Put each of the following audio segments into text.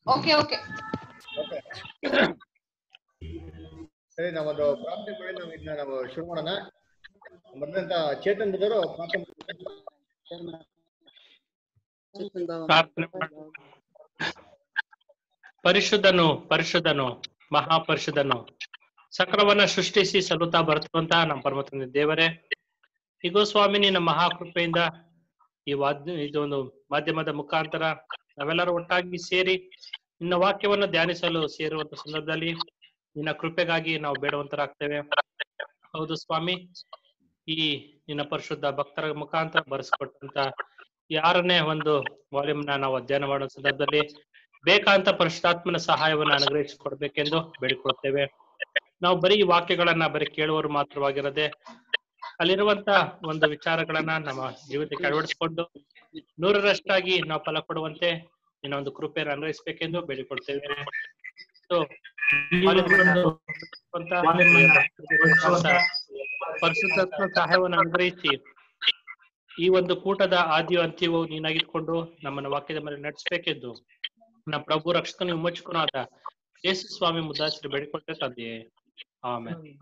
Okay okay okay ಸರಿ ನಾವೊಂದು ಪ್ರಾರ್ಥನೆ ಮಾಡಿ ನಾವು ಇದನ್ನ ನಾವು ಶುರು ಮಾಡೋಣ ಮೊದಲಂತ ಚೇತನ್ ಬದವರು ಪ್ರಾರ್ಥನೆ ಪ್ರಾರ್ಥನೆ ಮಾಡೋಣ. ಪರಿಶುದ್ಧನು ಪರಿಶುದ್ಧನು ಮಹಾಪರಿಶುದ್ಧನು ಸಕಲವನ್ನ ಸೃಷ್ಟಿಸಿ ಸಲ್ಲುತ್ತಾ ಬರ್ತಕ್ಕಂತ ನಮ್ಮ ಪರಮ ತಂದೆ ದೇವರೇ ಈಗೋ ಸ್ವಾಮಿ ನಿನ್ನ ಮಹಾಕೃಪೆಯಿಂದ ಈ ವಾದ್ಯ ಇದೊಂದು ಮಾಧ್ಯಮದ ಮುಖಾಂತರ ನಾವೆಲ್ಲರೂ ಒಟ್ಟಾಗಿ ಸೇರಿ ನಿನ್ನ ವಾಕ್ಯವನ್ನು ಧ್ಯಾನಿಸಲು ಸೇರುವಂತ ಸಂದರ್ಭದಲ್ಲಿ ನಿನ್ನ ಕೃಪೆಗಾಗಿ ನಾವು ಬೇಡುವಂತರಾಗ್ತೇವೆ ಹೌದು ಸ್ವಾಮಿ ಈ ನಿನ್ನ ಪರಿಶುದ್ಧ ಭಕ್ತರ ಮುಖಾಂತರ ಬರೆಸ್ಕೊಟ್ಟಂತ ಈ ಆರನೇ ಒಂದು ವಾಲ್ಯೂಮ್ ನ ನಾವು ಅಧ್ಯಯನ ಮಾಡೋ ಸಂದರ್ಭದಲ್ಲಿ ಬೇಕಾಂತ ಪರಿಶುದ್ಧಾತ್ಮನ ಸಹಾಯವನ್ನು ಅನುಗ್ರಹಿಸಿಕೊಡ್ಬೇಕೆಂದು ಬೇಡಿಕೊಳ್ಳುತ್ತೇವೆ ನಾವು ಬರೀ ಈ ವಾಕ್ಯಗಳನ್ನ ಬರೀ ಕೇಳುವವರು ಮಾತ್ರವಾಗಿರದೆ ಅಲ್ಲಿರುವಂತ ಒಂದು ವಿಚಾರಗಳನ್ನ ನಮ್ಮ ಜೀವಿತಕ್ಕೆ ಅಳವಡಿಸಿಕೊಂಡು ನೂರರಷ್ಟಾಗಿ ನಾವು ಫಲ ಕೊಡುವಂತೆ ನಿನ್ನ ಒಂದು ಕೃಪೆಯನ್ನು ಅನ್ವಯಿಸಬೇಕೆಂದು ಬೇಡಿಕೊಳ್ತೇವೆ So, ಪರಿಶುದ್ಧಾತ್ಮ ಸಹಾಯವನ್ನು ಅನುಗ್ರಹಿಸಿ ಈ ಒಂದು ಕೂಟದ ಆದಿಯು ಅಂತ್ಯವೂ ನೀನಾಗಿದ್ಕೊಂಡು ನಮ್ಮನ್ನ ವಾಕ್ಯದ ಮೇಲೆ ನಡೆಸಬೇಕೆಂದು ನಮ್ಮ ಪ್ರಭು ರಕ್ಷಕನು ವಿಮೋಚಕನೂ ಆದ ಯೇಸು ಸ್ವಾಮಿ ಮುದ್ದಾಸರು ಬೇಡಿಕೊಟ್ಟೆ ತಂದೆಯೇ ಆಮೇಲೆ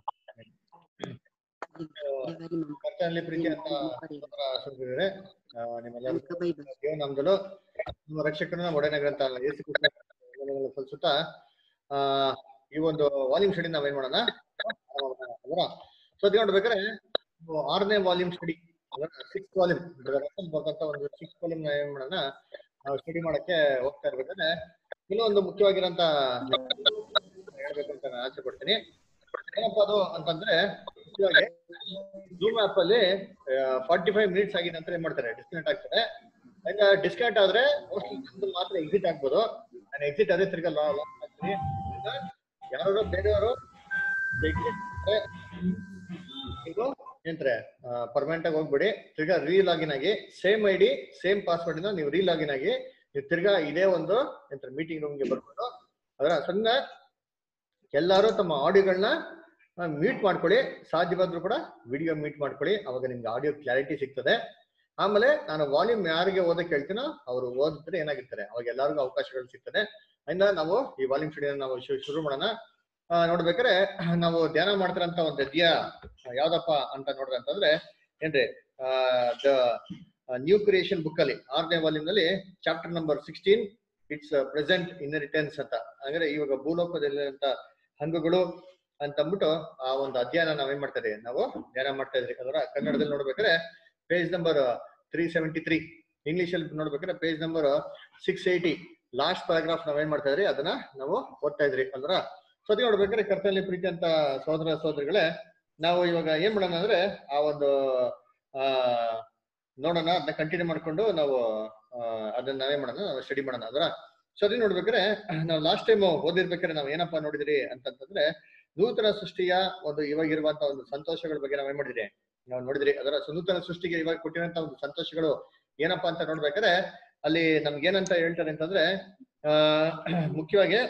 ಕರ್ತನಲ್ಲಿ ಪ್ರೀತಿ ಅಂತ ಸುರಿದಿದ್ದಾರೆ ನಿಮ್ಮೆಲ್ಲರೂ ದೇವನಾಮದಲ್ಲೂ ನಮ್ಮ ರಕ್ಷಕನ ನಮ್ಮ ಒಡೆನಗರಂತ ಯೇಸು ಕ್ರಿಸ್ತನ ವಂದನೆಗಳನ್ನು ಸಲ್ಲಿಸುತ್ತಾ ಆ ಈ ಒಂದು ವಾಲ್ಯೂಮ್ ಸ್ಟಡಿ ನಾವೇನ್ ಮಾಡೋಣ ಅದರ ಸೊ ಅದ್ ನೋಡ್ಬೇಕಾದ್ರೆ ಇದು ಆರನೇ ವಾಲ್ಯೂಮ್ ಸ್ಟಡಿ ಸಿಕ್ಸ್ ವಾಲ್ಯೂಮ್ ಬರ್ತಂತ ಒಂದು ಸಿಕ್ಸ್ ವಾಲ್ಯೂಮ್ ಏನ್ ಮಾಡೋಣ ನಾವು ಸ್ಟಡಿ ಮಾಡಕ್ಕೆ ಹೋಗ್ತಾ ಇರ್ಬೇಕಾದ್ರೆ ಕೆಲವೊಂದು ಮುಖ್ಯವಾಗಿರೋಂತ ಹೇಳ್ಬೇಕಂತ ನಾನು ಆಸೆ ಪಡ್ತೀನಿ ಏನಪ್ಪಾ ಅದು ಅಂತಂದ್ರೆ ಮುಖ್ಯವಾಗಿ ಜೂಮ್ ಆಪ್ ಅಲ್ಲಿ ಫಾರ್ಟಿ ಫೈವ್ ಮಿನಿಟ್ಸ್ ಆಗಿದ ನಂತರ ಏನ್ ಮಾಡ್ತಾರೆ ಡಿಸ್ಕನೆಕ್ಟ್ ಆಗ್ತಾರೆ ಹಂಗ ಡಿಸ್ಕನೆಕ್ಟ್ ಆದ್ರೆ mostly ನಮ್ದು ಮಾತ್ರ ಎಕ್ಸಿಟ್ ಆಗ್ಬೋದು ನಾನು ಎಕ್ಸಿಟ್ ಅದೇ ತಿರ್ಗಾ ಲಾಗ್ ಆಗ್ತೀನಿ ಯಾರು ಬೇರೆಯವರು ಎಕ್ಸಿಟ್ ಇದು ಏನ್ರೆ ಪರ್ಮನೆಂಟ್ ಆಗಿ ಹೋಗ್ಬಿಡಿ ತಿರ್ಗಾ ರೀಲಾಗಿನ್ ಆಗಿ same I D same password ಇಂದ ನೀವು ರೀಲಾಗಿನ್ ಆಗಿ ನೀವು ತಿರ್ಗಾ ಇದೇ ಒಂದು ಎಂತ ಮೀಟಿಂಗ್ ರೂಮ್ಗೆ ಬರ್ಬೋದು ಅದರ ಸಣ್ಣ ಎಲ್ಲರೂ ತಮ್ಮ ಆಡಿಯೋಗಳನ್ನ ಮ್ಯೂಟ್ ಮಾಡ್ಕೊಳ್ಳಿ ಸಾಧ್ಯವಾದ್ರೂ ಕೂಡ ವಿಡಿಯೋ ಮ್ಯೂಟ್ ಮಾಡ್ಕೊಳ್ಳಿ ಅವಾಗ ನಿಮ್ಗೆ ಆಡಿಯೋ ಕ್ಲಾರಿಟಿ ಸಿಗ್ತದೆ ಆಮೇಲೆ ನಾನು ವಾಲ್ಯೂಮ್ ಯಾರಿಗೆ ಓದಕ್ಕೆ ಹೇಳ್ತೀನೋ ಅವರು ಓದಿದ್ರೆ ಏನಾಗಿರ್ತಾರೆ ಅವಾಗ ಎಲ್ಲರಿಗೂ ಅವಕಾಶಗಳು ಸಿಗ್ತದೆ ಅದರಿಂದ ನಾವು ಈ ವಾಲ್ಯೂಮ್ ಸ್ಟಡಿನ ನಾವು ಶು- ಶುರು ಮಾಡೋಣ ಆ, ನೋಡ್ಬೇಕಾದ್ರೆ ನಾವು ಧ್ಯಾನ ಮಾಡ್ತಿರೋಂತ ಒಂದು ಅಧ್ಯಾಯ ಯಾವ್ದಪ್ಪ ಅಂತ ನೋಡ್ರಿ ಅಂತಂದ್ರೆ ಏನ್ರಿ ದ ನ್ಯೂ ಕ್ರಿಯೇಷನ್ ಬುಕ್ ಅಲ್ಲಿ ಆರನೇ ವಾಲ್ಯೂಮ್ ನಲ್ಲಿ chapter number sixteen it's present inheritance ಅಂತ ಅಂದ್ರೆ ಇವಾಗ ಭೂಲೋಕದಲ್ಲಿರುವಂತ ಹಂಗುಗಳು ಅಂತ ಅಂದ್ಬಿಟ್ಟು ಆ ಒಂದು ಅಧ್ಯಯನ ನಾವೇನ್ ಮಾಡ್ತಾ ಇದೀವಿ ನಾವು ಧ್ಯಾನ ಮಾಡ್ತಾ ಇದ್ರಿ ಅದರ ಕನ್ನಡದಲ್ಲಿ ನೋಡ್ಬೇಕಾದ್ರೆ page number three seventy three English ಅಲ್ಲಿ ನೋಡ್ಬೇಕಾದ್ರೆ page number six eighty last paragraph ನಾವೇನ್ ಮಾಡ್ತಾ ಇದ್ರಿ ಅದನ್ನ ನಾವು ಓದ್ತಾ ಇದ್ರಿ ಅಂದ್ರ ಸೊ ಅದೇ ನೋಡ್ಬೇಕಾದ್ರೆ ಕರ್ತನಲ್ಲಿ ಪ್ರೀತಿ ಅಂತ ಸಹೋದರ ಸಹೋದರಿಗಳೇ ನಾವು ಇವಾಗ ಏನ್ ಮಾಡೋಣ ಅಂದ್ರೆ ಆ ಒಂದು ಆ ನೋಡೋಣ ಅದನ್ನ ಕಂಟಿನ್ಯೂ ಮಾಡ್ಕೊಂಡು ನಾವು ಆ, ಅದನ್ನ ನಾವೇನ್ ಮಾಡೋಣ ಸ್ಟಡಿ ಮಾಡೋಣ ಅದರ ಸೊ ಅದೇ ನೋಡ್ಬೇಕಾದ್ರೆ ನಾವು ಲಾಸ್ಟ್ ಟೈಮ್ ಓದಿರ್ಬೇಕಾದ್ರೆ ನಾವು ಏನಪ್ಪಾ ನೋಡಿದ್ರಿ ಅಂತಂತಂದ್ರೆ ನೂತನ ಸೃಷ್ಟಿಯ ಒಂದು ಇವಾಗ ಇರುವಂತ ಒಂದು ಸಂತೋಷಗಳ ಬಗ್ಗೆ ನಾವೇನ್ ಮಾಡಿದ್ರಿ ನಾವು ನೋಡಿದ್ರಿ ಅದರ ಸೊ ನೂತನ ಸೃಷ್ಟಿಗೆ ಇವಾಗ ಕೊಟ್ಟಿರುವಂತ ಒಂದು ಸಂತೋಷಗಳು ಏನಪ್ಪಾ ಅಂತ ನೋಡ್ಬೇಕಾದ್ರೆ ಅಲ್ಲಿ ನಮ್ಗೆ ಏನಂತ ಹೇಳ್ತಾರೆ ಅಂತಂದ್ರೆ ಆ ಮುಖ್ಯವಾಗಿ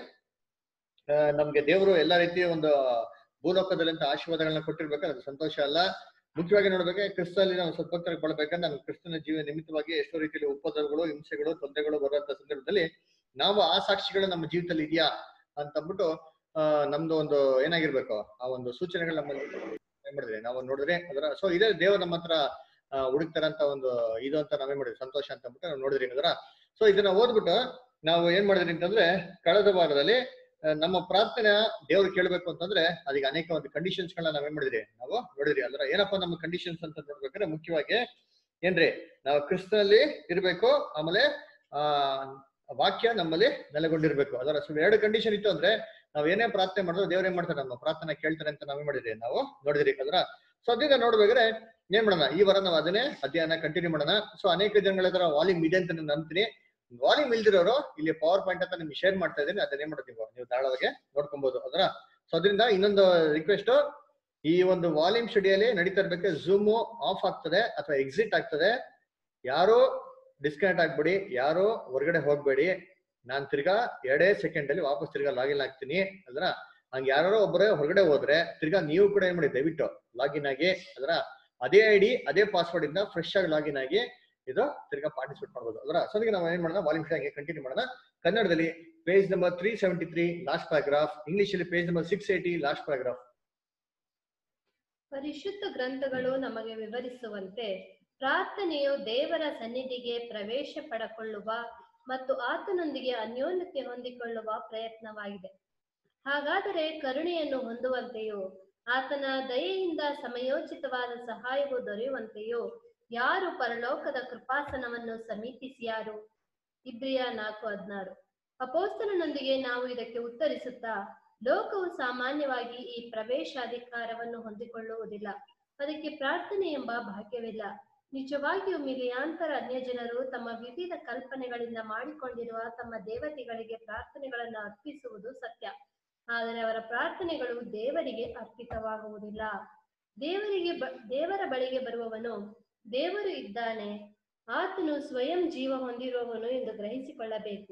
ಆ, ನಮ್ಗೆ ದೇವರು ಎಲ್ಲಾ ರೀತಿಯ ಒಂದು ಭೂಲೋಕದಲ್ಲಿಂತ ಆಶೀರ್ವಾದಗಳನ್ನ ಕೊಟ್ಟಿರ್ಬೇಕಾದ್ರೆ ಅದು ಸಂತೋಷ ಅಲ್ಲ ಮುಖ್ಯವಾಗಿ ನೋಡ್ಬೇಕು ಕ್ರಿಸ್ತಲ್ಲಿ ನಾವು ಸದ್ಭಕ್ತರಿಗೆ ಬಳಬೇಕಂದ್ರೆ ನಮ್ಮ ಕ್ರಿಸ್ತನ ಜೀವ ನಿಮಿತ್ತವಾಗಿ ಎಷ್ಟೋ ರೀತಿಯಲ್ಲಿ ಉಪದ್ರವಗಳು ಹಿಂಸೆಗಳು ತೊಂದರೆಗಳು ಬರುವಂತ ಸಂದರ್ಭದಲ್ಲಿ ನಾವು ಆ ಸಾಕ್ಷಿಗಳು ನಮ್ಮ ಜೀವಿತದಲ್ಲಿ ಇದೆಯಾ ಅಂತ ಅಂದ್ಬಿಟ್ಟು ಆ, ನಮ್ದು ಒಂದು ಏನಾಗಿರ್ಬೇಕು ಆ ಒಂದು ಸೂಚನೆಗಳು ನಮ್ಮಲ್ಲಿ ಏನ್ ಮಾಡಿದ್ರಿ ನಾವು ನೋಡಿದ್ರೆ ಅದರ ಸೊ ಇದೇ ದೇವರು ನಮ್ಮ ಹತ್ರ ಆ, ಹುಡುಕ್ತಾರಂತ ಒಂದು ಇದು ಅಂತ ನಾವೇನ್ ಮಾಡಿದ್ವಿ ಸಂತೋಷ ಅಂತ ಅಂದ್ಬಿಟ್ಟು ನಾವು ನೋಡಿದ್ರಿ ಅದರ ಸೊ ಇದನ್ನ ಓದ್ಬಿಟ್ಟು ನಾವು ಏನ್ ಮಾಡಿದ್ರಿ ಅಂತಂದ್ರೆ ಕಳೆದ ವಾರದಲ್ಲಿ ಆ, ನಮ್ಮ ಪ್ರಾರ್ಥನೆ ದೇವ್ರು ಕೇಳಬೇಕು ಅಂತಂದ್ರೆ ಅದಕ್ಕೆ ಅನೇಕ ಒಂದು ಕಂಡೀಷನ್ಸ್ ಗಳನ್ನ ನಾವೇನ್ ಮಾಡಿದ್ರಿ ನಾವು ನೋಡಿದ್ರಿ ಅದ್ರ ಏನಪ್ಪಾ ನಮ್ಮ ಕಂಡೀಷನ್ಸ್ ಅಂತ ನೋಡ್ಬೇಕಾದ್ರೆ ಮುಖ್ಯವಾಗಿ ಏನ್ರಿ ನಾವು ಕ್ರಿಸ್ತನಲ್ಲಿ ಇರ್ಬೇಕು ಆಮೇಲೆ ಆ ವಾಕ್ಯ ನಮ್ಮಲ್ಲಿ ನೆಲೆಗೊಂಡಿರ್ಬೇಕು ಅದರ ಸೊ ಎರಡು ಕಂಡೀಷನ್ ಇತ್ತು ಅಂದ್ರೆ ನಾವ್ ಏನೇ ಪ್ರಾರ್ಥನೆ ಮಾಡಿದ್ರು ದೇವ್ರ ಏನ್ ಮಾಡ್ತಾರೆ ನಮ್ಮ ಪ್ರಾರ್ಥನೆ ಕೇಳ್ತಾರೆ ಅಂತ ನಾವೇ ಮಾಡಿದ್ರಿ ನಾವು ನೋಡಿದ್ರಿ ಅದರ ಸೊ ಅದರಿಂದ ನೋಡ್ಬೇಕಾದ್ರೆ ಏನ್ ಮಾಡೋಣ ಈ ವಾರ ನಾವು ಅದನ್ನೇ ಅಧ್ಯಯನ ಕಂಟಿನ್ಯೂ ಮಾಡೋಣ ಸೊ ಅನೇಕ ಜನಗಳ ಹತ್ರ ವಾಲ್ಯೂಮ್ ಇದೆ ಅಂತ ನಾನು ನಂಬ್ತೀನಿ ವಾಲ್ಯೂಮ್ ಇಲ್ದಿರೋರು ಇಲ್ಲಿ ಪವರ್ ಪಾಯಿಂಟ್ ಅಂತ ನಿಮ್ಗೆ ಶೇರ್ ಮಾಡ್ತಾ ಇದ್ದೀನಿ ಅದನ್ನೇ ಮಾಡ್ತೀವಿ ನೀವು ಧಾರಾಳವಾಗಿ ನೋಡ್ಕೊಬಹುದು ಅದರ ಸೊ ಅದರಿಂದ ಇನ್ನೊಂದು ರಿಕ್ವೆಸ್ಟ್ ಈ ಒಂದು ವಾಲ್ಯೂಮ್ ಸ್ಟಡಿಯಲ್ಲಿ ನಡೀತಾ ಇರ್ಬೇಕು ಝೂಮ್ ಆಫ್ ಆಗ್ತದೆ ಅಥವಾ ಎಕ್ಸಿಟ್ ಆಗ್ತದೆ ಯಾರು ಡಿಸ್ಕನೆಕ್ಟ್ ಆಗ್ಬೇಡಿ ಯಾರು ಹೊರಗಡೆ ಹೋಗ್ಬೇಡಿ ನಾನ್ ತಿರ್ಗಾ ಎರಡೇ ಸೆಕೆಂಡ್ ಅಲ್ಲಿ ವಾಪಸ್ ತಿರ್ಗಾ ಲಾಗಿನ್ ಆಗ್ತೀನಿ ಅದ್ರ ಹಂಗ ಯಾರೋ ಒಬ್ಬರೇ ಹೊರಗಡೆ ಹೋದ್ರೆ ತಿರ್ಗಾ ನೀವು ಕೂಡ ಏನ್ ಮಾಡಿ ದಯವಿಟ್ಟು ಲಾಗಿನ್ ಆಗಿ ಅದರ ಅದೇ ಐ ಡಿ ಅದೇ ಪಾಸ್ವರ್ಡ್ ಇಂದ ಫ್ರೆಶ್ ಆಗಿ ಲಾಗಿನ್ ಆಗಿ ಇದು ತಿರ್ಗಾ ಪಾರ್ಟಿಸಿಪೇಟ್ ಮಾಡ್ಬೋದು ಅದರ ಸೊ ಅದಕ್ಕೆ ನಾವು ಏನ್ ಮಾಡೋಣ ವಾಲ್ಯೂಮ್ ಹಂಗೆ ಕಂಟಿನ್ಯೂ ಮಾಡೋಣ ಕನ್ನಡದಲ್ಲಿ page number three seventy three last paragraph English ಅಲ್ಲಿ page number six eighty last paragraph ಪರಿಶುದ್ಧ ಗ್ರಂಥಗಳು ನಮಗೆ ವಿವರಿಸುವಂತೆ ಪ್ರಾರ್ಥನೆಯು ದೇವರ ಸನ್ನಿಧಿಗೆ ಪ್ರವೇಶ ಪಡಕೊಳ್ಳುವ ಮತ್ತು ಆತನೊಂದಿಗೆ ಅನ್ಯೋನ್ಯತೆ ಹೊಂದಿಕೊಳ್ಳುವ ಪ್ರಯತ್ನವಾಗಿದೆ ಹಾಗಾದರೆ ಕರುಣೆಯನ್ನು ಹೊಂದುವಂತೆಯೂ ಆತನ ದಯೆಯಿಂದ ಸಮಯೋಚಿತವಾದ ಸಹಾಯವು ದೊರೆಯುವಂತೆಯೂ ಯಾರು ಪರಲೋಕದ ಕೃಪಾಸನವನ್ನು ಸಮೀಪಿಸಿಯಾರು ಇಬ್ರಿಯ ನಾಲ್ಕು ಹದಿನಾರು ಅಪೋಸ್ತಲನೊಂದಿಗೆ ನಾವು ಇದಕ್ಕೆ ಉತ್ತರಿಸುತ್ತಾ ಲೋಕವು ಸಾಮಾನ್ಯವಾಗಿ ಈ ಪ್ರವೇಶಾಧಿಕಾರವನ್ನು ಹೊಂದಿಕೊಳ್ಳುವುದಿಲ್ಲ ಅದಕ್ಕೆ ಪ್ರಾರ್ಥನೆ ಎಂಬ ಭಾಗ್ಯವಿಲ್ಲ ನಿಜವಾಗಿಯೂ ಮಿಲಿಯಾಂತರ ಅನ್ಯಜನರು ತಮ್ಮ ವಿವಿಧ ಕಲ್ಪನೆಗಳಿಂದ ಮಾಡಿಕೊಂಡಿರುವ ತಮ್ಮ ದೇವತೆಗಳಿಗೆ ಪ್ರಾರ್ಥನೆಗಳನ್ನು ಅರ್ಪಿಸುವುದು ಸತ್ಯ ಆದರೆ ಅವರ ಪ್ರಾರ್ಥನೆಗಳು ದೇವರಿಗೆ ಅರ್ಪಿತವಾಗುವುದಿಲ್ಲ ದೇವರಿಗೆ ಬ ದೇವರ ಬಳಿಗೆ ಬರುವವನು ದೇವರು ಇದ್ದಾನೆ ಆತನು ಸ್ವಯಂ ಜೀವ ಹೊಂದಿರುವವನು ಎಂದು ಗ್ರಹಿಸಿಕೊಳ್ಳಬೇಕು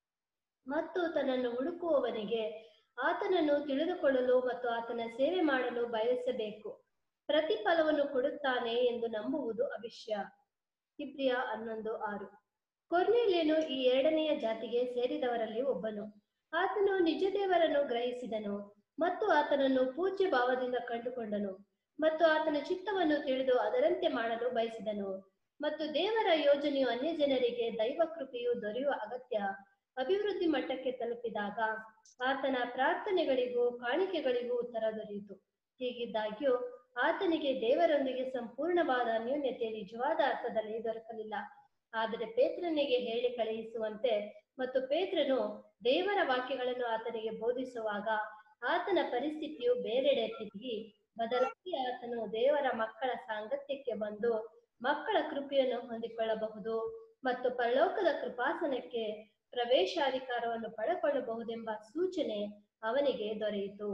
ಮತ್ತು ತನ್ನನ್ನು ಹುಡುಕುವವನಿಗೆ ಆತನನ್ನು ತಿಳಿದುಕೊಳ್ಳಲು ಮತ್ತು ಆತನ ಸೇವೆ ಮಾಡಲು ಬಯಸಬೇಕು ಪ್ರತಿಫಲವನ್ನು ಕೊಡುತ್ತಾನೆ ಎಂದು ನಂಬುವುದು ಅವಿಷ್ಯ ಇಬ್ರಿಯ ಹನ್ನೊಂದು ಆರು ಕೊರ್ನೇಲಿಯನು ಈ ಎರಡನೆಯ ಜಾತಿಗೆ ಸೇರಿದವರಲ್ಲಿ ಒಬ್ಬನು ಆತನು ನಿಜ ದೇವರನ್ನು ಗ್ರಹಿಸಿದನು ಮತ್ತು ಆತನನ್ನು ಪೂಜ್ಯ ಭಾವದಿಂದ ಕಂಡುಕೊಂಡನು ಮತ್ತು ಆತನ ಚಿತ್ತವನ್ನು ತಿಳಿದು ಅದರಂತೆ ಮಾಡಲು ಬಯಸಿದನು ಮತ್ತು ದೇವರ ಯೋಜನೆಯು ಅನ್ಯ ಜನರಿಗೆ ದೈವ ಕೃಪೆಯು ದೊರೆಯುವ ಅಗತ್ಯ ಅಭಿವೃದ್ಧಿ ಮಟ್ಟಕ್ಕೆ ತಲುಪಿದಾಗ ಆತನ ಪ್ರಾರ್ಥನೆಗಳಿಗೂ ಕಾಣಿಕೆಗಳಿಗೂ ಉತ್ತರ ದೊರೆಯಿತು ಹೀಗಿದ್ದಾಗ್ಯೂ ಆತನಿಗೆ ದೇವರೊಂದಿಗೆ ಸಂಪೂರ್ಣವಾದ ಅನ್ಯೋನ್ಯತೆ ನಿಜವಾದ ಅರ್ಥದಲ್ಲಿ ದೊರಕಲಿಲ್ಲ ಆದರೆ ಪೇತ್ರನಿಗೆ ಹೇಳಿ ಕಳುಹಿಸುವಂತೆ ಮತ್ತು ಪೇತ್ರನು ದೇವರ ವಾಕ್ಯಗಳನ್ನು ಆತನಿಗೆ ಬೋಧಿಸುವಾಗ ಆತನ ಪರಿಸ್ಥಿತಿಯು ಬೇರೆಡೆ ತಿರುಗಿ ಬದಲಾಗಿ ಆತನು ದೇವರ ಮಕ್ಕಳ ಸಾಂಗತ್ಯಕ್ಕೆ ಬಂದು ಮಕ್ಕಳ ಕೃಪೆಯನ್ನು ಹೊಂದಿಕೊಳ್ಳಬಹುದು ಮತ್ತು ಪರಲೋಕದ ಕೃಪಾಸನಕ್ಕೆ ಪ್ರವೇಶಾಧಿಕಾರವನ್ನು ಪಡೆಕೊಳ್ಳಬಹುದೆಂಬ ಸೂಚನೆ ಅವನಿಗೆ ದೊರೆಯಿತು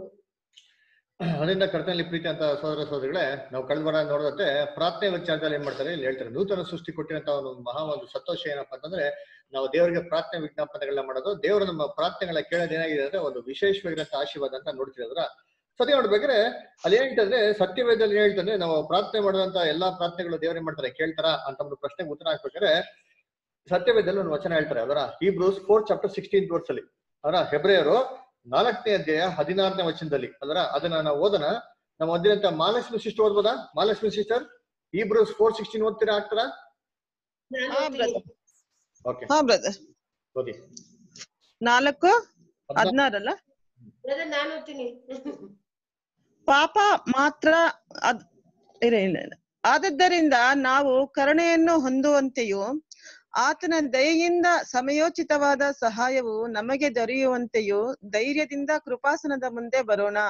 ಅದರಿಂದ ಕರ್ತನಲ್ಲಿ ಪ್ರೀತಿ ಅಂತ ಸೋದರ ಸೋದರಿಗಳೇ ನಾವು ಕಳೆದ ವಾರ ನೋಡೋದಂತೆ ಪ್ರಾರ್ಥನೆ ವಿಚಾರದಲ್ಲಿ ಏನ್ ಮಾಡ್ತಾರೆ ಇಲ್ಲಿ ಹೇಳ್ತಾರೆ ನೂತನ ಸೃಷ್ಟಿ ಕೊಟ್ಟಿರಂತ ಒಂದು ಮಹಾ ಒಂದು ಸಂತೋಷ ಏನಪ್ಪಾ ಅಂತಂದ್ರೆ ನಾವು ದೇವರಿಗೆ ಪ್ರಾರ್ಥನೆ ವಿಜ್ಞಾಪನೆಗಳನ್ನ ಮಾಡೋದು ದೇವರು ನಮ್ಮ ಪ್ರಾರ್ಥನೆಗಳ ಕೇಳೋದು ಏನಾಗಿದೆ ಅಂದ್ರೆ ಒಂದು ವಿಶೇಷವಾಗಿರಂತ ಆಶೀರ್ವಾದ ಅಂತ ನೋಡ್ತೀವಿ ಅದರ ಸತ್ಯ ನೋಡ್ಬೇಕಾದ್ರೆ ಅಲ್ಲಿ ಏನ್ ಹೇಳ್ತಂದ್ರೆ ಸತ್ಯವೇದದಲ್ಲಿ ಏನ್ ಹೇಳ್ತಂದ್ರೆ ನಾವು ಪ್ರಾರ್ಥನೆ ಮಾಡುವಂತ ಎಲ್ಲಾ ಪ್ರಾರ್ಥನೆಗಳು ದೇವರೇ ಮಾಡ್ತಾರೆ ಕೇಳ್ತಾರ ಅಂತ ಒಂದು ಪ್ರಶ್ನೆಗೆ ಉತ್ತರ ಹಾಕ್ಬೇಕಾದ್ರೆ ಸತ್ಯವೇದದಲ್ಲಿ ಒಂದು ವಚನ ಹೇಳ್ತಾರೆ ಅದರ ಈ Hebrews four chapter sixteen verse ಅಲ್ಲಿ ಅದರ ಹೆಬ್ರಿಯರು ನಾಲ್ಕನೇ ಅಧ್ಯಾಯ ಹದಿನಾರನೇ ವಚನದಲ್ಲಿ ಅದರ ಅದನ್ನ ನಾವು ಓದೋಣ ನಾವು ಓದಿರಂತ ಮಹಾಲಕ್ಷ್ಮಿ ಸಿಸ್ಟರ್ ಓದ್ಬೋದಾ ಮಹಾಲಕ್ಷ್ಮಿ ಸಿಸ್ಟರ್ ಈ ಬ್ರೂಸ್ ಫೋರ್ ಸಿಕ್ಸ್ಟೀನ್ ಓದ್ತೀರಾ ಆಗ್ತಾರಾ ಹಾ ಬ್ರದರ್ ಓಕೆ ಹಾ ಬ್ರದರ್ ಓದಿ ನಾಲ್ಕು ಹದಿನಾರಲ್ಲ ನಾನು ಓದ್ತೀನಿ ಪಾಪ ಮಾತ್ರ ಅದ್ ಇಲ್ಲ ಇಲ್ಲ ಇಲ್ಲ. ಆದದ್ದರಿಂದ ನಾವು ಕರುಣೆಯನ್ನು ಹೊಂದುವಂತೆಯೂ ಆತನ ದಯೆಯಿಂದ ಸಮಯೋಚಿತವಾದ ಸಹಾಯವು ನಮಗೆ ದೊರೆಯುವಂತೆಯೂ ಧೈರ್ಯದಿಂದ ಕೃಪಾಸನದ ಮುಂದೆ ಬರೋಣ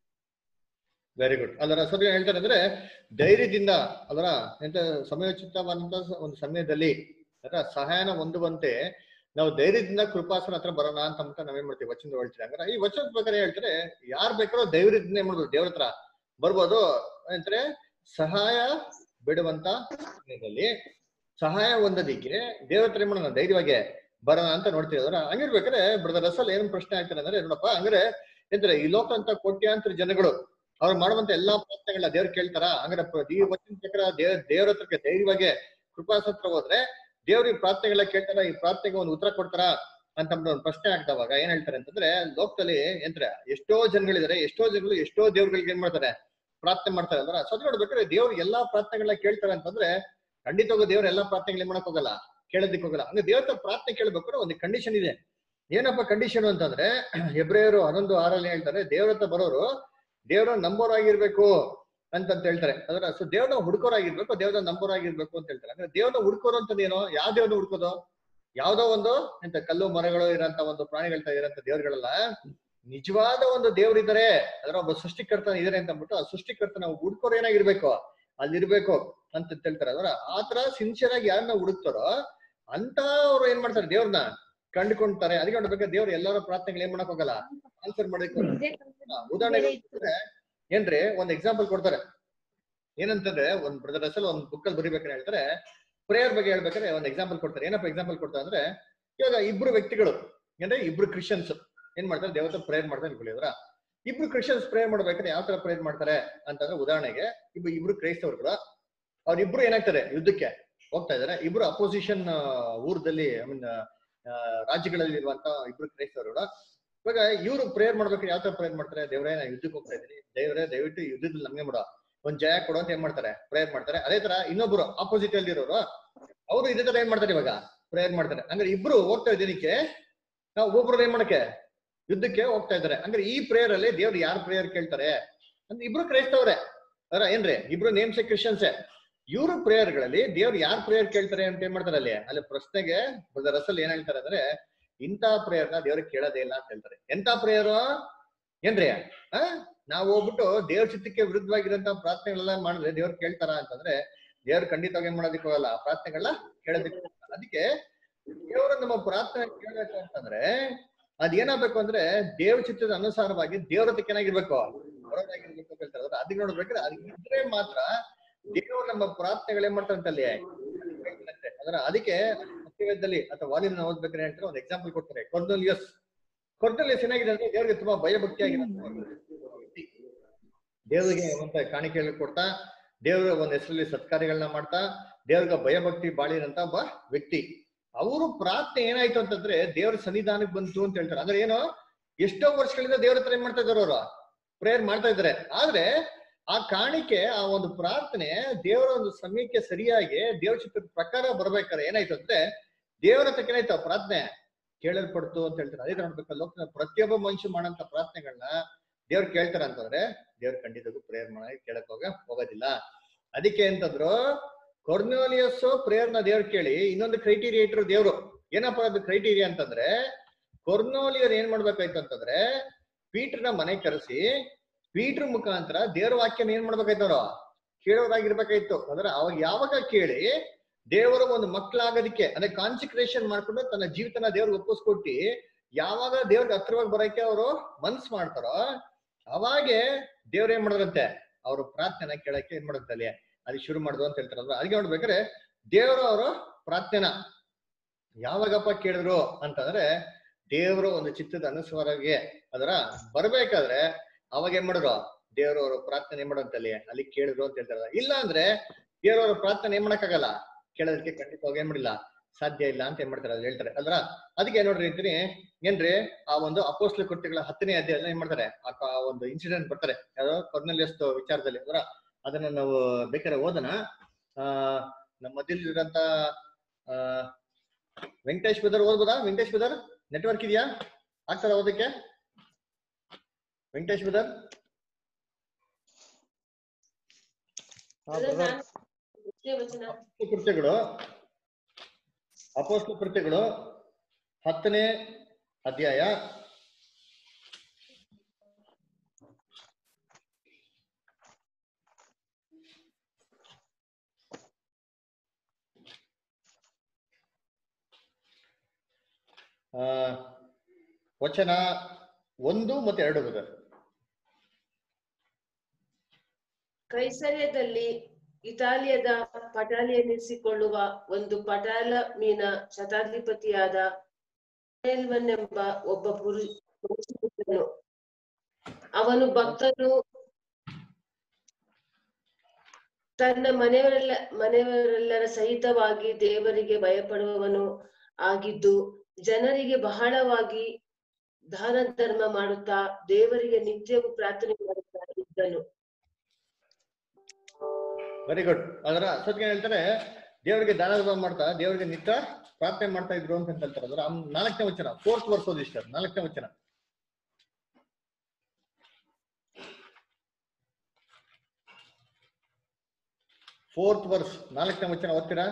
ವೆರಿ ಗುಡ್ ಅದರ ಸರಿ ಹೇಳ್ತಾರೆ ಅಂದ್ರೆ ಧೈರ್ಯದಿಂದ ಅದರ ಎಂತ ಸಮಯೋಚಿತವಾದಂತ ಒಂದು ಸಮಯದಲ್ಲಿ ಅದರ ಸಹಾಯನ ಹೊಂದುವಂತೆ ನಾವು ಧೈರ್ಯದಿಂದ ಕೃಪಾಸನ ಹತ್ರ ಬರೋಣ ಅಂತ ಅಂದ್ಬಿಟ್ಟು ನಾವೇನ್ ಮಾಡ್ತೀವಿ ವಚನ ಹೇಳ್ತೀವಿ ಹಂಗಾರೆ ಈ ವಚನದ ಪ್ರಕಾರ ಹೇಳ್ತಾರೆ ಯಾರ್ ಬೇಕಾದ್ರೂ ಧೈರ್ಯದಿಂದ ಏನ್ ಮಾಡ್ಬೋದು ದೇವ್ರ ಹತ್ರ ಬರ್ಬೋದು ಅಂದ್ರೆ ಸಹಾಯ ಬಿಡುವಂತ ಸಮಯದಲ್ಲಿ ಸಹಾಯ ಹೊಂದೋದಿಕ್ಕೆ ದೇವ್ರ ಹತ್ರ ಏನ್ ಮಾಡೋಣ ಧೈರ್ಯವಾಗಿ ಬರೋಣ ಅಂತ ನೋಡ್ತೀವಿ ಅದರ ಹಂಗಿರ್ಬೇಕಾದ್ರೆ ಬ್ರದರ್ ರಸಲ್ ಏನ್ ಪ್ರಶ್ನೆ ಆಗ್ತಾರೆ ಅಂದ್ರೆ ನೋಡಪ್ಪ ಹಂಗಾರೆ ಎಂದ್ರೆ ಈ ಲೋಕ ಅಂತ ಕೋಟ್ಯಾಂತರ ಜನಗಳು ಅವ್ರು ಮಾಡುವಂತ ಎಲ್ಲಾ ಪ್ರಾರ್ಥನೆಗಳನ್ನ ದೇವ್ರು ಕೇಳ್ತಾರ ಹಂಗಾರೆ ಪ್ರ- ಈ ವಚನ ಪ್ರಕಾರ ದೇವ್ ದೇವ್ರ ಹತ್ರಕ್ಕೆ ಧೈರ್ಯವಾಗಿ ಕೃಪಾಸ ಹತ್ರ ಹೋದ್ರೆ ದೇವ್ರ ಈ ಪ್ರಾರ್ಥನೆಗಳ ಕೇಳ್ತಾರ ಈ ಪ್ರಾರ್ಥನೆಗೆ ಒಂದು ಉತ್ತರ ಕೊಡ್ತಾರ ಅಂತ ಅಂದ್ಬಿಟ್ಟು ಒಂದು ಪ್ರಶ್ನೆ ಆಗ್ದವಾಗ ಏನ್ ಹೇಳ್ತಾರೆ ಅಂತಂದ್ರೆ ಲೋಕದಲ್ಲಿ ಏನ್ರೆ ಎಷ್ಟೋ ಜನಗಳಿದ್ದಾರೆ ಎಷ್ಟೋ ಜನಗಳು ಎಷ್ಟೋ ದೇವ್ರಗಳಿಗೆ ಏನ್ ಮಾಡ್ತಾರೆ ಪ್ರಾರ್ಥನೆ ಮಾಡ್ತಾರೆ ಅಲ್ವಾ ಸೊ ಅದ್ ನೋಡ್ಬೇಕಾದ್ರೆ ದೇವ್ರು ಎಲ್ಲಾ ಪ್ರಾರ್ಥನೆಗಳನ್ನ ಕೇಳ್ತಾರೆ ಅಂತಂದ್ರೆ ಖಂಡಿತವಾಗೂ ದೇವ್ರ ಎಲ್ಲಾ ಪ್ರಾರ್ಥನೆಗಳು ಏನ್ ಮಾಡಕ್ ಹೋಗಲ್ಲ ಕೇಳೋದಿಕ್ ಹೋಗಲ್ಲ ಅಂದ್ರೆ ದೇವ್ರ ಹತ್ರ ಪ್ರಾರ್ಥನೆ ಕೇಳ್ಬೇಕಾದ್ರೆ ಒಂದು ಕಂಡೀಷನ್ ಇದೆ ಏನಪ್ಪ ಕಂಡೀಷನ್ ಅಂತಂದ್ರೆ ಹೆಬ್ರಿಯರು ಹನ್ನೊಂದು ಆರಲ್ಲಿ ಹೇಳ್ತಾರೆ ದೇವ್ರ ಹತ್ರ ಬರೋರು ದೇವ್ರ ನಂಬೋರಾಗಿರ್ಬೇಕು ಅಂತಂತ ಹೇಳ್ತಾರೆ ಅದರ ಸೊ ದೇವ್ರನ್ನ ಹುಡ್ಕೋರಾಗಿರ್ಬೇಕು ದೇವ್ರ ನಂಬೋರಾಗಿರ್ಬೇಕು ಅಂತ ಹೇಳ್ತಾರೆ ಅಂದ್ರೆ ದೇವ್ರನ್ನ ಹುಡ್ಕೋರು ಅಂತದೇನೋ ಯಾವ ದೇವ್ರನ್ನ ಹುಡ್ಕೋದು ಯಾವ್ದೋ ಒಂದು ಎಂತ ಕಲ್ಲು ಮರಗಳು ಇರೋಂತ ಒಂದು ಪ್ರಾಣಿಗಳ ಇರೋಂತ ದೇವ್ರುಗಳಲ್ಲ ನಿಜವಾದ ಒಂದು ದೇವ್ರಿದ್ದಾರೆ ಅದರ ಒಬ್ಬ ಸೃಷ್ಟಿಕರ್ತ ಇದಾರೆ ಅಂತ ಅಂದ್ಬಿಟ್ಟು ಆ ಸೃಷ್ಟಿಕರ್ತ ನಾವು ಹುಡ್ಕೋರು ಏನಾಗಿರ್ಬೇಕು ಅಲ್ಲಿರ್ಬೇಕು ಅಂತ ಹೇಳ್ತಾರೆ ಅದರ ಆತರ ಸಿನ್ಸಿಯರ್ ಆಗಿ ಯಾರನ್ನ ಹುಡುಕ್ತಾರೋ ಅಂತ ಅವ್ರು ಏನ್ ಮಾಡ್ತಾರೆ ದೇವ್ರನ್ನ ಕಂಡುಕೊಂತಾರೆ ಅದಕ್ಕೆ ನೋಡ್ಬೇಕು ದೇವ್ರು ಎಲ್ಲರ ಪ್ರಾರ್ಥನೆಗಳು ಏನ್ ಮಾಡಕ್ ಹೋಗಲ್ಲ ಆನ್ಸರ್ ಮಾಡಬೇಕು ಉದಾಹರಣೆಗೆ ಕೊಟ್ರೆ ಏನ್ರಿ ಒಂದ್ ಎಕ್ಸಾಂಪಲ್ ಕೊಡ್ತಾರೆ ಏನಂತಂದ್ರೆ ಒಂದ್ ಬ್ರದರ್ ಅಸಲ್ ಒಂದ್ ಬುಕ್ ಅಲ್ಲಿ ಬರಿಬೇಕಾದ್ರೆ ಹೇಳ್ತಾರೆ ಪ್ರೇಯರ್ ಬಗ್ಗೆ ಹೇಳ್ಬೇಕಾದ್ರೆ ಒಂದ್ ಎಕ್ಸಾಂಪಲ್ ಕೊಡ್ತಾರೆ ಏನಪ್ಪ ಎಕ್ಸಾಂಪಲ್ ಕೊಡ್ತಾರೆ ಅಂದ್ರೆ ಇವಾಗ ಇಬ್ರು ವ್ಯಕ್ತಿಗಳು ಅಂದ್ರೆ ಇಬ್ರು ಕ್ರಿಶ್ಚಿಯನ್ಸ್ ಏನ್ ಮಾಡ್ತಾರೆ ದೇವತ ಪ್ರೇಯರ್ ಮಾಡ್ತಾರೆ ಅನ್ಕೊಳ್ಳಿ ಅವ್ರ ಇಬ್ರು ಕ್ರಿಶ್ಚಿಯನ್ಸ್ ಪ್ರೇಯರ್ ಮಾಡ್ಬೇಕಾದ್ರೆ ಯಾವ ತರ ಪ್ರೇಯರ್ ಮಾಡ್ತಾರೆ ಅಂತಂದ್ರೆ ಉದಾಹರಣೆಗೆ ಇಬ್ರು ಇಬ್ರು ಕ್ರೈಸ್ತವರುಗಳು ಅವ್ರಿಬ್ರು ಏನಾಗ್ತಾರೆ ಯುದ್ಧಕ್ಕೆ ಹೋಗ್ತಾ ಇದಾರೆ ಇಬ್ರು ಅಪೋಸಿಷನ್ ಊರದಲ್ಲಿ ಐ ಮೀನ್ ರಾಜ್ಯಗಳಲ್ಲಿ ಇರುವಂತ ಇಬ್ರು ಕ್ರೈಸ್ತವರು ಇವಾಗ ಇವರು ಪ್ರೇಯರ್ ಮಾಡ್ಬೇಕು ಯಾವ ತರ ಪ್ರೇಯರ್ ಮಾಡ್ತಾರೆ ದೇವರೇ ನಾ ಯುದ್ಧಕ್ಕೆ ಹೋಗ್ತಾ ಇದ್ದೀನಿ ದೇವರೇ ದಯವಿಟ್ಟು ಯುದ್ಧದಲ್ಲಿ ನಮ್ಗೆ ಮಾಡೋ ಒಂದ್ ಜಯ ಕೊಡು ಅಂತ ಏನ್ ಮಾಡ್ತಾರೆ ಪ್ರೇಯರ್ ಮಾಡ್ತಾರೆ ಅದೇ ತರ ಇನ್ನೊಬ್ರು ಆಪೋಸಿಟ್ ಅಲ್ಲಿ ಇರೋರು ಅವರು ಇದೇ ತರ ಏನ್ ಮಾಡ್ತಾರೆ ಇವಾಗ ಪ್ರೇಯರ್ ಮಾಡ್ತಾರೆ ಅಂದ್ರೆ ಇಬ್ರು ಹೋಗ್ತಾ ಇದ್ದೀನಿಕ್ಕೆ ನಾವು ಒಬ್ಬೊಬ್ರು ಏನ್ ಮಾಡಕ್ಕೆ ಯುದ್ಧಕ್ಕೆ ಹೋಗ್ತಾ ಇದ್ದಾರೆ ಅಂದ್ರೆ ಈ ಪ್ರೇಯರ್ ಅಲ್ಲಿ ದೇವ್ರು ಯಾರು ಪ್ರೇಯರ್ ಕೇಳ್ತಾರೆ ಅಂದ್ರೆ ಇಬ್ರು ಕ್ರೈಸ್ತವ್ರೆ ಅರ ಏನ್ರಿ ಇಬ್ರು ನೇಮ್ಸ್ ಕ್ರಿಶ್ಚಿಯನ್ಸೇ ಇವ್ರ ಪ್ರೇಯರ್ ಗಳಲ್ಲಿ ದೇವ್ರು ಯಾರ್ ಪ್ರೇಯರ್ ಕೇಳ್ತಾರೆ ಅಂತ ಏನ್ ಮಾಡ್ತಾರೆ ಅಲ್ಲಿ ಅಲ್ಲಿ ಪ್ರಶ್ನೆಗೆ ರಸಲ್ ಏನ್ ಹೇಳ್ತಾರೆ ಅಂದ್ರೆ ಇಂಥ ಪ್ರೇಯರ್ ನ ದೇವ್ರಿಗೆ ಕೇಳೋದೇ ಇಲ್ಲ ಅಂತ ಹೇಳ್ತಾರೆ ಎಂತ ಪ್ರೇಯರ್ ಏನ್ರಿ ಆ ನಾವು ಹೋಗ್ಬಿಟ್ಟು ದೇವ್ರ ಚಿತ್ತಕ್ಕೆ ವಿರುದ್ಧವಾಗಿರಂತ ಪ್ರಾರ್ಥನೆಗಳೆಲ್ಲ ಮಾಡಿದ್ರೆ ದೇವ್ರು ಕೇಳ್ತಾರ ಅಂತಂದ್ರೆ ದೇವ್ರು ಖಂಡಿತವಾಗಿ ಏನ್ ಮಾಡೋದಕ್ಕೆ ಹೋಗಲ್ಲ ಆ ಪ್ರಾರ್ಥನೆಗಳನ್ನ ಕೇಳೋದಕ್ಕೆ ಹೋಗಲ್ಲ. ಅದಕ್ಕೆ ದೇವರು ನಮ್ಮ ಪ್ರಾರ್ಥನೆ ಕೇಳಬೇಕು ಅಂತಂದ್ರೆ ಅದ್ ಏನಾಗ್ಬೇಕು ಅಂದ್ರೆ ದೇವ್ರ ಚಿತ್ತದ ಅನುಸಾರವಾಗಿ ದೇವ್ರ ಹತ್ರಕ್ಕೆ ಏನಾಗಿರ್ಬೇಕು ಹೊರಗಾಗಿರ್ಬೇಕು ಅಂತ ಹೇಳ್ತಾರೆ ಅದ್ರ ಅದಕ್ಕೆ ನೋಡ್ಬೇಕಾದ್ರೆ ಅದು ಇದ್ರೆ ಮಾತ್ರ ದೇವರು ನಮ್ಮ ಪ್ರಾರ್ಥನೆಗಳು ಏನ್ ಮಾಡ್ತಾರಂತೆ ಅಲ್ಲಿ ಕೇಳ್ತಾರಂತೆ. ಅದರ ಅದಕ್ಕೆ ಸತ್ಯವೇದದಲ್ಲಿ ಅಥವಾ ವಾಲಿನ ಓದ್ಬೇಕಾದ್ರೆ ಹೇಳ್ತಾರೆ ಒಂದು ಎಕ್ಸಾಂಪಲ್ ಕೊಡ್ತಾರೆ ಕೊರ್ನಲಿಯಸ್ ಕೊರ್ನಲಿಯಸ್ ಏನಾಗಿದೆ ಅಂದ್ರೆ ದೇವರಿಗೆ ತುಂಬಾ ಭಯಭಕ್ತಿ ಆಗಿದೆ ದೇವರಿಗೆ ಒಂದು ಕಾಣಿಕೆಗಳು ಕೊಡ್ತಾ ದೇವರ ಒಂದ್ ಹೆಸರಲ್ಲಿ ಸತ್ಕಾರ್ಯಗಳನ್ನ ಮಾಡ್ತಾ ದೇವ್ರಿಗೆ ಭಯಭಕ್ತಿ ಬಾಳಿರಂತ ಒಬ್ಬ ವ್ಯಕ್ತಿ ಅವರು ಪ್ರಾರ್ಥನೆ ಏನಾಯ್ತು ಅಂತಂದ್ರೆ ದೇವರ ಸನ್ನಿಧಾನಕ್ಕೆ ಬಂತು ಅಂತ ಹೇಳ್ತಾರೆ ಅಂದ್ರೆ ಏನು ಎಷ್ಟೋ ವರ್ಷಗಳಿಂದ ದೇವ್ರ ಹತ್ರ ಏನ್ ಮಾಡ್ತಾ ಇದಾರೆ ಅವರು ಪ್ರೇಯರ್ ಮಾಡ್ತಾ ಇದಾರೆ ಆದ್ರೆ ಆ ಕಾಣಿಕೆ ಆ ಒಂದು ಪ್ರಾರ್ಥನೆ ದೇವರ ಒಂದು ಸಮಯಕ್ಕೆ ಸರಿಯಾಗಿ ದೇವ್ರ ಚಿತ್ರದ ಪ್ರಕಾರ ಬರ್ಬೇಕಾದ್ರೆ ಏನಾಯ್ತು ಅಂದ್ರೆ ದೇವರ ಹತ್ರಕ್ಕೆ ಏನಾಯ್ತು ಆ ಪ್ರಾರ್ಥನೆ ಕೇಳಲ್ಪಡ್ತು ಅಂತ ಹೇಳ್ತಾರೆ ಅದೇ ನೋಡ್ಬೇಕು ಲೋಕದ ಪ್ರತಿಯೊಬ್ಬ ಮನುಷ್ಯ ಮಾಡಂತ ಪ್ರಾರ್ಥನೆಗಳನ್ನ ದೇವ್ರು ಕೇಳ್ತಾರ ಅಂತಂದ್ರೆ ದೇವ್ರ ಖಂಡಿತಕ್ಕೂ ಪ್ರೇಯರ್ ಮಾಡಿ ಕೇಳಕ್ ಹೋಗ ಹೋಗೋದಿಲ್ಲ ಅದಕ್ಕೆ ಅಂತಂದ್ರು ಕೊರ್ನೋಲಿಯಸ್ ಪ್ರೇಯರ್ ನ ದೇವ್ರು ಕೇಳಿ ಇನ್ನೊಂದು ಕ್ರೈಟೀರಿಯಾ ಇಟ್ರು ದೇವ್ರು ಏನಪ್ಪಾ ಅದು ಕ್ರೈಟೀರಿಯಾ ಅಂತಂದ್ರೆ ಕೊರ್ನೋಲಿಯರ್ ಏನ್ ಮಾಡ್ಬೇಕಾಯ್ತು ಅಂತಂದ್ರೆ ಪೀಟ್ರನ ಮನೆ ಕರೆಸಿ ಪೀಟ್ರ್ ಮುಖಾಂತರ ದೇವ್ರ ವಾಕ್ಯನ ಏನ್ ಮಾಡ್ಬೇಕಾಯ್ತು ಅವ್ರು ಕೇಳೋರಾಗಿರ್ಬೇಕಾಯ್ತು ಅಂದ್ರೆ ಅವಾಗ ಯಾವಾಗ ಕೇಳಿ ದೇವರ ಒಂದು ಮಕ್ಕಳಾಗೋದಕ್ಕೆ ಅಂದ್ರೆ ಕಾನ್ಸಿಕ್ರೇಷನ್ ಮಾಡ್ಕೊಂಡು ತನ್ನ ಜೀವಿತನ ದೇವ್ರಿಗೆ ಒಪ್ಪಿಸ್ಕೊಟ್ಟಿ ಯಾವಾಗ ದೇವ್ರಿಗೆ ಹತ್ರವಾಗಿ ಬರೋಕೆ ಅವರು ಮನ್ಸ್ ಮಾಡ್ತಾರೋ ಅವಾಗೆ ದೇವ್ರ ಏನ್ ಮಾಡಿದ್ರಂತೆ ಅವ್ರ ಪ್ರಾರ್ಥನೆ ಕೇಳಕ್ಕೆ ಏನ್ ಮಾಡುತ್ತೆ ಅಲ್ಲಿ ಅಲ್ಲಿ ಶುರು ಮಾಡುದು ಅಂತ ಹೇಳ್ತಾರಲ್ವ ಅದಕ್ಕೆ ನೋಡ್ಬೇಕಾದ್ರೆ ದೇವರು ಅವರು ಪ್ರಾರ್ಥನೆನ ಯಾವಾಗಪ್ಪ ಕೇಳಿದ್ರು ಅಂತಂದ್ರೆ ದೇವರ ಒಂದು ಚಿತ್ತದ ಅನುಸಾರಗೆ ಅದರ ಬರ್ಬೇಕಾದ್ರೆ ಅವಾಗ ಏನ್ ಮಾಡಿದ್ರು ದೇವರು ಅವ್ರ ಪ್ರಾರ್ಥನೆ ಏನ್ ಮಾಡುವಂತ ಅಲ್ಲಿ ಅಲ್ಲಿ ಕೇಳಿದ್ರು ಅಂತ ಹೇಳ್ತಾರೆ ಇಲ್ಲ ಅಂದ್ರೆ ದೇವರವರ ಪ್ರಾರ್ಥನೆ ಏನ್ ಮಾಡಕ್ಕಾಗಲ್ಲ ಕೇಳೋದಕ್ಕೆ ಖಂಡಿತವಾಗಿ ಏನ್ ಮಾಡಿಲ್ಲ ಸಾಧ್ಯ ಇಲ್ಲ ಅಂತ ಏನ್ ಮಾಡ್ತಾರೆ ಅದು ಹೇಳ್ತಾರೆ ಅಲ್ರ ಅದಕ್ಕೆ ನೋಡ್ರಿ ಅಂತೀನಿ ಏನ್ರಿ ಆ ಒಂದು ಅಪೋಸ್ಲ ಕೃತ್ಯಗಳ ಹತ್ತನೇ ಅಧ್ಯಾಯ ಏನ್ ಮಾಡ್ತಾರೆ ಆ ಕ- ಆ ಒಂದು ಇನ್ಸಿಡೆಂಟ್ ಬರ್ತಾರೆ ಯಾವ್ದೋ ಕೊರ್ನಲಿಯಸ್ ವಿಚಾರದಲ್ಲಿ ಅಲ್ರ ಅದನ್ನ ನಾವು ಬೇಕಾದ್ರೆ ಓದೋಣ ಆ ನಮ್ಮ ಮಧ್ಯದಲ್ಲಿರೋಂತ ಆ ವೆಂಕಟೇಶ್ ಬಿದರ್ ಓದ್ಬೋದಾ ವೆಂಕಟೇಶ್ ಬಿದರ್ ನೆಟ್ವರ್ಕ್ ಇದೆಯಾ ಆಗ್ತದ ಓದಕ್ಕೆ ವೆಂಕಟೇಶ್ ಬಿದರ್ ಅದು ನಾನು ಎಷ್ಟನೇ ವಚನ ಅಪೊಸ್ಲ ಕೃತ್ಯಗಳು ಅಪೋಸ್ಲ ಕೃತ್ಯಗಳು ಹತ್ತನೇ ಅಧ್ಯಾಯ ಆ, ವಚನ ಒಂದು ಮತ್ತೆ ಎರಡು ಬದರ್ ಕೈಸರ್ಯದಲ್ಲಿ ಇಟಾಲಿಯದ ಪಟಾಲಿಯನ್ನಿಸಿಕೊಳ್ಳುವ ಒಂದು ಪಟಾಲ ಮೀನ ಶತಾಧಿಪತಿಯಾದ ಎಂಬ ಒಬ್ಬ ಪುರು- ಪುರುಷನಿದ್ದನು ಅವನು ಭಕ್ತನು ತನ್ನ ಮನೆಯವರೆಲ್ಲ ಮನೆಯವರೆಲ್ಲರ ಸಹಿತವಾಗಿ ದೇವರಿಗೆ ಭಯಪಡುವವನು ಆಗಿದ್ದು ಜನರಿಗೆ ಬಹಳವಾಗಿ ದಾನ ಧರ್ಮ ಮಾಡುತ್ತಾ ದೇವರಿಗೆ ನಿತ್ಯವೂ ಪ್ರಾರ್ಥನೆ ಮಾಡುತ್ತಾ ಇದ್ದನು ವೆರಿ ಗುಡ್ ಅದರ ಸತ್ಯ ಹೇಳ್ತಾರೆ ದೇವರಿಗೆ ದಾನ ಧರ್ಮ ಮಾಡ್ತಾ ದೇವರಿಗೆ ನಿತ್ಯ ಪ್ರಾರ್ಥನೆ ಮಾಡ್ತಾ ಇದ್ರು ಅಂತ ಹೇಳ್ತಾರೆ ಅದರ ಅವ್ನ್ ನಾಲ್ಕನೇ ವಚನ ಫೋರ್ತ್ ವರ್ಸ್ ಓದಿ ಸರ್ ನಾಲ್ಕನೇ ವಚನ ಫೋರ್ತ್ ವರ್ಸ್ ನಾಲ್ಕನೇ ವಚನ ಓದ್ತೀರಾ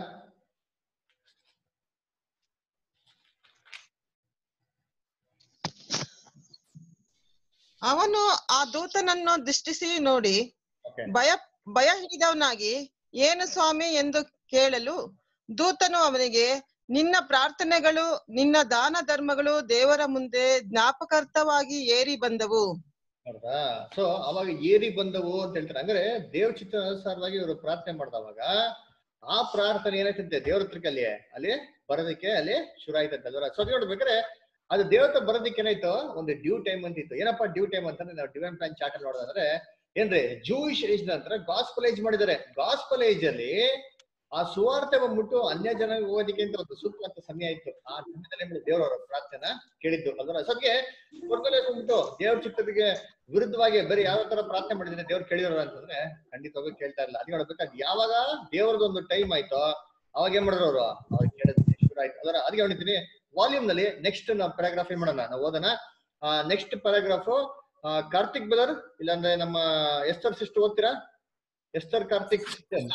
ಅವನು ಆ ದೂತನನ್ನು ದೃಷ್ಟಿಸಿ ನೋಡಿ ಓಕೆ ಭಯ ಭಯ ಹಿಡಿದವನಾಗಿ ಏನು ಸ್ವಾಮಿ ಎಂದು ಕೇಳಲು ದೂತನು ಅವನಿಗೆ ನಿನ್ನ ಪ್ರಾರ್ಥನೆಗಳು ನಿನ್ನ ದಾನ ಧರ್ಮಗಳು ದೇವರ ಮುಂದೆ ಜ್ಞಾಪಕಾರ್ಥವಾಗಿ ಏರಿ ಬಂದವು ಹೌದಾ ಸೊ ಅವಾಗ ಏರಿ ಬಂದವು ಅಂತ ಹೇಳ್ತಾರೆ ಅಂದ್ರೆ ದೇವ್ರ ಚಿತ್ರ ಅನುಸಾರವಾಗಿ ಇವರು ಪ್ರಾರ್ಥನೆ ಮಾಡಿದವಾಗ ಆ ಪ್ರಾರ್ಥನೆ ಏನಾಯ್ತಂತೆ ದೇವ್ರ ಹತ್ರಕ್ಕೆ ಅಲ್ಲಿ ಅಲ್ಲಿ ಬರೋದಕ್ಕೆ ಅಲ್ಲಿ ಶುರು ಆಯ್ತಂತೆ ಅದರ ಸೊ ನೋಡ್ಬೇಕಾದ್ರೆ ಅದು ದೇವ್ರ ಹತ್ರ ಬರೋದಕ್ಕೆ ಏನಾಯ್ತು ಒಂದು ಡ್ಯೂ ಟೈಮ್ ಅಂತ ಇತ್ತು ಏನಪ್ಪಾ ಡ್ಯೂ ಟೈಮ್ ಅಂತಂದ್ರೆ ನಾವು ಡಿವೈನ್ ಪ್ಲಾನ್ ಚಾರ್ಟ್ ನೋಡೋದಾದ್ರೆ ಏನ್ರಿ ಜೂಯಿಶ್ ಏಜ್ ನಂತರ ಗಾಸ್ಪಲ್ ಏಜ್ ಮಾಡಿದ್ದಾರೆ ಗಾಸ್ಪಲ್ ಏಜ್ ಅಲ್ಲಿ ಆ ಸುವಾರ್ತೆ ಬಂದ್ಬಿಟ್ಟು ಅನ್ಯ ಜನ ಓದಿಕೆ ಅಂತ ಒಂದು ಸೂಕ್ತ ಸಮಯ ಇತ್ತು ಆ ಸಮಯದಲ್ಲಿ ದೇವರವರ ಪ್ರಾರ್ಥನೆ ಕೇಳಿದ್ದು ಅದರ ಸದ್ಯ ಕೊರ್ಕೊಲೆ ಬಂದ್ಬಿಟ್ಟು ದೇವ್ರ ಚಿತ್ತದಿಗೆ ವಿರುದ್ಧವಾಗಿ ಬರೀ ಯಾವ ತರ ಪ್ರಾರ್ಥನೆ ಮಾಡಿದ್ರೆ ದೇವ್ರು ಕೇಳಿರೋರು ಅಂತಂದ್ರೆ ಖಂಡಿತವಾಗೂ ಕೇಳ್ತಾ ಇಲ್ಲ ಅದಕ್ಕೆ ನೋಡ್ಬೇಕಾದ್ ಯಾವಾಗ ದೇವ್ರದೊಂದು ಟೈಮ್ ಆಯ್ತೋ ಅವಾಗ ಏನ್ ಮಾಡಿದ್ರು ಅವರು ಅವಾಗ ಕೇಳೋದು ಶುರು ಆಯ್ತು ಅದರ ಅದಕ್ಕೆ ಹೊಡಿತೀನಿ ವಾಲ್ಯೂಮ್ ನಲ್ಲಿ ನೆಕ್ಸ್ಟ್ ನಾವು ಪ್ಯಾರಾಗ್ರಾಫ್ ಏನ್ ಮಾಡೋಣ ನಾವು ಓದೋಣ ನೆಕ್ಸ್ಟ್ ಪ್ಯಾರಾಗ್ರಾಫ್ ಕಾರ್ತಿಕ್ ಬ್ರದರ್ ಇಲ್ಲಾಂದ್ರೆ ನಮ್ಮ ಎಸ್ತರ್ ಸಿಸ್ಟರ್ ಓದ್ತೀರಾ ಎಸ್ತರ್ ಕಾರ್ತಿಕ್ sister.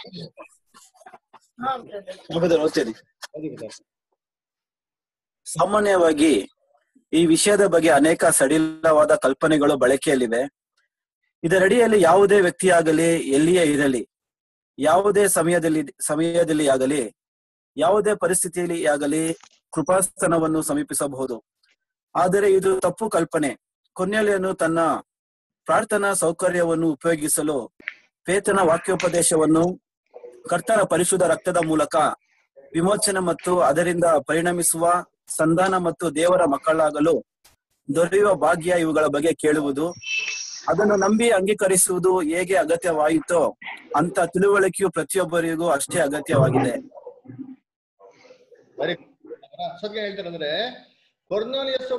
ಬ್ರದರ್ ಓದ್ತೀನಿ ಓದಿ brother. ಸಾಮಾನ್ಯವಾಗಿ ಈ ವಿಷಯದ ಬಗ್ಗೆ ಅನೇಕ ಸಡಿಲವಾದ ಕಲ್ಪನೆಗಳು ಬಳಕೆಯಲ್ಲಿವೆ ಇದರಡಿಯಲ್ಲಿ ಯಾವುದೇ ವ್ಯಕ್ತಿಯಾಗಲಿ ಎಲ್ಲಿಯೇ ಇರಲಿ ಯಾವುದೇ ಸಮಯದಲ್ಲಿ ಸಮಯದಲ್ಲಿ ಆಗಲಿ ಯಾವುದೇ ಪರಿಸ್ಥಿತಿಯಲ್ಲಿ ಆಗಲಿ ಕೃಪಾಸ್ತನವನ್ನು ಸಮೀಪಿಸಬಹುದು ಆದರೆ ಇದು ತಪ್ಪು ಕಲ್ಪನೆ ಕೊನ್ನೆಲೆಯನ್ನು ತನ್ನ ಪ್ರಾರ್ಥನಾ ಸೌಕರ್ಯವನ್ನು ಉಪಯೋಗಿಸಲು ಪೇತನ ವಾಕ್ಯೋಪದೇಶವನ್ನು ಕರ್ತನ ಪರಿಶುದ್ಧ ರಕ್ತದ ಮೂಲಕ ವಿಮೋಚನೆ ಮತ್ತು ಅದರಿಂದ ಪರಿಣಮಿಸುವ ಸಂಧಾನ ಮತ್ತು ದೇವರ ಮಕ್ಕಳಾಗಲು ದೊರೆಯುವ ಭಾಗ್ಯ ಇವುಗಳ ಬಗ್ಗೆ ಕೇಳುವುದು ಅದನ್ನು ನಂಬಿ ಅಂಗೀಕರಿಸುವುದು ಹೇಗೆ ಅಗತ್ಯವಾಯಿತೋ ಅಂತ ತಿಳುವಳಿಕೆಯು ಪ್ರತಿಯೊಬ್ಬರಿಗೂ ಅಷ್ಟೇ ಅಗತ್ಯವಾಗಿದೆ ವೆರಿ ಸದ್ಯ ಹೇಳ್ತಾರೆ ಅಂದ್ರೆ ಕೊರ್ನೋಲಿಯಸ್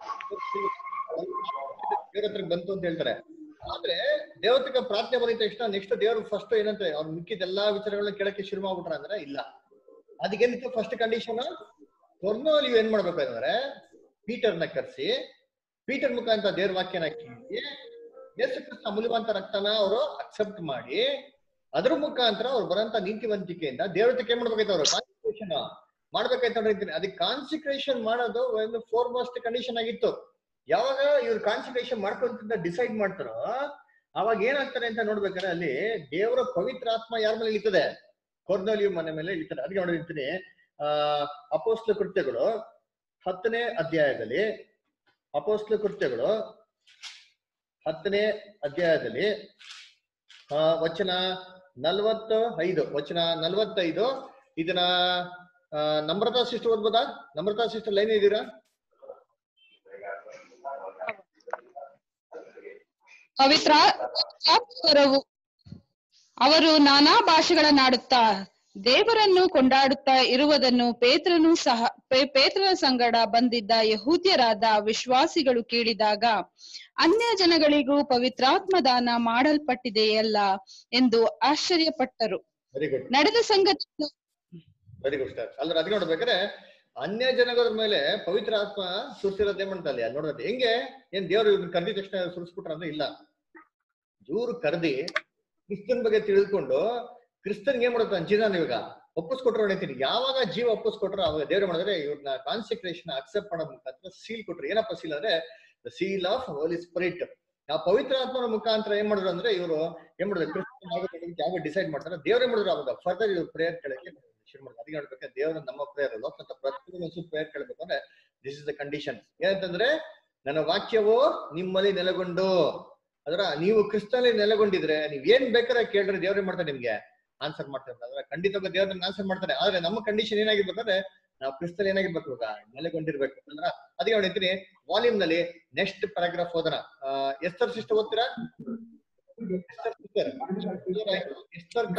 ದೇವ್ರ ಹತ್ರ ಬಂತು ಅಂತ ಹೇಳ್ತಾರೆ ಆದ್ರೆ ದೇವತೆಗೆ ಪ್ರಾರ್ಥನೆ ಬಂದಿದ ತಕ್ಷಣ ನೆಕ್ಸ್ಟ್ ದೇವ್ರು ಫಸ್ಟ್ ಏನಂತ ಅವ್ರು ಮಿಕ್ಕಿದ ಎಲ್ಲಾ ವಿಚಾರಗಳನ್ನ ಕೇಳಕ್ಕೆ ಶುರು ಮಾಡ್ಬಿಟ್ರ ಅಂದ್ರೆ ಇಲ್ಲ ಅದಕ್ಕೇನಿತ್ತು ಫಸ್ಟ್ ಕಂಡೀಷನ್ ಕೊರ್ನೋಲಿಯು ಏನ್ ಮಾಡ್ಬೇಕು ಅಂದ್ರೆ ಪೀಟರ್ನ ಕರ್ಸಿ ಪೀಟರ್ ಮುಖಾಂತರ ದೇವ್ರ ವಾಕ್ಯನ ಕೇಳಿ ಯೇಸು ಕ್ರಿಸ್ತ ಅಮೂಲ್ಯವಂತ ರಕ್ತನ ಅವರು ಅಕ್ಸೆಪ್ಟ್ ಮಾಡಿ ಅದ್ರ ಮುಖಾಂತರ ಅವ್ರು ಬರಂತ ನೀತಿವಂತಿಕೆಯಿಂದ ದೇವತೆಗೆ ಏನ್ ಮಾಡ್ಬೇಕಾಯ್ತು ಅವರು ಕಾನ್ಸಂಟ್ರೇಷನ್ ಮಾಡ್ಬೇಕಾಯ್ತು ನೋಡಿರ್ತೀನಿ ಅದಕ್ಕೆ ಕಾನ್ಸಿಕ್ರೇಷನ್ ಮಾಡೋದು ಒಂದು ಫೋರ್ ಮೋಸ್ಟ್ ಕಂಡೀಷನ್ ಆಗಿತ್ತು ಯಾವಾಗ ಇವ್ರು ಕಾನ್ಸಿಕ್ರೇಷನ್ ಮಾಡ್ಕೊಂತ ಡಿಸೈಡ್ ಮಾಡ್ತಾರೋ ಅವಾಗ ಏನಾಗ್ತಾರೆ ಅಂತ ನೋಡ್ಬೇಕಾದ್ರೆ ಅಲ್ಲಿ ದೇವರ ಪವಿತ್ರ ಆತ್ಮ ಯಾರ ಮೇಲೆ ಇಳಿತದೆ ಕೊರ್ನೋಲಿಯು ಮನೆ ಮೇಲೆ ಇಳಿತಾರೆ ಅದಕ್ಕೆ ನೋಡಿರ್ತೀನಿ ಆ ಅಪೋಸ್ಲ ಕೃತ್ಯಗಳು ಹತ್ತನೇ ಅಧ್ಯಾಯದಲ್ಲಿ ಅಪೋಸ್ಲ ಕೃತ್ಯಗಳು ಹತ್ತನೇ ಅಧ್ಯಾಯದಲ್ಲಿ ಆ ವಚನ ನಲ್ವತ್ತ ಐದು ವಚನ ನಲ್ವತ್ತೈದು ಇದನ್ನ ಆ, ನಮ್ರತಾ ಸಿಸ್ಟರ್ ಓದ್ಬೋದಾ ನಮ್ರತಾ ಸಿಸ್ಟರ್ ಲೈನ್ ಇದ್ದೀರಾ ಪವಿತ್ರ ಸ್ವರವು ಅವರು ನಾನಾ ಭಾಷೆಗಳನ್ನಾಡುತ್ತಾ ದೇವರನ್ನು ಕೊಂಡಾಡುತ್ತಾ ಇರುವುದನ್ನು ಪೇತ್ರನು ಸಹ ಪೇ- ಪೇತ್ರನ ಸಂಗಡ ಬಂದಿದ್ದ ಯಹೂದ್ಯರಾದ ವಿಶ್ವಾಸಿಗಳು ಕೇಳಿದಾಗ ಅನ್ಯ ಜನಗಳಿಗೂ ಪವಿತ್ರಾತ್ಮ ದಾನ ಮಾಡಲ್ಪಟ್ಟಿದೆಯಲ್ಲ ಎಂದು ಆಶ್ಚರ್ಯಪಟ್ಟರು ವೆರಿ ಗುಡ್ ನಡೆದ ಸಂಗತಿ ವೆರಿ ಗುಡ್ ಸರ್ ಅಲ್ರ ಅದಕ್ಕೆ ನೋಡ್ಬೇಕಾದ್ರೆ ಅನ್ಯ ಜನಗಳ ಮೇಲೆ ಪವಿತ್ರ ಆತ್ಮ ಸುರಿಸಿರೋದೇ ಮಾಡ್ತಲ್ಲ ನೋಡೋದು ಹೆಂಗೆ ಏನ್ ದೇವ್ರು ಇವ್ರನ್ನ ಕರೆದಿದ ತಕ್ಷಣ ಸುರಿಸ್ಬಿಟ್ರ ಅಂದ್ರೆ ಇಲ್ಲ ಇವ್ರು ಕರೆದಿ ಕ್ರಿಸ್ತನ್ ಬಗ್ಗೆ ತಿಳಿದುಕೊಂಡು ಕ್ರಿಸ್ತನ್ಗೆ ಏನ್ ಮಾಡುತ್ತೆ ಜೀವನ ಇವಾಗ ಒಪ್ಪಿಸ್ಕೊಟ್ರು ಹೇಳ್ತೀನಿ ಯಾವಾಗ ಜೀವ ಒಪ್ಪಿಸ್ಕೊಟ್ರು ಅವಾಗ ದೇವ್ರು ಮಾಡಿದ್ರೆ ಇವ್ರನ್ನ ಕಾನ್ಸಂಟ್ರೇಷನ್ ಅಕ್ಸೆಪ್ಟ್ ಮಾಡೋ ಮುಖಾಂತರ ಸೀಲ್ ಕೊಟ್ರು ಏನಪ್ಪ ಸೀಲ್ ಅಂದ್ರೆ the seal of holy spirit ಆ ಪವಿತ್ರ ಆತ್ಮನ ಮುಖಾಂತರ ಏನ್ ಮಾಡಿದ್ರು ಅಂದ್ರೆ ಇವರು ಏನ್ ಮಾಡಿದ್ರು ಕ್ರಿಸ್ತನ್ ಆಗೋದಕ್ಕೆ ಯಾವಾಗ ಡಿಸೈಡ್ ಮಾಡ್ತಾರೆ ದೇವ್ರು ಏನ್ ಮಾಡಿದ್ರು ಅವಾಗ ಫರ್ದರ್ ಇವ್ರು ಪ್ರೇಯರ್ ಕೇಳಕ್ಕೆ ಶುರು ಮಾಡಿದ್ರು ಅದಕ್ಕೆ ನೋಡ್ಬೇಕಾದ್ರೆ ದೇವ್ರ ನಮ್ಮ ಪ್ರೇಯರ್ ಲೋಕದ ಪ್ರತಿಯೊಂದು ಪ್ರೇಯರ್ ಕೇಳಬೇಕು ಅಂದ್ರೆ ದಿಸ್ ಇಸ್ ದ ಕಂಡೀಷನ್ ಏನಂತಂದ್ರೆ ನನ್ನ ವಾಕ್ಯವು ನಿಮ್ಮಲ್ಲಿ ನೆಲೆಗೊಂಡು ಅದರ ನೀವು ಕ್ರಿಸ್ತನಲ್ಲಿ ನೆಲೆಗೊಂಡಿದ್ರೆ ನೀವ್ ಏನ್ ಬೇಕಾದ್ರೆ ಕೇಳ್ರಿ ದೇವ್ರ ಮಾಡ್ತಾರೆ ನಿಮ್ಗೆ ಆನ್ಸರ್ ಮಾಡ್ತಾರೆ ಅದ್ರ ಖಂಡಿತವಾಗಿ ದೇವ್ರ ಆನ್ಸರ್ ಮಾಡ್ತಾರೆ ಆದ್ರೆ ನಮ್ಮ ಕಂಡೀಷನ್ ಏನಾಗಿರ್ಬೇಕಂದ್ರೆ ನಾವು ಕ್ರಿಸ್ತಲ್ ಏನಾಗಿರ್ಬೇಕು ಇವಾಗ ನೆಲೆಗೊಂಡಿರ್ಬೇಕು ಅಂದ್ರ ಅದಕ್ಕೆ ನೋಡಿರ್ತೀನಿ ವಾಲ್ಯೂಮ್ ನಲ್ಲಿ ನೆಕ್ಸ್ಟ್ ಪ್ಯಾರಾಗ್ರಾಫ್ ಓದೋಣ ಎಸ್ತರ್ ಸಿಸ್ಟರ್ ಓದ್ತೀರಾ ಎಸ್ತರ್ ಸಿಸ್ಟರ್ ಎಸ್ತರ್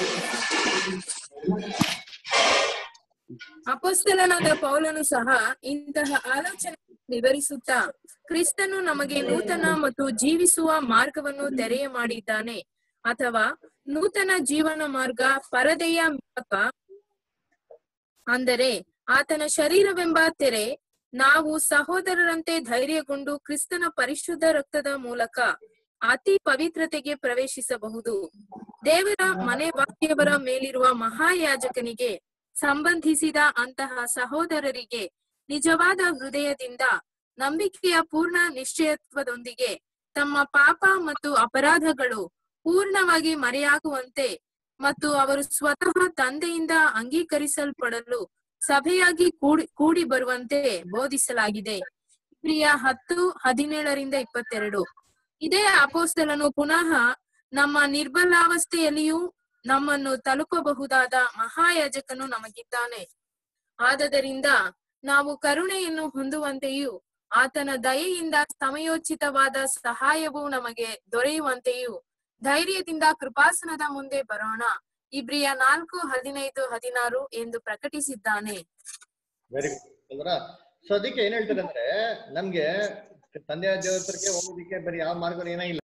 ಅಪೊಸ್ತಲನಾದ ಪೌಲನು ಸಹ ಇಂತಹ ಆಲೋಚನೆ ವಿವರಿಸುತ್ತಾ ಕ್ರಿಸ್ತನು ನಮಗೆ ನೂತನ ಮತ್ತು ಜೀವಿಸುವ ಮಾರ್ಗವನ್ನು ತೆರೆಯ ಮಾಡಿದ್ದಾನೆ ಅಥವಾ ನೂತನ ಜೀವನ ಮಾರ್ಗ ಪರದೆಯ ಮೂಲಕ ಅಂದರೆ ಆತನ ಶರೀರವೆಂಬ ತೆರೆ ನಾವು ಸಹೋದರರಂತೆ ಧೈರ್ಯಗೊಂಡು ಕ್ರಿಸ್ತನ ಪರಿಶುದ್ಧ ರಕ್ತದ ಮೂಲಕ ಅತಿ ಪವಿತ್ರತೆಗೆ ಪ್ರವೇಶಿಸಬಹುದು ದೇವರ ಮನೆ ವಾಕ್ಯವರ ಮೇಲಿರುವ ಮಹಾಯಾಜಕನಿಗೆ ಸಂಬಂಧಿಸಿದ ಅಂತಹ ಸಹೋದರರಿಗೆ ನಿಜವಾದ ಹೃದಯದಿಂದ ನಂಬಿಕೆಯ ಪೂರ್ಣ ನಿಶ್ಚಯತ್ವದೊಂದಿಗೆ ತಮ್ಮ ಪಾಪ ಮತ್ತು ಅಪರಾಧಗಳು ಪೂರ್ಣವಾಗಿ ಮರೆಯಾಗುವಂತೆ ಮತ್ತು ಅವರು ಸ್ವತಃ ತಂದೆಯಿಂದ ಅಂಗೀಕರಿಸಲ್ಪಡಲು ಸಭೆಯಾಗಿ ಕೂಡಿ ಕೂಡಿ ಬರುವಂತೆ ಬೋಧಿಸಲಾಗಿದೆ ಪ್ರಿಯ ಹತ್ತು ಹದಿನೇಳರಿಂದ ಇಪ್ಪತ್ತೆರಡು ಇದೇ ಅಪೋಸ್ತಲನು ಪುನಃ ನಮ್ಮ ನಿರ್ಬಲಾವಸ್ಥೆಯಲ್ಲಿಯೂ ನಮ್ಮನ್ನು ತಲುಪಬಹುದಾದ ಮಹಾಯಾಜಕನು ನಮಗಿದ್ದಾನೆ ಆದದರಿಂದ ನಾವು ಕರುಣೆಯನ್ನು ಹೊಂದುವಂತೆಯೂ ಆತನ ದಯೆಯಿಂದ ಸಮಯೋಚಿತವಾದ ಸಹಾಯವು ನಮಗೆ ದೊರೆಯುವಂತೆಯೂ ಧೈರ್ಯದಿಂದ ಕೃಪಾಸನದ ಮುಂದೆ ಬರೋಣ ಇಬ್ರಿಯ ನಾಲ್ಕು ಹದಿನೈದು ಹದಿನಾರು ಎಂದು ಪ್ರಕಟಿಸಿದ್ದಾನೆ ವೆರಿ ಗುಡ್ ಅಲ್ವರ ಸೊ ಅದಕ್ಕೆ ಏನ್ ಹೇಳ್ತಾರೆ ಅಂದ್ರೆ ನಮ್ಗೆ ತಂದೆಯ ದೇವತರಿಗೆ ಹೋಗೋದಿಕ್ಕೆ ಬರೀ ಯಾವ ಮಾರ್ಗ ಏನೇ ಇಲ್ಲ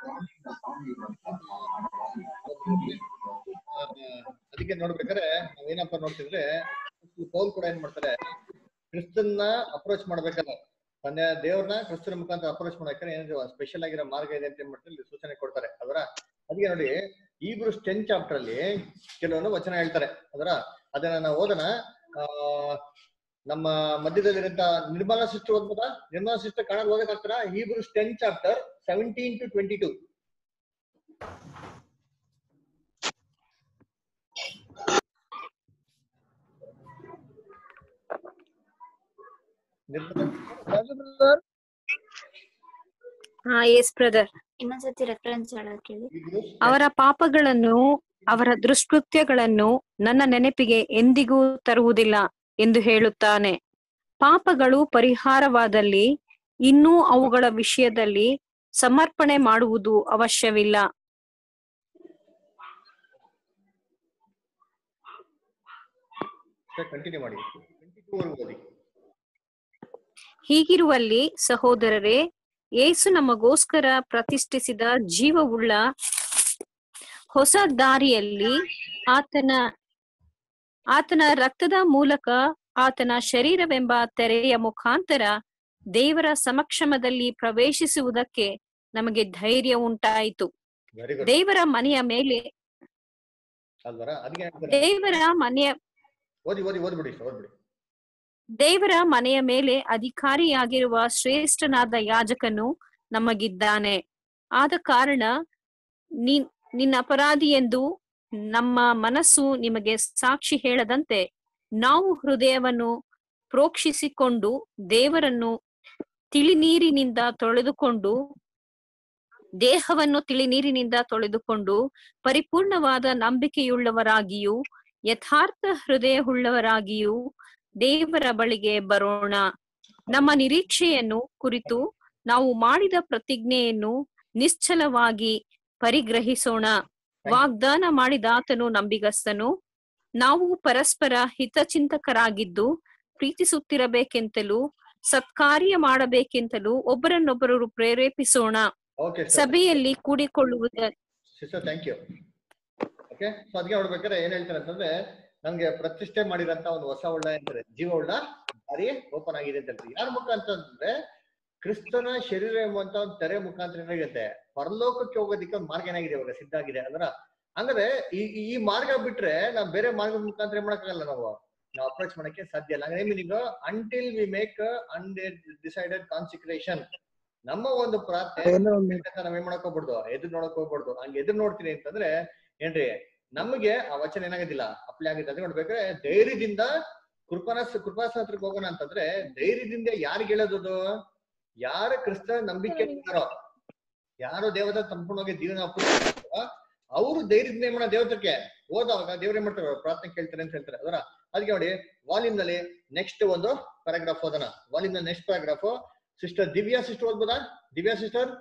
ಆ, ಅದಕ್ಕೆ ನೋಡ್ಬೇಕಾದ್ರೆ ನಾವೇನಪ್ಪ ನೋಡ್ತಿದ್ರೆ ಪೌಲ್ ಕೂಡ ಏನ್ ಮಾಡ್ತಾರೆ ಕ್ರಿಸ್ತನ್ನ ಅಪ್ರೋಚ್ ಮಾಡ್ಬೇಕಾದ್ರೆ ತಂದೆ ದೇವ್ರನ್ನ ಕ್ರಿಸ್ತನ ಮುಖಾಂತರ ಅಪ್ರೋಚ್ ಮಾಡ್ಬೇಕಾದ್ರೆ ಏನಾದ್ರು ಸ್ಪೆಷಲ್ ಆಗಿರೋ ಮಾರ್ಗ ಇದೆ ಅಂತ ಏನ್ ಮಾಡ್ತಾರೆ ಇಲ್ಲಿ ಸೂಚನೆ ಕೊಡ್ತಾರೆ ಅದರ ಅದಕ್ಕೆ ನೋಡಿ ಈಬ್ರು ಟೆನ್ ಚಾಪ್ಟರ್ ಅಲ್ಲಿ ಕೆಲವೊಂದು ವಚನ ಹೇಳ್ತಾರೆ ಅದರ ಅದನ್ನ ನಾವು ಓದೋಣ ಆ ನಮ್ಮ ಮಧ್ಯದಲ್ಲಿರಂತ ನಿರ್ಮಲಾ ಸಿಸ್ಟರ್ ಓದ್ಬೋದಾ ನಿರ್ಮಲಾ ಸಿಸ್ಟರ್ ಕನ್ನಡ ಓದಕ್ಕಾಗ್ತಾರ Hebrews ten chapter seventeen to twenty two ಹಾ ಎಸ್ ಬ್ರದರ್ ಇನ್ನೊಂದ್ಸತಿ ರೆಫರೆನ್ಸ್ ಹೇಳಕ್ ಹೇಳಿ ಹೀಬ್ರೂಸ್ ಅವರ ಪಾಪಗಳನ್ನು ಅವರ ದುಷ್ಕೃತ್ಯಗಳನ್ನು ನನ್ನ ನೆನಪಿಗೆ ಎಂದಿಗೂ ತರುವುದಿಲ್ಲ ಎಂದು ಹೇಳುತ್ತಾನೆ ಪಾಪಗಳು ಪರಿಹಾರವಾದಲ್ಲಿ ಇನ್ನೂ ಅವುಗಳ ವಿಷಯದಲ್ಲಿ ಸಮರ್ಪಣೆ ಮಾಡುವುದು ಅವಶ್ಯವಿಲ್ಲ ಕಂಟಿನ್ಯೂ ಮಾಡಿ ಟ್ವೆಂಟಿ ಟೂ ವರೆಗೂ ಓದಿ ಹೀಗಿರುವಲ್ಲಿ ಸಹೋದರರೇ ಯೇಸು ನಮಗೋಸ್ಕರ ಪ್ರತಿಷ್ಠಿಸಿದ ಜೀವವುಳ್ಳ ಹೊಸ ದಾರಿಯಲ್ಲಿ ಆತನ ಆತನ ರಕ್ತದ ಮೂಲಕ ಆತನ ಶರೀರವೆಂಬ ತೆರೆಯ ಮುಖಾಂತರ ದೇವರ ಸಮಕ್ಷಮದಲ್ಲಿ ಪ್ರವೇಶಿಸುವುದಕ್ಕೆ ನಮಗೆ ಧೈರ್ಯ ಉಂಟಾಯಿತು ವೆರಿ ಗುಡ್ ದೇವರ ಮನೆಯ ಮೇಲೆ ಅಲ್ವರ ಅದಕ್ಕೆ ಹೇಳ್ತಾರೆ ದೇವರ ಮನೆಯ ಓದಿ ಓದಿ ಓದ್ಬಿಡಿ ಓದ್ಬಿಡಿ ದೇವರ ಮನೆಯ ಮೇಲೆ ಅಧಿಕಾರಿಯಾಗಿರುವ ಶ್ರೇಷ್ಠನಾದ ಯಾಜಕನು ನಮಗಿದ್ದಾನೆ ಆದ ಕಾರಣ ನೀ ನಿನ್ನ ಅಪರಾಧಿ ಎಂದು ನಮ್ಮ ಮನಸ್ಸು ನಿಮಗೆ ಸಾಕ್ಷಿ ಹೇಳದಂತೆ ನಾವು ಹೃದಯವನ್ನು ಪ್ರೋಕ್ಷಿಸಿಕೊಂಡು ದೇವರನ್ನು ತಿಳಿನೀರಿನಿಂದ ತೊಳೆದುಕೊಂಡು ದೇಹವನ್ನು ತಿಳಿನೀರಿನಿಂದ ತೊಳೆದುಕೊಂಡು ಪರಿಪೂರ್ಣವಾದ ನಂಬಿಕೆಯುಳ್ಳವರಾಗಿಯೂ ಯಥಾರ್ಥ ಹೃದಯವುಳ್ಳವರಾಗಿಯೂ ದೇವರ ಬಳಿಗೆ ಬರೋಣ ನಮ್ಮ ನಿರೀಕ್ಷೆಯನ್ನು ಕುರಿತು ನಾವು ಮಾಡಿದ ಪ್ರತಿಜ್ಞೆಯನ್ನು ನಿಶ್ಚಲವಾಗಿ ಪರಿಗ್ರಹಿಸೋಣ ವಾಗ್ದಾನ ಮಾಡಿದಾತನು ನಂಬಿಗಸ್ತನು ನಾವು ಪರಸ್ಪರ ಹಿತಚಿಂತಕರಾಗಿದ್ದು ಪ್ರೀತಿಸುತ್ತಿರಬೇಕೆಂತಲೂ ಸತ್ಕಾರ್ಯ ಮಾಡಬೇಕೆಂತಲೂ ಒಬ್ಬರನ್ನೊಬ್ಬರು ಪ್ರೇರೇಪಿಸೋಣ ಓಕೆ ಸಭೆಯಲ್ಲಿ ಕೂಡಿಕೊಳ್ಳುವುದ sister thank you okay so ಅದಕ್ಕೆ ನೋಡ್ಬೇಕಾದ್ರೆ ಏನ್ ಹೇಳ್ತಾರೆ ಅಂತಂದ್ರೆ ನಮ್ಗೆ ಪ್ರತಿಷ್ಠೆ ಮಾಡಿರಂತ ಒಂದು ಹೊಸ ಉಳ್ಳ ಅಂತಾರೆ ಜೀವ ಉಳ್ಳ ದಾರಿ ಓಪನ್ ಆಗಿದೆ ಅಂತ ಹೇಳ್ತಾರೆ ಯಾರ ಮುಖಾಂತರ ಅಂತಂದ್ರೆ ಕ್ರಿಸ್ತನ ಶರೀರ ಎಂಬಂತ ಒಂದು ತೆರೆ ಮುಖಾಂತರ ಏನಾಗುತ್ತೆ ಪರಲೋಕಕ್ಕೆ ಹೋಗೋದಿಕ್ಕೆ ಒಂದು ಮಾರ್ಗ ಏನಾಗಿದೆ ಇವಾಗ ಸಿದ್ಧ ಆಗಿದೆ ಅಂದ್ರ ಹಂಗಾದ್ರೆ ಈ ಈ ಮಾರ್ಗ ಬಿಟ್ರೆ ನಾವು ಬೇರೆ ಮಾರ್ಗದ ಮುಖಾಂತರ ಏನ್ ಮಾಡಕ್ಕಾಗಲ್ಲ ನಾವು ನಾವು ಅಪ್ರೋಚ್ ಮಾಡಕ್ಕೆ ಸಾಧ್ಯ ಇಲ್ಲ ಹಂಗಾದ್ರೆ meaning until we make decided consecration ನಮ್ಮ ಒಂದು ಪ್ರಾರ್ಥನೆ ನಾವ್ ಏನ್ ಮಾಡಕ್ ಹೋಗ್ಬಾರ್ದು ಎದುರು ನೋಡಕ್ ಹೋಗ್ಬಾರ್ದು ಹಂಗೆ ಎದುರು ನೋಡ್ತೀನಿ ಅಂತಂದ್ರೆ ಏನ್ರಿ ನಮಗೆ ಆ ವಚನ ಏನಾಗೋದಿಲ್ಲ ಅಪ್ಲೈ ಆಗಿದೆ ಅದೇ ನೋಡ್ಬೇಕಾದ್ರೆ ಧೈರ್ಯದಿಂದ ಕೃಪಾನ ಕೃಪಾಸ ಹತ್ರಕ್ಕೆ ಹೋಗೋಣ ಅಂತಂದ್ರೆ ಧೈರ್ಯದಿಂದ ಯಾರಿಗೆ ಹೇಳೋದು ಯಾರ ಕ್ರಿಸ್ತ ನಂಬಿಕೆ ಇದ್ದಾರೋ ಯಾರು ದೇವದ ಸಂಪೂರ್ಣವಾಗಿ ಜೀವನ ಅಪ್ಪಿಸ್ತಾರೋ ಅವರು ಧೈರ್ಯದಿಂದ ಏನ್ ಮಾಡೋ ದೇವತಕ್ಕೆ ಹೋದವಾಗ ದೇವ್ರ ಏನ್ ಮಾಡ್ತಾರೆ ಪ್ರಾರ್ಥನೆ ಕೇಳ್ತಾರೆ ಅಂತ ಹೇಳ್ತಾರೆ ಅದರ ಅದಕ್ಕೆ ನೋಡಿ ವಾಲ್ಯೂಮ್ ನಲ್ಲಿ ನೆಕ್ಸ್ಟ್ ಒಂದು ಪ್ಯಾರಾಗ್ರಾಫ್ ಓದೋಣ ವಾಲ್ಯೂಮ್ ನ next paragraph sister Divya sister ಓದ್ಬೋದಾ ದಿವ್ಯಾ ಸಿಸ್ಟರ್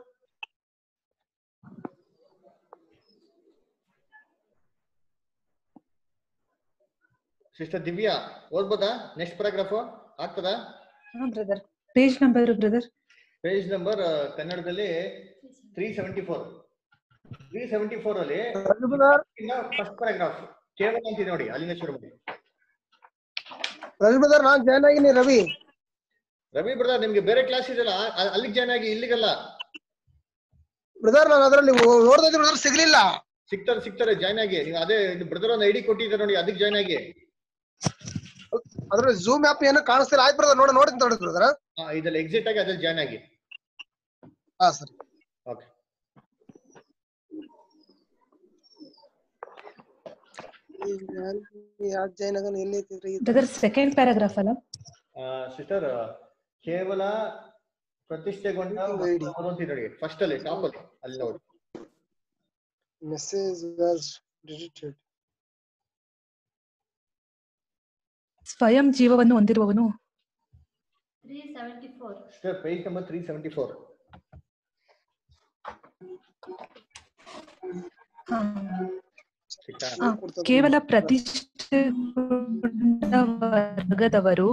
ಸಿಸ್ಟರ್ ದಿವ್ಯಾ ಓದ್ಬೋದಾ ನೆಕ್ಸ್ಟ್ ಪ್ಯಾರಾಗ್ರಾಫ್ ಆಗ್ತದಾ brother page number brother page number ಕನ್ನಡದಲ್ಲಿ three seventy four three seventy four ಅಲ್ಲಿ ಫಸ್ಟ್ ಪ್ಯಾರಾಗ್ರಾಫ್ ಕೇವಲ ಅಂತಿದೆ ನೋಡಿ ಅಲ್ಲಿಂದ ಶುರು ಮಾಡಿ ರವಿ ಬ್ರದರ್ ನಾನ್ ಜಾಯ್ನ್ ಆಗಿನಿ ರವಿ ರವಿ ಬ್ರದರ್ ನಿಮ್ಗೆ ಬೇರೆ ಕ್ಲಾಸ್ ಇದೆಯಲ್ಲ ಅ- ಅಲ್ಲಿಗೆ ಜಾಯ್ನ್ ಆಗಿ ಇಲ್ಲಿಗಲ್ಲ ಬ್ರದರ್ ನಾನು ಅದರಲ್ಲಿ ನೋಡ್ತಾ ಇದ್ದೆ ಬ್ರದರ್ ಸಿಗ್ಲಿಲ್ಲ ಸಿಗ್ತಾರೆ ಸಿಗ್ತಾರೆ ಜಾಯ್ನ್ ಆಗಿ ನೀವು ಅದೇ ಬ್ರದರ್ ಒಂದು ಐಡಿ ಕೊಟ್ಟಿದ್ದಾರೆ ನೋಡಿ ಅದಕ್ಕೆ ಜಾಯ್ನ್ ಆಗಿ ಅದ್ರಲ್ಲಿ ಝೂಮ್ ಆಪ್ ಏನೋ ಕಾಣಿಸ್ತಿಲ್ಲ ಆಯ್ತು ಬ್ರದರ್ ನೋಡ ನೋಡಿ ನೋಡಿ ಬ್ರದರ್ ಹಾ, ಇದ್ರಲ್ಲಿ ಎಕ್ಸಿಟ್ ಆಗಿ ಅದ್ರಲ್ಲಿ ಜಾಯ್ನ್ ಆಗಿ ಹಾ ಸರಿ ಓಕೆ ಯಾಕೆ ಜಾಯ್ನ್ ಆಗೋಣ ಎಲ್ಲಿ ಐತಿದ್ರಿ ಬ್ರದರ್ ಸೆಕೆಂಡ್ ಪ್ಯಾರಾಗ್ರಾಫ್ ಅಲ್ಲ ಸಿಸ್ಟರ್ ಕೇವಲ ಪ್ರತಿಷ್ಠೆಗೊಂಡ ಒಂದು ನೋಡಿ ಫಸ್ಟ್ ಅಲ್ಲಿ ಟಾಪ್ ಅಲ್ಲಿ ಅಲ್ಲಿ ನೋಡಿ ಮೆಸೇಜ್ ವಾಸ್ ಡಿಲೀಟೆಡ್ ಸ್ವಯಂ ಜೀವವನ್ನು ಹೊಂದಿರುವವನು sister page number three seventy four ಸಿಕ್ತಾ ಆ, ಕೇವಲ ಪ್ರತಿಷ್ಠೆಗೊಂಡ ವರ್ಗದವರು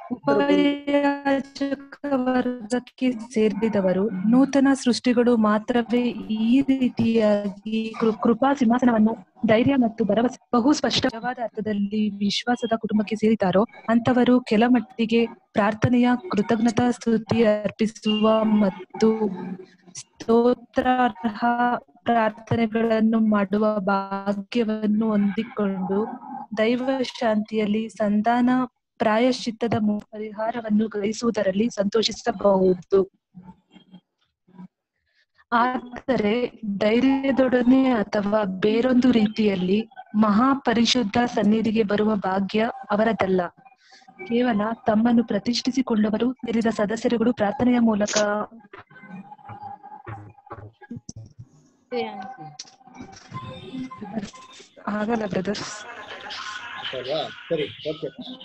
ಉಪಯಾಜಕ ವರ್ಗಕ್ಕೆ ಸೇರಿದವರು ನೂತನ ಸೃಷ್ಟಿಗಳು ಮಾತ್ರವೇ ಈ ರೀತಿಯಾಗಿ ಕೃ- ಕೃಪಾ ಸಿಂಹಾಸನವನ್ನು ಧೈರ್ಯ ಮತ್ತು ಭರವಸೆ ಬಹು ಸ್ಪಷ್ಟವಾದ ಅರ್ಥದಲ್ಲಿ ವಿಶ್ವಾಸದ ಕುಟುಂಬಕ್ಕೆ ಸೇರಿದ್ದಾರೋ ಅಂತವರು ಕೆಲ ಮಟ್ಟಿಗೆ ಪ್ರಾರ್ಥನೆಯ ಕೃತಜ್ಞತಾ ಸ್ತುತಿ ಅರ್ಪಿಸುವ ಮತ್ತು ಸ್ತೋತ್ರಾರ್ಹ ಪ್ರಾರ್ಥನೆಗಳನ್ನು ಮಾಡುವ ಭಾಗ್ಯವನ್ನು ಹೊಂದಿಕೊಂಡು ದೈವ ಶಾಂತಿಯಲ್ಲಿ ಸಂಧಾನ ಪ್ರಾಯಶ್ಚಿತ್ತದ ಮೂ- ಪರಿಹಾರವನ್ನು ಗ್ರಹಿಸುವುದರಲ್ಲಿ ಸಂತೋಷಿಸಬಹುದು ಆದರೆ ಧೈರ್ಯದೊಡನೆ ಅಥವಾ ಬೇರೊಂದು ರೀತಿಯಲ್ಲಿ ಮಹಾಪರಿಶುದ್ಧ ಸನ್ನಿಧಿಗೆ ಬರುವ ಭಾಗ್ಯ ಅವರದಲ್ಲ ಕೇವಲ ತಮ್ಮನ್ನು ಪ್ರತಿಷ್ಠಿಸಿಕೊಂಡವರು ಸೇರಿದ ಸದಸ್ಯರುಗಳು ಪ್ರಾರ್ಥನೆಯ ಮೂಲಕ ಆಗಲ್ಲ ಬ್ರದರ್ಸ್ ಅಲ್ವಾ ಸರಿ ಓಕೆ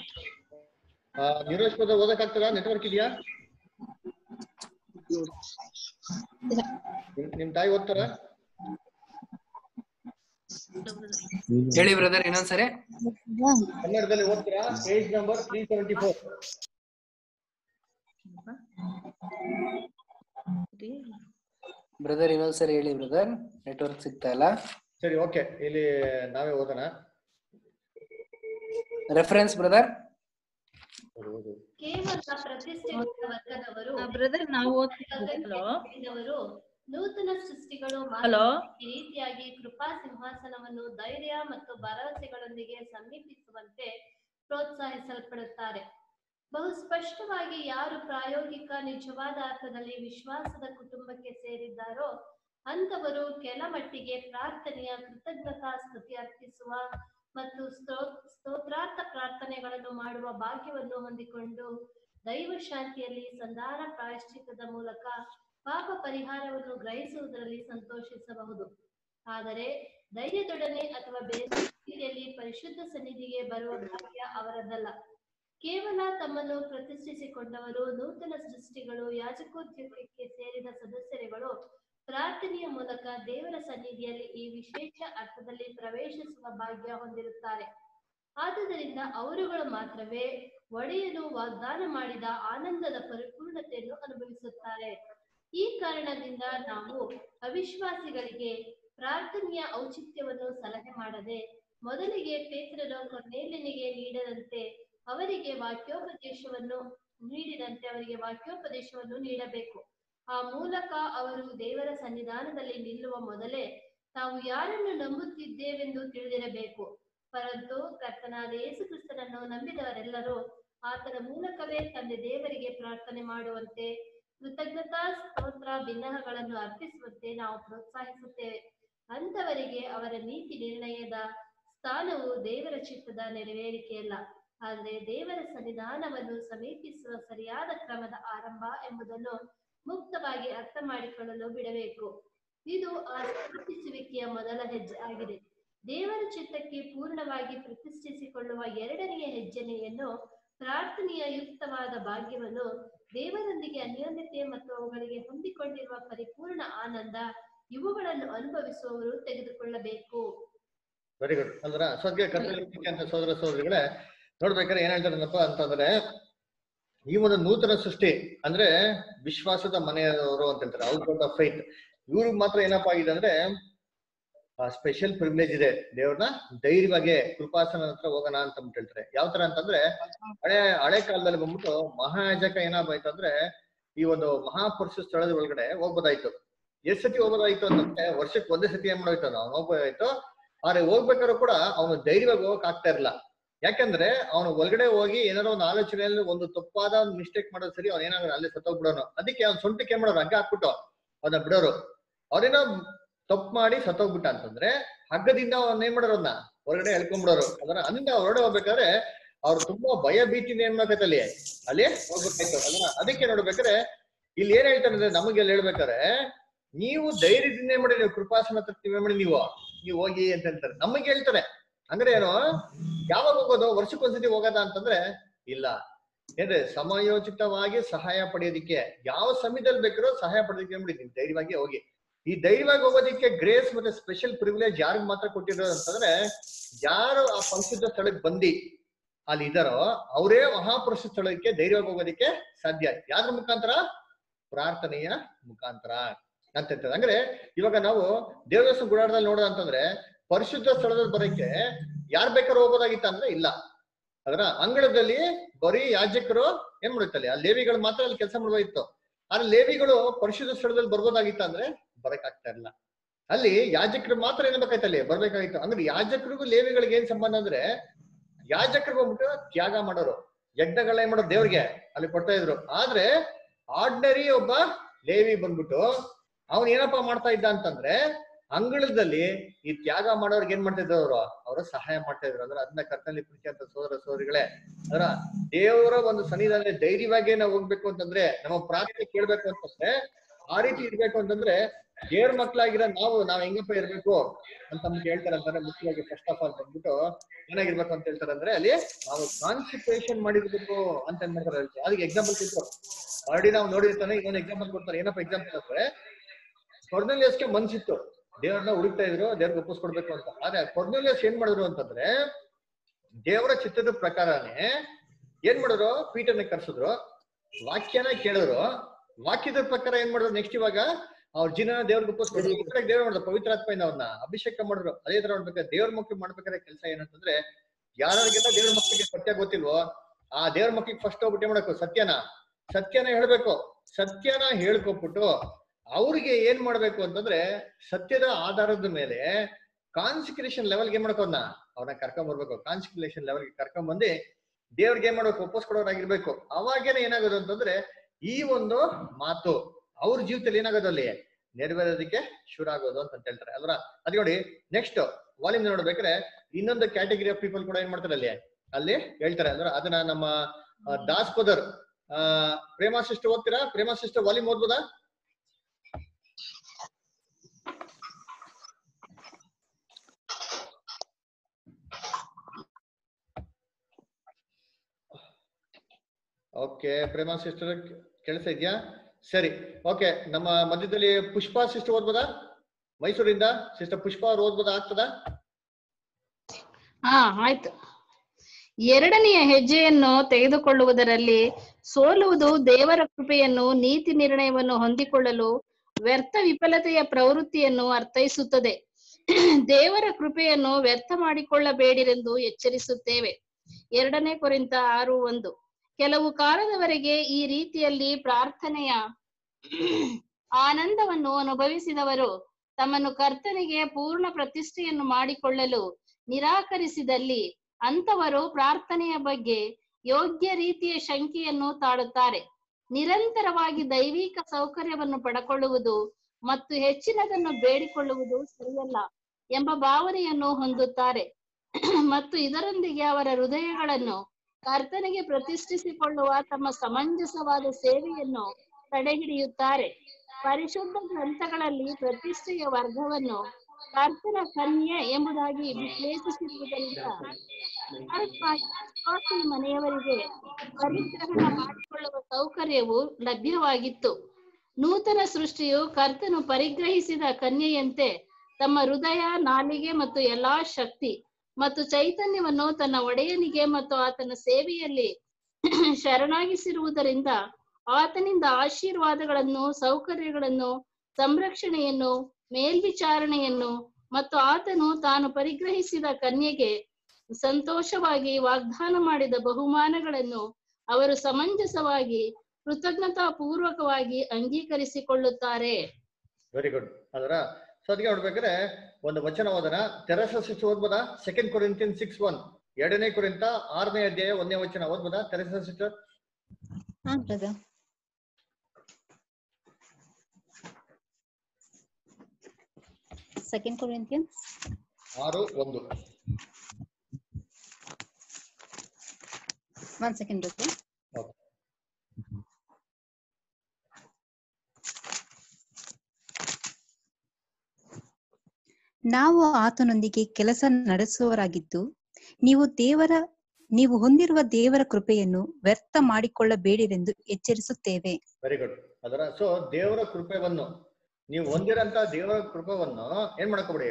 ನೀರಜ್ ಪದ ಓದಕ್ಕಾಗ್ತದಾ ನೆಟ್ವರ್ಕ್ ಇದೆಯಾ ನಿಮ್- ನಿಮ್ ತಾಯಿ ಓದ್ತಾರ ಹೇಳಿ ಬ್ರದರ್ ಇನ್ನೊಂದ್ಸರಿ ಕನ್ನಡದಲ್ಲಿ ಓದ್ತೀರಾ page number three seventy four brother ಇನ್ನೊಂದ್ಸರಿ ಹೇಳಿ ಬ್ರದರ್ ನೆಟ್ವರ್ಕ್ ಸಿಗ್ತಾ ಇಲ್ಲ ಸರಿ ಓಕೆ ಇಲ್ಲಿ ನಾವೇ ಓದೋಣ ರೆಫರೆನ್ಸ್ ಬ್ರದರ್ ಕೇವಲ ಪ್ರತಿಷ್ಠಿತ ವರ್ಗದವರು ಬ್ರದರ್ ನಾವು ವರ್ಗದವರು ನೂತನ ಸೃಷ್ಟಿಗಳು ಮಾತ್ರ ಹಲೋ ಈ ರೀತಿಯಾಗಿ ಕೃಪಾ ಸಿಂಹಾಸನವನ್ನು ಧೈರ್ಯ ಮತ್ತು ಭರವಸೆಗಳೊಂದಿಗೆ ಸಮೀಪಿಸುವಂತೆ ಪ್ರೋತ್ಸಾಹಿಸಲ್ಪಡುತ್ತಾರೆ ಬಹು ಸ್ಪಷ್ಟವಾಗಿ ಯಾರು ಪ್ರಾಯೋಗಿಕ ನಿಜವಾದ ಅರ್ಥದಲ್ಲಿ ವಿಶ್ವಾಸದ ಕುಟುಂಬಕ್ಕೆ ಸೇರಿದ್ದಾರೋ ಅಂತವರು ಕೆಲ ಮಟ್ಟಿಗೆ ಪ್ರಾರ್ಥನೆಯ ಕೃತಜ್ಞತಾ ಸ್ತುತಿ ಅರ್ಪಿಸುವ ಮತ್ತು ಸ್ತೋ- ಸ್ತೋತ್ರಾರ್ಥ ಪ್ರಾರ್ಥನೆಗಳನ್ನು ಮಾಡುವ ಭಾಗ್ಯವನ್ನು ಹೊಂದಿಕೊಂಡು ದೈವ ಶಾಂತಿಯಲ್ಲಿ ಸಂಧಾನ ಪ್ರಾಯಶ್ಚಿತ್ತದ ಮೂಲಕ ಪಾಪ ಪರಿಹಾರವನ್ನು ಗ್ರಹಿಸುವುದರಲ್ಲಿ ಸಂತೋಷಿಸಬಹುದು ಆದರೆ ಧೈರ್ಯದೊಡನೆ ಅಥವಾ ಬೇರೆ ರೀತಿಯಲ್ಲಿ ಪರಿಶುದ್ಧ ಸನ್ನಿಧಿಗೆ ಬರುವ ಭಾಗ್ಯ ಅವರದಲ್ಲ ಕೇವಲ ತಮ್ಮನ್ನು ಪ್ರತಿಷ್ಠಿಸಿಕೊಂಡವರು ನೂತನ ಸೃಷ್ಟಿಗಳು ಯಾಜಕೋದ್ಯೋಗಕ್ಕೆ ಸೇರಿದ ಸದಸ್ಯರುಗಳು ಪ್ರಾರ್ಥನೆಯ ಮೂಲಕ ದೇವರ ಸನ್ನಿಧಿಯಲ್ಲಿ ಈ ವಿಶೇಷ ಅರ್ಥದಲ್ಲಿ ಪ್ರವೇಶಿಸುವ ಭಾಗ್ಯ ಹೊಂದಿರುತ್ತಾರೆ ಆದುದರಿಂದ ಅವರುಗಳು ಮಾತ್ರವೇ ಒಡೆಯಲು ವಾಗ್ದಾನ ಮಾಡಿದ ಆನಂದದ ಪರಿಪೂರ್ಣತೆಯನ್ನು ಅನುಭವಿಸುತ್ತಾರೆ ಈ ಕಾರಣದಿಂದ ನಾವು ಅವಿಶ್ವಾಸಿಗಳಿಗೆ ಪ್ರಾರ್ಥನೆಯ ಔಚಿತ್ಯವನ್ನು ಸಲಹೆ ಮಾಡದೆ ಮೊದಲಿಗೆ ಪೇತ್ರನು ಕೊರ್ನೇಲಿಯನಿಗೆ ನೀಡದಂತೆ ಅವರಿಗೆ ವಾಕ್ಯೋಪದೇಶವನ್ನು ನೀಡಿದಂತೆ ಅವರಿಗೆ ವಾಕ್ಯೋಪದೇಶವನ್ನು ನೀಡಬೇಕು ಆ ಮೂಲಕ ಅವರು ದೇವರ ಸನ್ನಿಧಾನದಲ್ಲಿ ನಿಲ್ಲುವ ಮೊದಲೇ ತಾವು ಯಾರನ್ನು ನಂಬುತ್ತಿದ್ದೇವೆಂದು ತಿಳಿದಿರಬೇಕು ಪರಂತು ಕರ್ತನಾದ ಯೇಸು ಕ್ರಿಸ್ತನನ್ನು ನಂಬಿದವರೆಲ್ಲರೂ ಆತನ ಮೂಲಕವೇ ತಂದೆ ದೇವರಿಗೆ ಪ್ರಾರ್ಥನೆ ಮಾಡುವಂತೆ ಕೃತಜ್ಞತಾ ಸ್ತೋತ್ರ ಭಿನ್ನಹಗಳನ್ನು ಅರ್ಪಿಸುವಂತೆ ನಾವು ಪ್ರೋತ್ಸಾಹಿಸುತ್ತೇವೆ ಅಂತವರಿಗೆ ಅವರ ನೀತಿ ನಿರ್ಣಯದ ಸ್ಥಾನವು ದೇವರ ಚಿತ್ತದ ನೆರವೇರಿಕೆಯಲ್ಲ ಆದರೆ ದೇವರ ಸನ್ನಿಧಾನವನ್ನು ಸಮೀಪಿಸುವ ಸರಿಯಾದ ಕ್ರಮದ ಆರಂಭ ಎಂಬುದನ್ನು ಮುಕ್ತವಾಗಿ ಅರ್ಥ ಮಾಡಿಕೊಳ್ಳಲು ಬಿಡಬೇಕು ಇದು ಆ ಸಮರ್ಪಿಸುವಿಕೆಯ ಮೊದಲ ಹೆಜ್ಜೆ ಆಗಿದೆ ದೇವರ ಚಿತ್ತಕ್ಕೆ ಪೂರ್ಣವಾಗಿ ಪ್ರತಿಷ್ಠಿಸಿಕೊಳ್ಳುವ ಎರಡನೆಯ ಹೆಜ್ಜೆನೆಯನ್ನು ಪ್ರಾರ್ಥನೆಯ ಯುಕ್ತವಾದ ಭಾಗ್ಯವನ್ನು ದೇವರೊಂದಿಗೆ ಅನ್ಯೋನ್ಯತೆ ಮತ್ತು ಅವುಗಳಿಗೆ ಹೊಂದಿಕೊಂಡಿರುವ ಪರಿಪೂರ್ಣ ಆನಂದ ಇವುಗಳನ್ನು ಅನುಭವಿಸುವವರು ತೆಗೆದುಕೊಳ್ಳಬೇಕು ವೆರಿ ಗುಡ್ ಅಂದ್ರ ಸದ್ಯ ಕರ್ತವ್ಯ ಅಂತ ಸೋದರ ಸೋದರಿಗಳೇ ನೋಡ್ಬೇಕಾದ್ರೆ ಏನ್ ಹೇಳ್ತಾರಪ್ಪ ಅಂತಂದ್ರೆ ಈ ಒಂದು ನೂತನ ಸೃಷ್ಟಿ ಅಂದ್ರೆ ವಿಶ್ವಾಸದ ಮನೆಯವರು ಅಂತ ಹೇಳ್ತಾರೆ ಔಟ್ ಆಫ್ ಫೈತ್ ಇವ್ರಿಗೆ ಮಾತ್ರ ಏನಪ್ಪಾ ಆಗಿದೆ ಅಂದ್ರೆ ಸ್ಪೆಷಲ್ ಪ್ರಿವಿಲೇಜ್ ಇದೆ ದೇವ್ರನ್ನ ಧೈರ್ಯವಾಗಿ ಕೃಪಾಸನ ಹತ್ರ ಹೋಗೋಣ ಅಂತ ಅಂದ್ಬಿಟ್ಟು ಹೇಳ್ತಾರೆ ಯಾವ ತರ ಅಂತಂದ್ರೆ ಹಳೆ ಹಳೆ ಕಾಲದಲ್ಲಿ ಬಂದ್ಬಿಟ್ಟು ಮಹಾಯಾಜಕ ಏನಾಗ್बाಯ್ತು ಅಂದ್ರೆ ಈ ಒಂದು ಮಹಾಪುರುಷ ಸ್ಥಳದ ಒಳಗಡೆ ಹೋಗ್ಬೋದಾಯ್ತು ಎಷ್ಟ್ ಸತಿ ಹೋಗೋದಾಯ್ತು ಅಂತಂದ್ರೆ ವರ್ಷಕ್ಕೆ ಒಂದೇ ಸತಿ ಏನ್ ಮಾಡೋಯ್ತು ಅವ್ನು ಹೋಗ್ಬೋದಾಯ್ತು ಆದ್ರೆ ಹೋಗ್ಬೇಕಾದ್ರೂ ಕೂಡ ಅವನು ಧೈರ್ಯವಾಗಿ ಹೋಗಕ್ ಆಗ್ತಾ ಇರಲ್ಲ ಯಾಕಂದ್ರೆ ಅವನು ಒಳಗಡೆ ಹೋಗಿ ಏನಾರೋ ಒಂದು ಆಲೋಚನೆಯಲ್ಲಿ ಒಂದು ತಪ್ಪಾದ ಒಂದು ಮಿಸ್ಟೇಕ್ ಮಾಡೋದು ಸರಿ ಅವ್ನು ಏನಾದ್ರು ಅಲ್ಲೇ ಸತ್ತೋಗ್ಬಿಡೋನು ಅದಕ್ಕೆ ಅವ್ನ ಸೊಂಟಕ್ಕೆ ಏನ್ ಮಾಡೋರು ಹಗ್ಗ ಹಾಕ್ಬಿಟ್ಟು ಅವನ್ನ ಬಿಡೋರು ಅವ್ರೇನೋ ತಪ್ಪು ಮಾಡಿ ಸತ್ತೋಗ್ಬಿಟ್ಟ ಅಂತಂದ್ರೆ ಹಗ್ಗದಿಂದ ಅವ್ನ ಏನ್ ಮಾಡೋರು ಅವ್ನ ಹೊರಗಡೆ ಎಳ್ಕೊಂಡ್ಬಿಡೋರು ಅದನ್ನ ಅಲ್ಲಿಂದ ಹೊರಗಡೆ ಹೋಗ್ಬೇಕಾದ್ರೆ ಅವ್ರು ತುಂಬಾ ಭಯ ಭೀತಿನ ಏನ್ ಮಾಡ್ಬೇಕು ಅಲ್ಲಿ ಅಲ್ಲಿ ಹೋಗ್ಬೇಕಾಯ್ತು ಅದನ್ನ ಅದಕ್ಕೆ ನೋಡ್ಬೇಕಾದ್ರೆ ಇಲ್ಲಿ ಏನ್ ಹೇಳ್ತಾರೆ ಅಂದ್ರೆ ನಮಗೆ ಅಲ್ಲಿ ಹೇಳ್ಬೇಕಾರೆ ನೀವು ಧೈರ್ಯದಿಂದ ಏನ್ ಮಾಡಿ ನೀವು ಕೃಪಾಸನ ಹತ್ರ ನೀವ್ ಏನ್ ಮಾಡಿ ನೀವು ನೀವು ಹೋಗಿ ಅಂತ ಹೇಳ್ತಾರೆ ನಮಗೆ ಹೇಳ್ತಾರೆ ಅಂದ್ರೆ ಏನು ಯಾವಾಗ ಹೋಗೋದು ವರ್ಷಕ್ಕೊಂದ್ಸತಿ ಹೋಗೋದ ಅಂತಂದ್ರೆ ಇಲ್ಲ ಏನ್ರಿ ಸಮಯೋಚಿತವಾಗಿ ಸಹಾಯ ಪಡೆಯೋದಿಕ್ಕೆ ಯಾವ ಸಮಯದಲ್ಲಿ ಬೇಕಾದ್ರೂ ಸಹಾಯ ಪಡೆಯೋದಕ್ಕೆ ಏನ್ ಮಾಡಿ ನೀವು ಧೈರ್ಯವಾಗಿ ಹೋಗಿ ಈ ಧೈರ್ಯವಾಗಿ ಹೋಗೋದಕ್ಕೆ ಗ್ರೇಸ್ ಮತ್ತೆ ಸ್ಪೆಷಲ್ ಪ್ರಿವಿಲೇಜ್ ಯಾರಿಗ್ ಮಾತ್ರ ಕೊಟ್ಟಿರೋದು ಅಂತಂದ್ರೆ ಯಾರು ಆ ಪರಿಶುದ್ಧ ಸ್ಥಳಕ್ಕೆ ಬಂದಿ ಅಲ್ಲಿ ಇದಾರೋ ಅವರೇ ಮಹಾಪುರುಷ ಸ್ಥಳಕ್ಕೆ ಧೈರ್ಯವಾಗಿ ಹೋಗೋದಕ್ಕೆ ಸಾಧ್ಯ ಯಾದ್ರ ಮುಖಾಂತರ ಪ್ರಾರ್ಥನೆಯ ಮುಖಾಂತರ ಅಂತ ಹೇಳ್ತಾರೆ ಅಂದ್ರೆ ಇವಾಗ ನಾವು ದೇವದಾಸ ಗುಡಾರದಲ್ಲಿ ನೋಡೋದಂತಂದ್ರೆ ಪರಿಶುದ್ಧ ಸ್ಥಳದಲ್ಲಿ ಬರೋಕ್ಕೆ ಯಾರ್ ಬೇಕಾದ್ರೂ ಹೋಗೋದಾಗಿತ್ತ ಅಂದ್ರೆ ಇಲ್ಲ ಅದರ ಅಂಗಳದಲ್ಲಿ ಬರೀ ಯಾಜಕರು ಏನ್ ಮಾಡುತ್ತಲ್ಲಿ ಆ ಲೇವಿಗಳು ಮಾತ್ರ ಅಲ್ಲಿ ಕೆಲಸ ಮಾಡ್ಬೋದಿತ್ತು ಆದ್ರೆ ಲೇವಿಗಳು ಪರಿಶುದ್ಧ ಸ್ಥಳದಲ್ಲಿ ಬರ್ಬೋದಾಗಿತ್ತ ಅಂದ್ರೆ ಬರಕ್ ಆಗ್ತಾ ಇರಲಿಲ್ಲ ಅಲ್ಲಿ ಯಾಜಕರು ಮಾತ್ರ ಏನ್ ಬೇಕಾಯ್ತು ಅಲ್ಲಿ ಬರ್ಬೇಕಾಗಿತ್ತು ಅಂದ್ರೆ ಯಾಜಕರಿಗೂ ಲೇವಿಗಳಿಗೆ ಏನ್ ಸಂಬಂಧ ಅಂದ್ರೆ ಯಾಜಕರು ಬಂದ್ಬಿಟ್ಟು ತ್ಯಾಗ ಮಾಡೋರು ಯಜ್ಞಗಳ ಏನ್ ಮಾಡೋರು ದೇವ್ರಿಗೆ ಅಲ್ಲಿ ಕೊಡ್ತಾ ಇದ್ರು ಆದ್ರೆ ಆರ್ಡಿನರಿ ಒಬ್ಬ ಲೇವಿ ಬಂದ್ಬಿಟ್ಟು ಅವನ್ ಏನಪ್ಪಾ ಮಾಡ್ತಾ ಇದ್ದ ಅಂತಂದ್ರೆ ಅಂಗಳದಲ್ಲಿ ಈ ತ್ಯಾಗ ಮಾಡೋರ್ಗೆ ಏನ್ ಮಾಡ್ತಾ ಇದ್ರು ಅವರು ಅವರು ಸಹಾಯ ಮಾಡ್ತಾ ಇದ್ರು ಅಂದ್ರೆ ಅದನ್ನ ಕರ್ತನಲ್ಲಿ ಪ್ರೀತಿ ಅಂತ ಸೋದರ ಸೋದರಿಗಳೇ ಅದರ ದೇವರ ಒಂದು ಸನ್ನಿಧಾನ ಧೈರ್ಯವಾಗಿ ನಾವು ಹೋಗ್ಬೇಕು ಅಂತಂದ್ರೆ ನಮ್ಮ ಪ್ರಾರ್ಥನೆ ಕೇಳ್ಬೇಕು ಅಂತಂದ್ರೆ ಆ ರೀತಿ ಇರ್ಬೇಕು ಅಂತಂದ್ರೆ ದೇವ್ರ ಮಕ್ಳಾಗಿರೋ ನಾವು ನಾವ್ ಹೆಂಗಪ್ಪ ಇರ್ಬೇಕು ಅಂತ ಅಂದ್ಬಿಟ್ಟು ಹೇಳ್ತಾರೆ ಅಂತಂದ್ರೆ ಮುಖ್ಯವಾಗಿ ಫಸ್ಟ್ ಆಫ್ ಆಲ್ ಬಂದ್ಬಿಟ್ಟು ಏನಾಗಿರ್ಬೇಕು ಅಂತ ಹೇಳ್ತಾರೆ ಅಂದ್ರೆ ಅಲ್ಲಿ ನಾವು ಕಾನ್ಸಂಟ್ರೇಷನ್ ಮಾಡಿರ್ಬೇಕು ಅಂತ ಏನ್ ಮಾಡ್ತಾರೆ ಹೇಳ್ತಾರೆ ಅದಕ್ಕೆ ಎಕ್ಸಾಂಪಲ್ ಕೊಡ್ತಾರೆ ಆಲ್ರೆಡಿ ನಾವು ನೋಡಿರ್ತಾನೆ ಇನ್ನೊಂದು ಎಕ್ಸಾಂಪಲ್ ಕೊಡ್ತಾರೆ ಏನಪ್ಪ ಎಕ್ಸಾಂಪಲ್ ಅಂದ್ರೆ ಕೊರ್ನೆಲಿಯಸ್ಗೆ ಮನ್ಸಿತ್ತು ದೇವ್ರನ್ನ ಹುಡುಕ್ತಾ ಇದ್ರು ದೇವ್ರಿಗೆ ಒಪ್ಪಿಸ್ಕೊಡ್ಬೇಕು ಅಂತ ಆದ್ರೆ ಕೊರ್ನೆಲಿಯಸ್ ಏನ್ ಮಾಡಿದ್ರು ಅಂತಂದ್ರೆ ದೇವರ ಚಿತ್ರದ ಪ್ರಕಾರನೇ ಏನ್ ಮಾಡಿದ್ರು ಪೀಠರ್ನ ಕರ್ಸಿದ್ರು ವಾಕ್ಯನ ಕೇಳಿದ್ರು ವಾಕ್ಯದ ಪ್ರಕಾರ ಏನ್ ಮಾಡಿದ್ರು ನೆಕ್ಸ್ಟ್ ಇವಾಗ ಅವ್ರ ಜೀವನ ದೇವ್ರಿಗೆ ಒಪ್ಪಿಸ್ಕೊಡ್ರು ಈ ಕಡೆ ದೇವ್ರ ಮಾಡಿದ್ರು ಪವಿತ್ರಾತ್ಮೆಯಿಂದ ಅವ್ರನ್ನ ಅಭಿಷೇಕ ಮಾಡಿದ್ರು ಅದೇ ತರ ಮಾಡ್ಬೇಕಾದ್ರೆ ದೇವ್ರ ಮಕ್ಳು ಮಾಡ್ಬೇಕಾದ್ರೆ ಕೆಲಸ ಏನಂತಂದ್ರೆ ಯಾರಿಗೆಲ್ಲ ದೇವ್ರ ಮಕ್ಕಳಿಗೆ ಸತ್ಯ ಗೊತ್ತಿಲ್ವೋ ಆ ದೇವ್ರ ಮಕ್ಳಿಗೆ ಫಸ್ಟ್ ಹೋಗ್ಬಿಟ್ಟು ಏನ್ ಮಾಡಬೇಕು ಸತ್ಯನ ಸತ್ಯನ ಹೇಳ್ಬೇಕು ಸತ್ಯನ ಹೇಳ್ಕೊಟ್ಬಿಟ್ಟು ಅವ್ರಿಗೆ ಏನ್ ಮಾಡ್ಬೇಕು ಅಂತಂದ್ರೆ ಸತ್ಯದ ಆಧಾರದ ಮೇಲೆ ಕಾನ್ಸಿಕ್ರೇಷನ್ ಲೆವೆಲ್ಗೆ ಏನ್ ಮಾಡ್ಕೊ ಅವ್ನ ಅವ್ರನ್ನ ಕರ್ಕೊಂಡ್ ಬರ್ಬೇಕು ಕಾನ್ಸಿಕ್ರೇಷನ್ ಲೆವೆಲ್ಗೆ ಕರ್ಕೊಂಡ್ ಬಂದು ದೇವ್ರಿಗೆ ಏನ್ ಮಾಡ್ಬೇಕು ಒಪ್ಪಿಸ್ಕೊಡೋರಾಗಿರ್ಬೇಕು ಅವಾಗೇನೆ ಏನಾಗೋದು ಅಂತಂದ್ರೆ ಈ ಒಂದು ಮಾತು ಅವ್ರ ಜೀವಿತದಲ್ಲಿ ಏನಾಗೋದು ಅಲ್ಲಿ ನೆರವೇರೋದಕ್ಕೆ ಶುರು ಆಗೋದು ಅಂತ ಹೇಳ್ತಾರೆ ಅಲ್ರ ಅದ್ ನೋಡಿ ನೆಕ್ಸ್ಟ್ ವಾಲ್ಯೂಮ್ ನೋಡ್ಬೇಕಾದ್ರೆ ಇನ್ನೊಂದು ಕ್ಯಾಟಗರಿ ಆಫ್ ಪೀಪಲ್ ಕೂಡ ಏನ್ ಮಾಡ್ತಾರೆ ಅಲ್ಲಿ ಅಲ್ಲಿ ಹೇಳ್ತಾರೆ ಅಂದ್ರೆ ಅದನ್ನ ನಮ್ಮ ಆ, ದಾಸ್ ಪದರ್ ಆ ಪ್ರೇಮಾ ಸಿಸ್ಟರ್ ಓದ್ತೀರಾ ಪ್ರೇಮಾ ಸಿಸ್ಟರ್ ವಾಲ್ಯೂಮ್ ಓದ್ಬೋದಾ ಓಕೆ ಪ್ರೇಮಾ ಸಿಸ್ಟರ್ ಕೆಲಸ ಇದೆಯಾ ಸರಿ ಓಕೆ ನಮ್ಮ ಮಧ್ಯದಲ್ಲಿ ಪುಷ್ಪಾ ಸಿಸ್ಟರ್ ಓದ್ಬೋದಾ ಮೈಸೂರಿಂದ ಸಿಸ್ಟರ್ ಪುಷ್ಪಾ ಅವ್ರು ಓದ್ಬೋದಾ ಆಗ್ತದಾ ಹಾ ಆಯ್ತು ಎರಡನೆಯ ಹೆಜ್ಜೆಯನ್ನು ತೆಗೆದುಕೊಳ್ಳುವುದರಲ್ಲಿ ಸೋಲುವುದು ದೇವರ ಕೃಪೆಯನ್ನು ನೀತಿ ನಿರ್ಣಯವನ್ನು ಹೊಂದಿಕೊಳ್ಳಲು ವ್ಯರ್ಥ ವಿಫಲತೆಯ ಪ್ರವೃತ್ತಿಯನ್ನು ಅರ್ಥೈಸುತ್ತದೆ ದೇವರ ಕೃಪೆಯನ್ನು ವ್ಯರ್ಥ ಮಾಡಿಕೊಳ್ಳಬೇಡಿರೆಂದು ಎಚ್ಚರಿಸುತ್ತೇವೆ ಎರಡನೇ ಕೊರಿಂತ ಆರು ಒಂದು ಕೆಲವು ಕಾಲದವರೆಗೆ ಈ ರೀತಿಯಲ್ಲಿ ಪ್ರಾರ್ಥನೆಯ ಆನಂದವನ್ನು ಅನುಭವಿಸಿದವರು ತಮ್ಮನ್ನು ಕರ್ತನಿಗೆ ಪೂರ್ಣ ಪ್ರತಿಷ್ಠೆಯನ್ನು ಮಾಡಿಕೊಳ್ಳಲು ನಿರಾಕರಿಸಿದಲ್ಲಿ ಅಂತವರು ಪ್ರಾರ್ಥನೆಯ ಬಗ್ಗೆ ಯೋಗ್ಯ ರೀತಿಯ ಶಂಕೆಯನ್ನು ತಾಳುತ್ತಾರೆ ನಿರಂತರವಾಗಿ ದೈವಿಕ ಸೌಕರ್ಯವನ್ನು ಪಡಕೊಳ್ಳುವುದು ಮತ್ತು ಹೆಚ್ಚಿನದನ್ನು ಬೇಡಿಕೊಳ್ಳುವುದು ಸರಿಯಲ್ಲ ಎಂಬ ಭಾವನೆಯನ್ನು ಹೊಂದುತ್ತಾರೆ ಮತ್ತು ಇದರೊಂದಿಗೆ ಅವರ ಹೃದಯಗಳನ್ನು ಕರ್ತನಿಗೆ ಪ್ರತಿಷ್ಠಿಸಿಕೊಳ್ಳುವ ತಮ್ಮ ಸಮಂಜಸವಾದ ಸೇವೆಯನ್ನು ತಡೆಹಿಡಿಯುತ್ತಾರೆ ಪರಿಶುದ್ಧ ಗ್ರಂಥಗಳಲ್ಲಿ ಪ್ರತಿಷ್ಠೆಯ ವರ್ಗವನ್ನು ಕರ್ತನ ಕನ್ಯೆ ಎಂಬುದಾಗಿ ವಿಶ್ಲೇಷಿಸಿರುವುದರಿಂದ ವಿಶ್ವಾಸಿ ಮನೆಯವರಿಗೆ ಪರಿಗ್ರಹಣ ಮಾಡಿಕೊಳ್ಳುವ ಸೌಕರ್ಯವು ಲಭ್ಯವಾಗಿತ್ತು ನೂತನ ಸೃಷ್ಟಿಯು ಕರ್ತನು ಪರಿಗ್ರಹಿಸಿದ ಕನ್ಯೆಯಂತೆ ತಮ್ಮ ಹೃದಯ ನಾಲಿಗೆ ಮತ್ತು ಎಲ್ಲಾ ಶಕ್ತಿ ಮತ್ತು ಚೈತನ್ಯವನ್ನು ತನ್ನ ಒಡೆಯನಿಗೆ ಮತ್ತು ಆತನ ಸೇವೆಯಲ್ಲಿ ಶರಣಾಗಿಸಿರುವುದರಿಂದ ಆತನಿಂದ ಆಶೀರ್ವಾದಗಳನ್ನು ಸೌಕರ್ಯಗಳನ್ನು ಸಂರಕ್ಷಣೆಯನ್ನು ಮೇಲ್ವಿಚಾರಣೆಯನ್ನು ಮತ್ತು ಆತನು ತಾನು ಪರಿಗ್ರಹಿಸಿದ ಕನ್ಯೆಗೆ ಸಂತೋಷವಾಗಿ ವಾಗ್ದಾನ ಮಾಡಿದ ಬಹುಮಾನಗಳನ್ನು ಅವರು ಸಮಂಜಸವಾಗಿ ಕೃತಜ್ಞತಾ ಪೂರ್ವಕವಾಗಿ ಅಂಗೀಕರಿಸಿಕೊಳ್ಳುತ್ತಾರೆ ವೆರಿ ಗುಡ್ ಅದರ ಸೊ ಅದಕ್ಕೆ ನೋಡ್ಬೇಕಾದ್ರೆ ಒಂದು ವಚನ ಓದನ ತೆರಸ ಸಿಕ್ಸ್ ಓದ್ಬೋದಾ ಸೆಕೆಂಡ್ ಕೊರಿಂತಿಯನ್ ಸಿಕ್ಸ್ ಒನ್ ಎರಡನೇ ಕುರಿತ ಆರನೇ ಅಧ್ಯಾಯ ಒಂದನೇ ವಚನ ಓದ್ಬೋದಾ ತೆರಸ ಸಿಸ್ಟರ್ ಹಾ ಬ್ರದರ್ ಸೆಕೆಂಡ್ ಕೊರಿಂಥಿಯನ್ಸ್ ಆರು ಒಂದು ಒನ್ ಸೆಕೆಂಡ್ ಬ್ರದರ್ Okay. ನಾವು ಆತನೊಂದಿಗೆ ಕೆಲಸ ನಡೆಸುವವರಾಗಿದ್ದು ನೀವು ದೇವರ ನೀವು ಹೊಂದಿರುವ ದೇವರ ಕೃಪೆಯನ್ನು ವ್ಯರ್ಥ ಮಾಡಿಕೊಳ್ಳಬೇಡಿರೆಂದು ಎಚ್ಚರಿಸುತ್ತೇವೆ ವೆರಿ ಗುಡ್ ಅದರ ಸೊ ದೇವರ ಕೃಪೆಯನ್ನು ನೀವು ಹೊಂದಿರಂತ ದೇವರ ಕೃಪವನ್ನು ಏನ್ ಮಾಡ್ಕೊಬಿಡಿ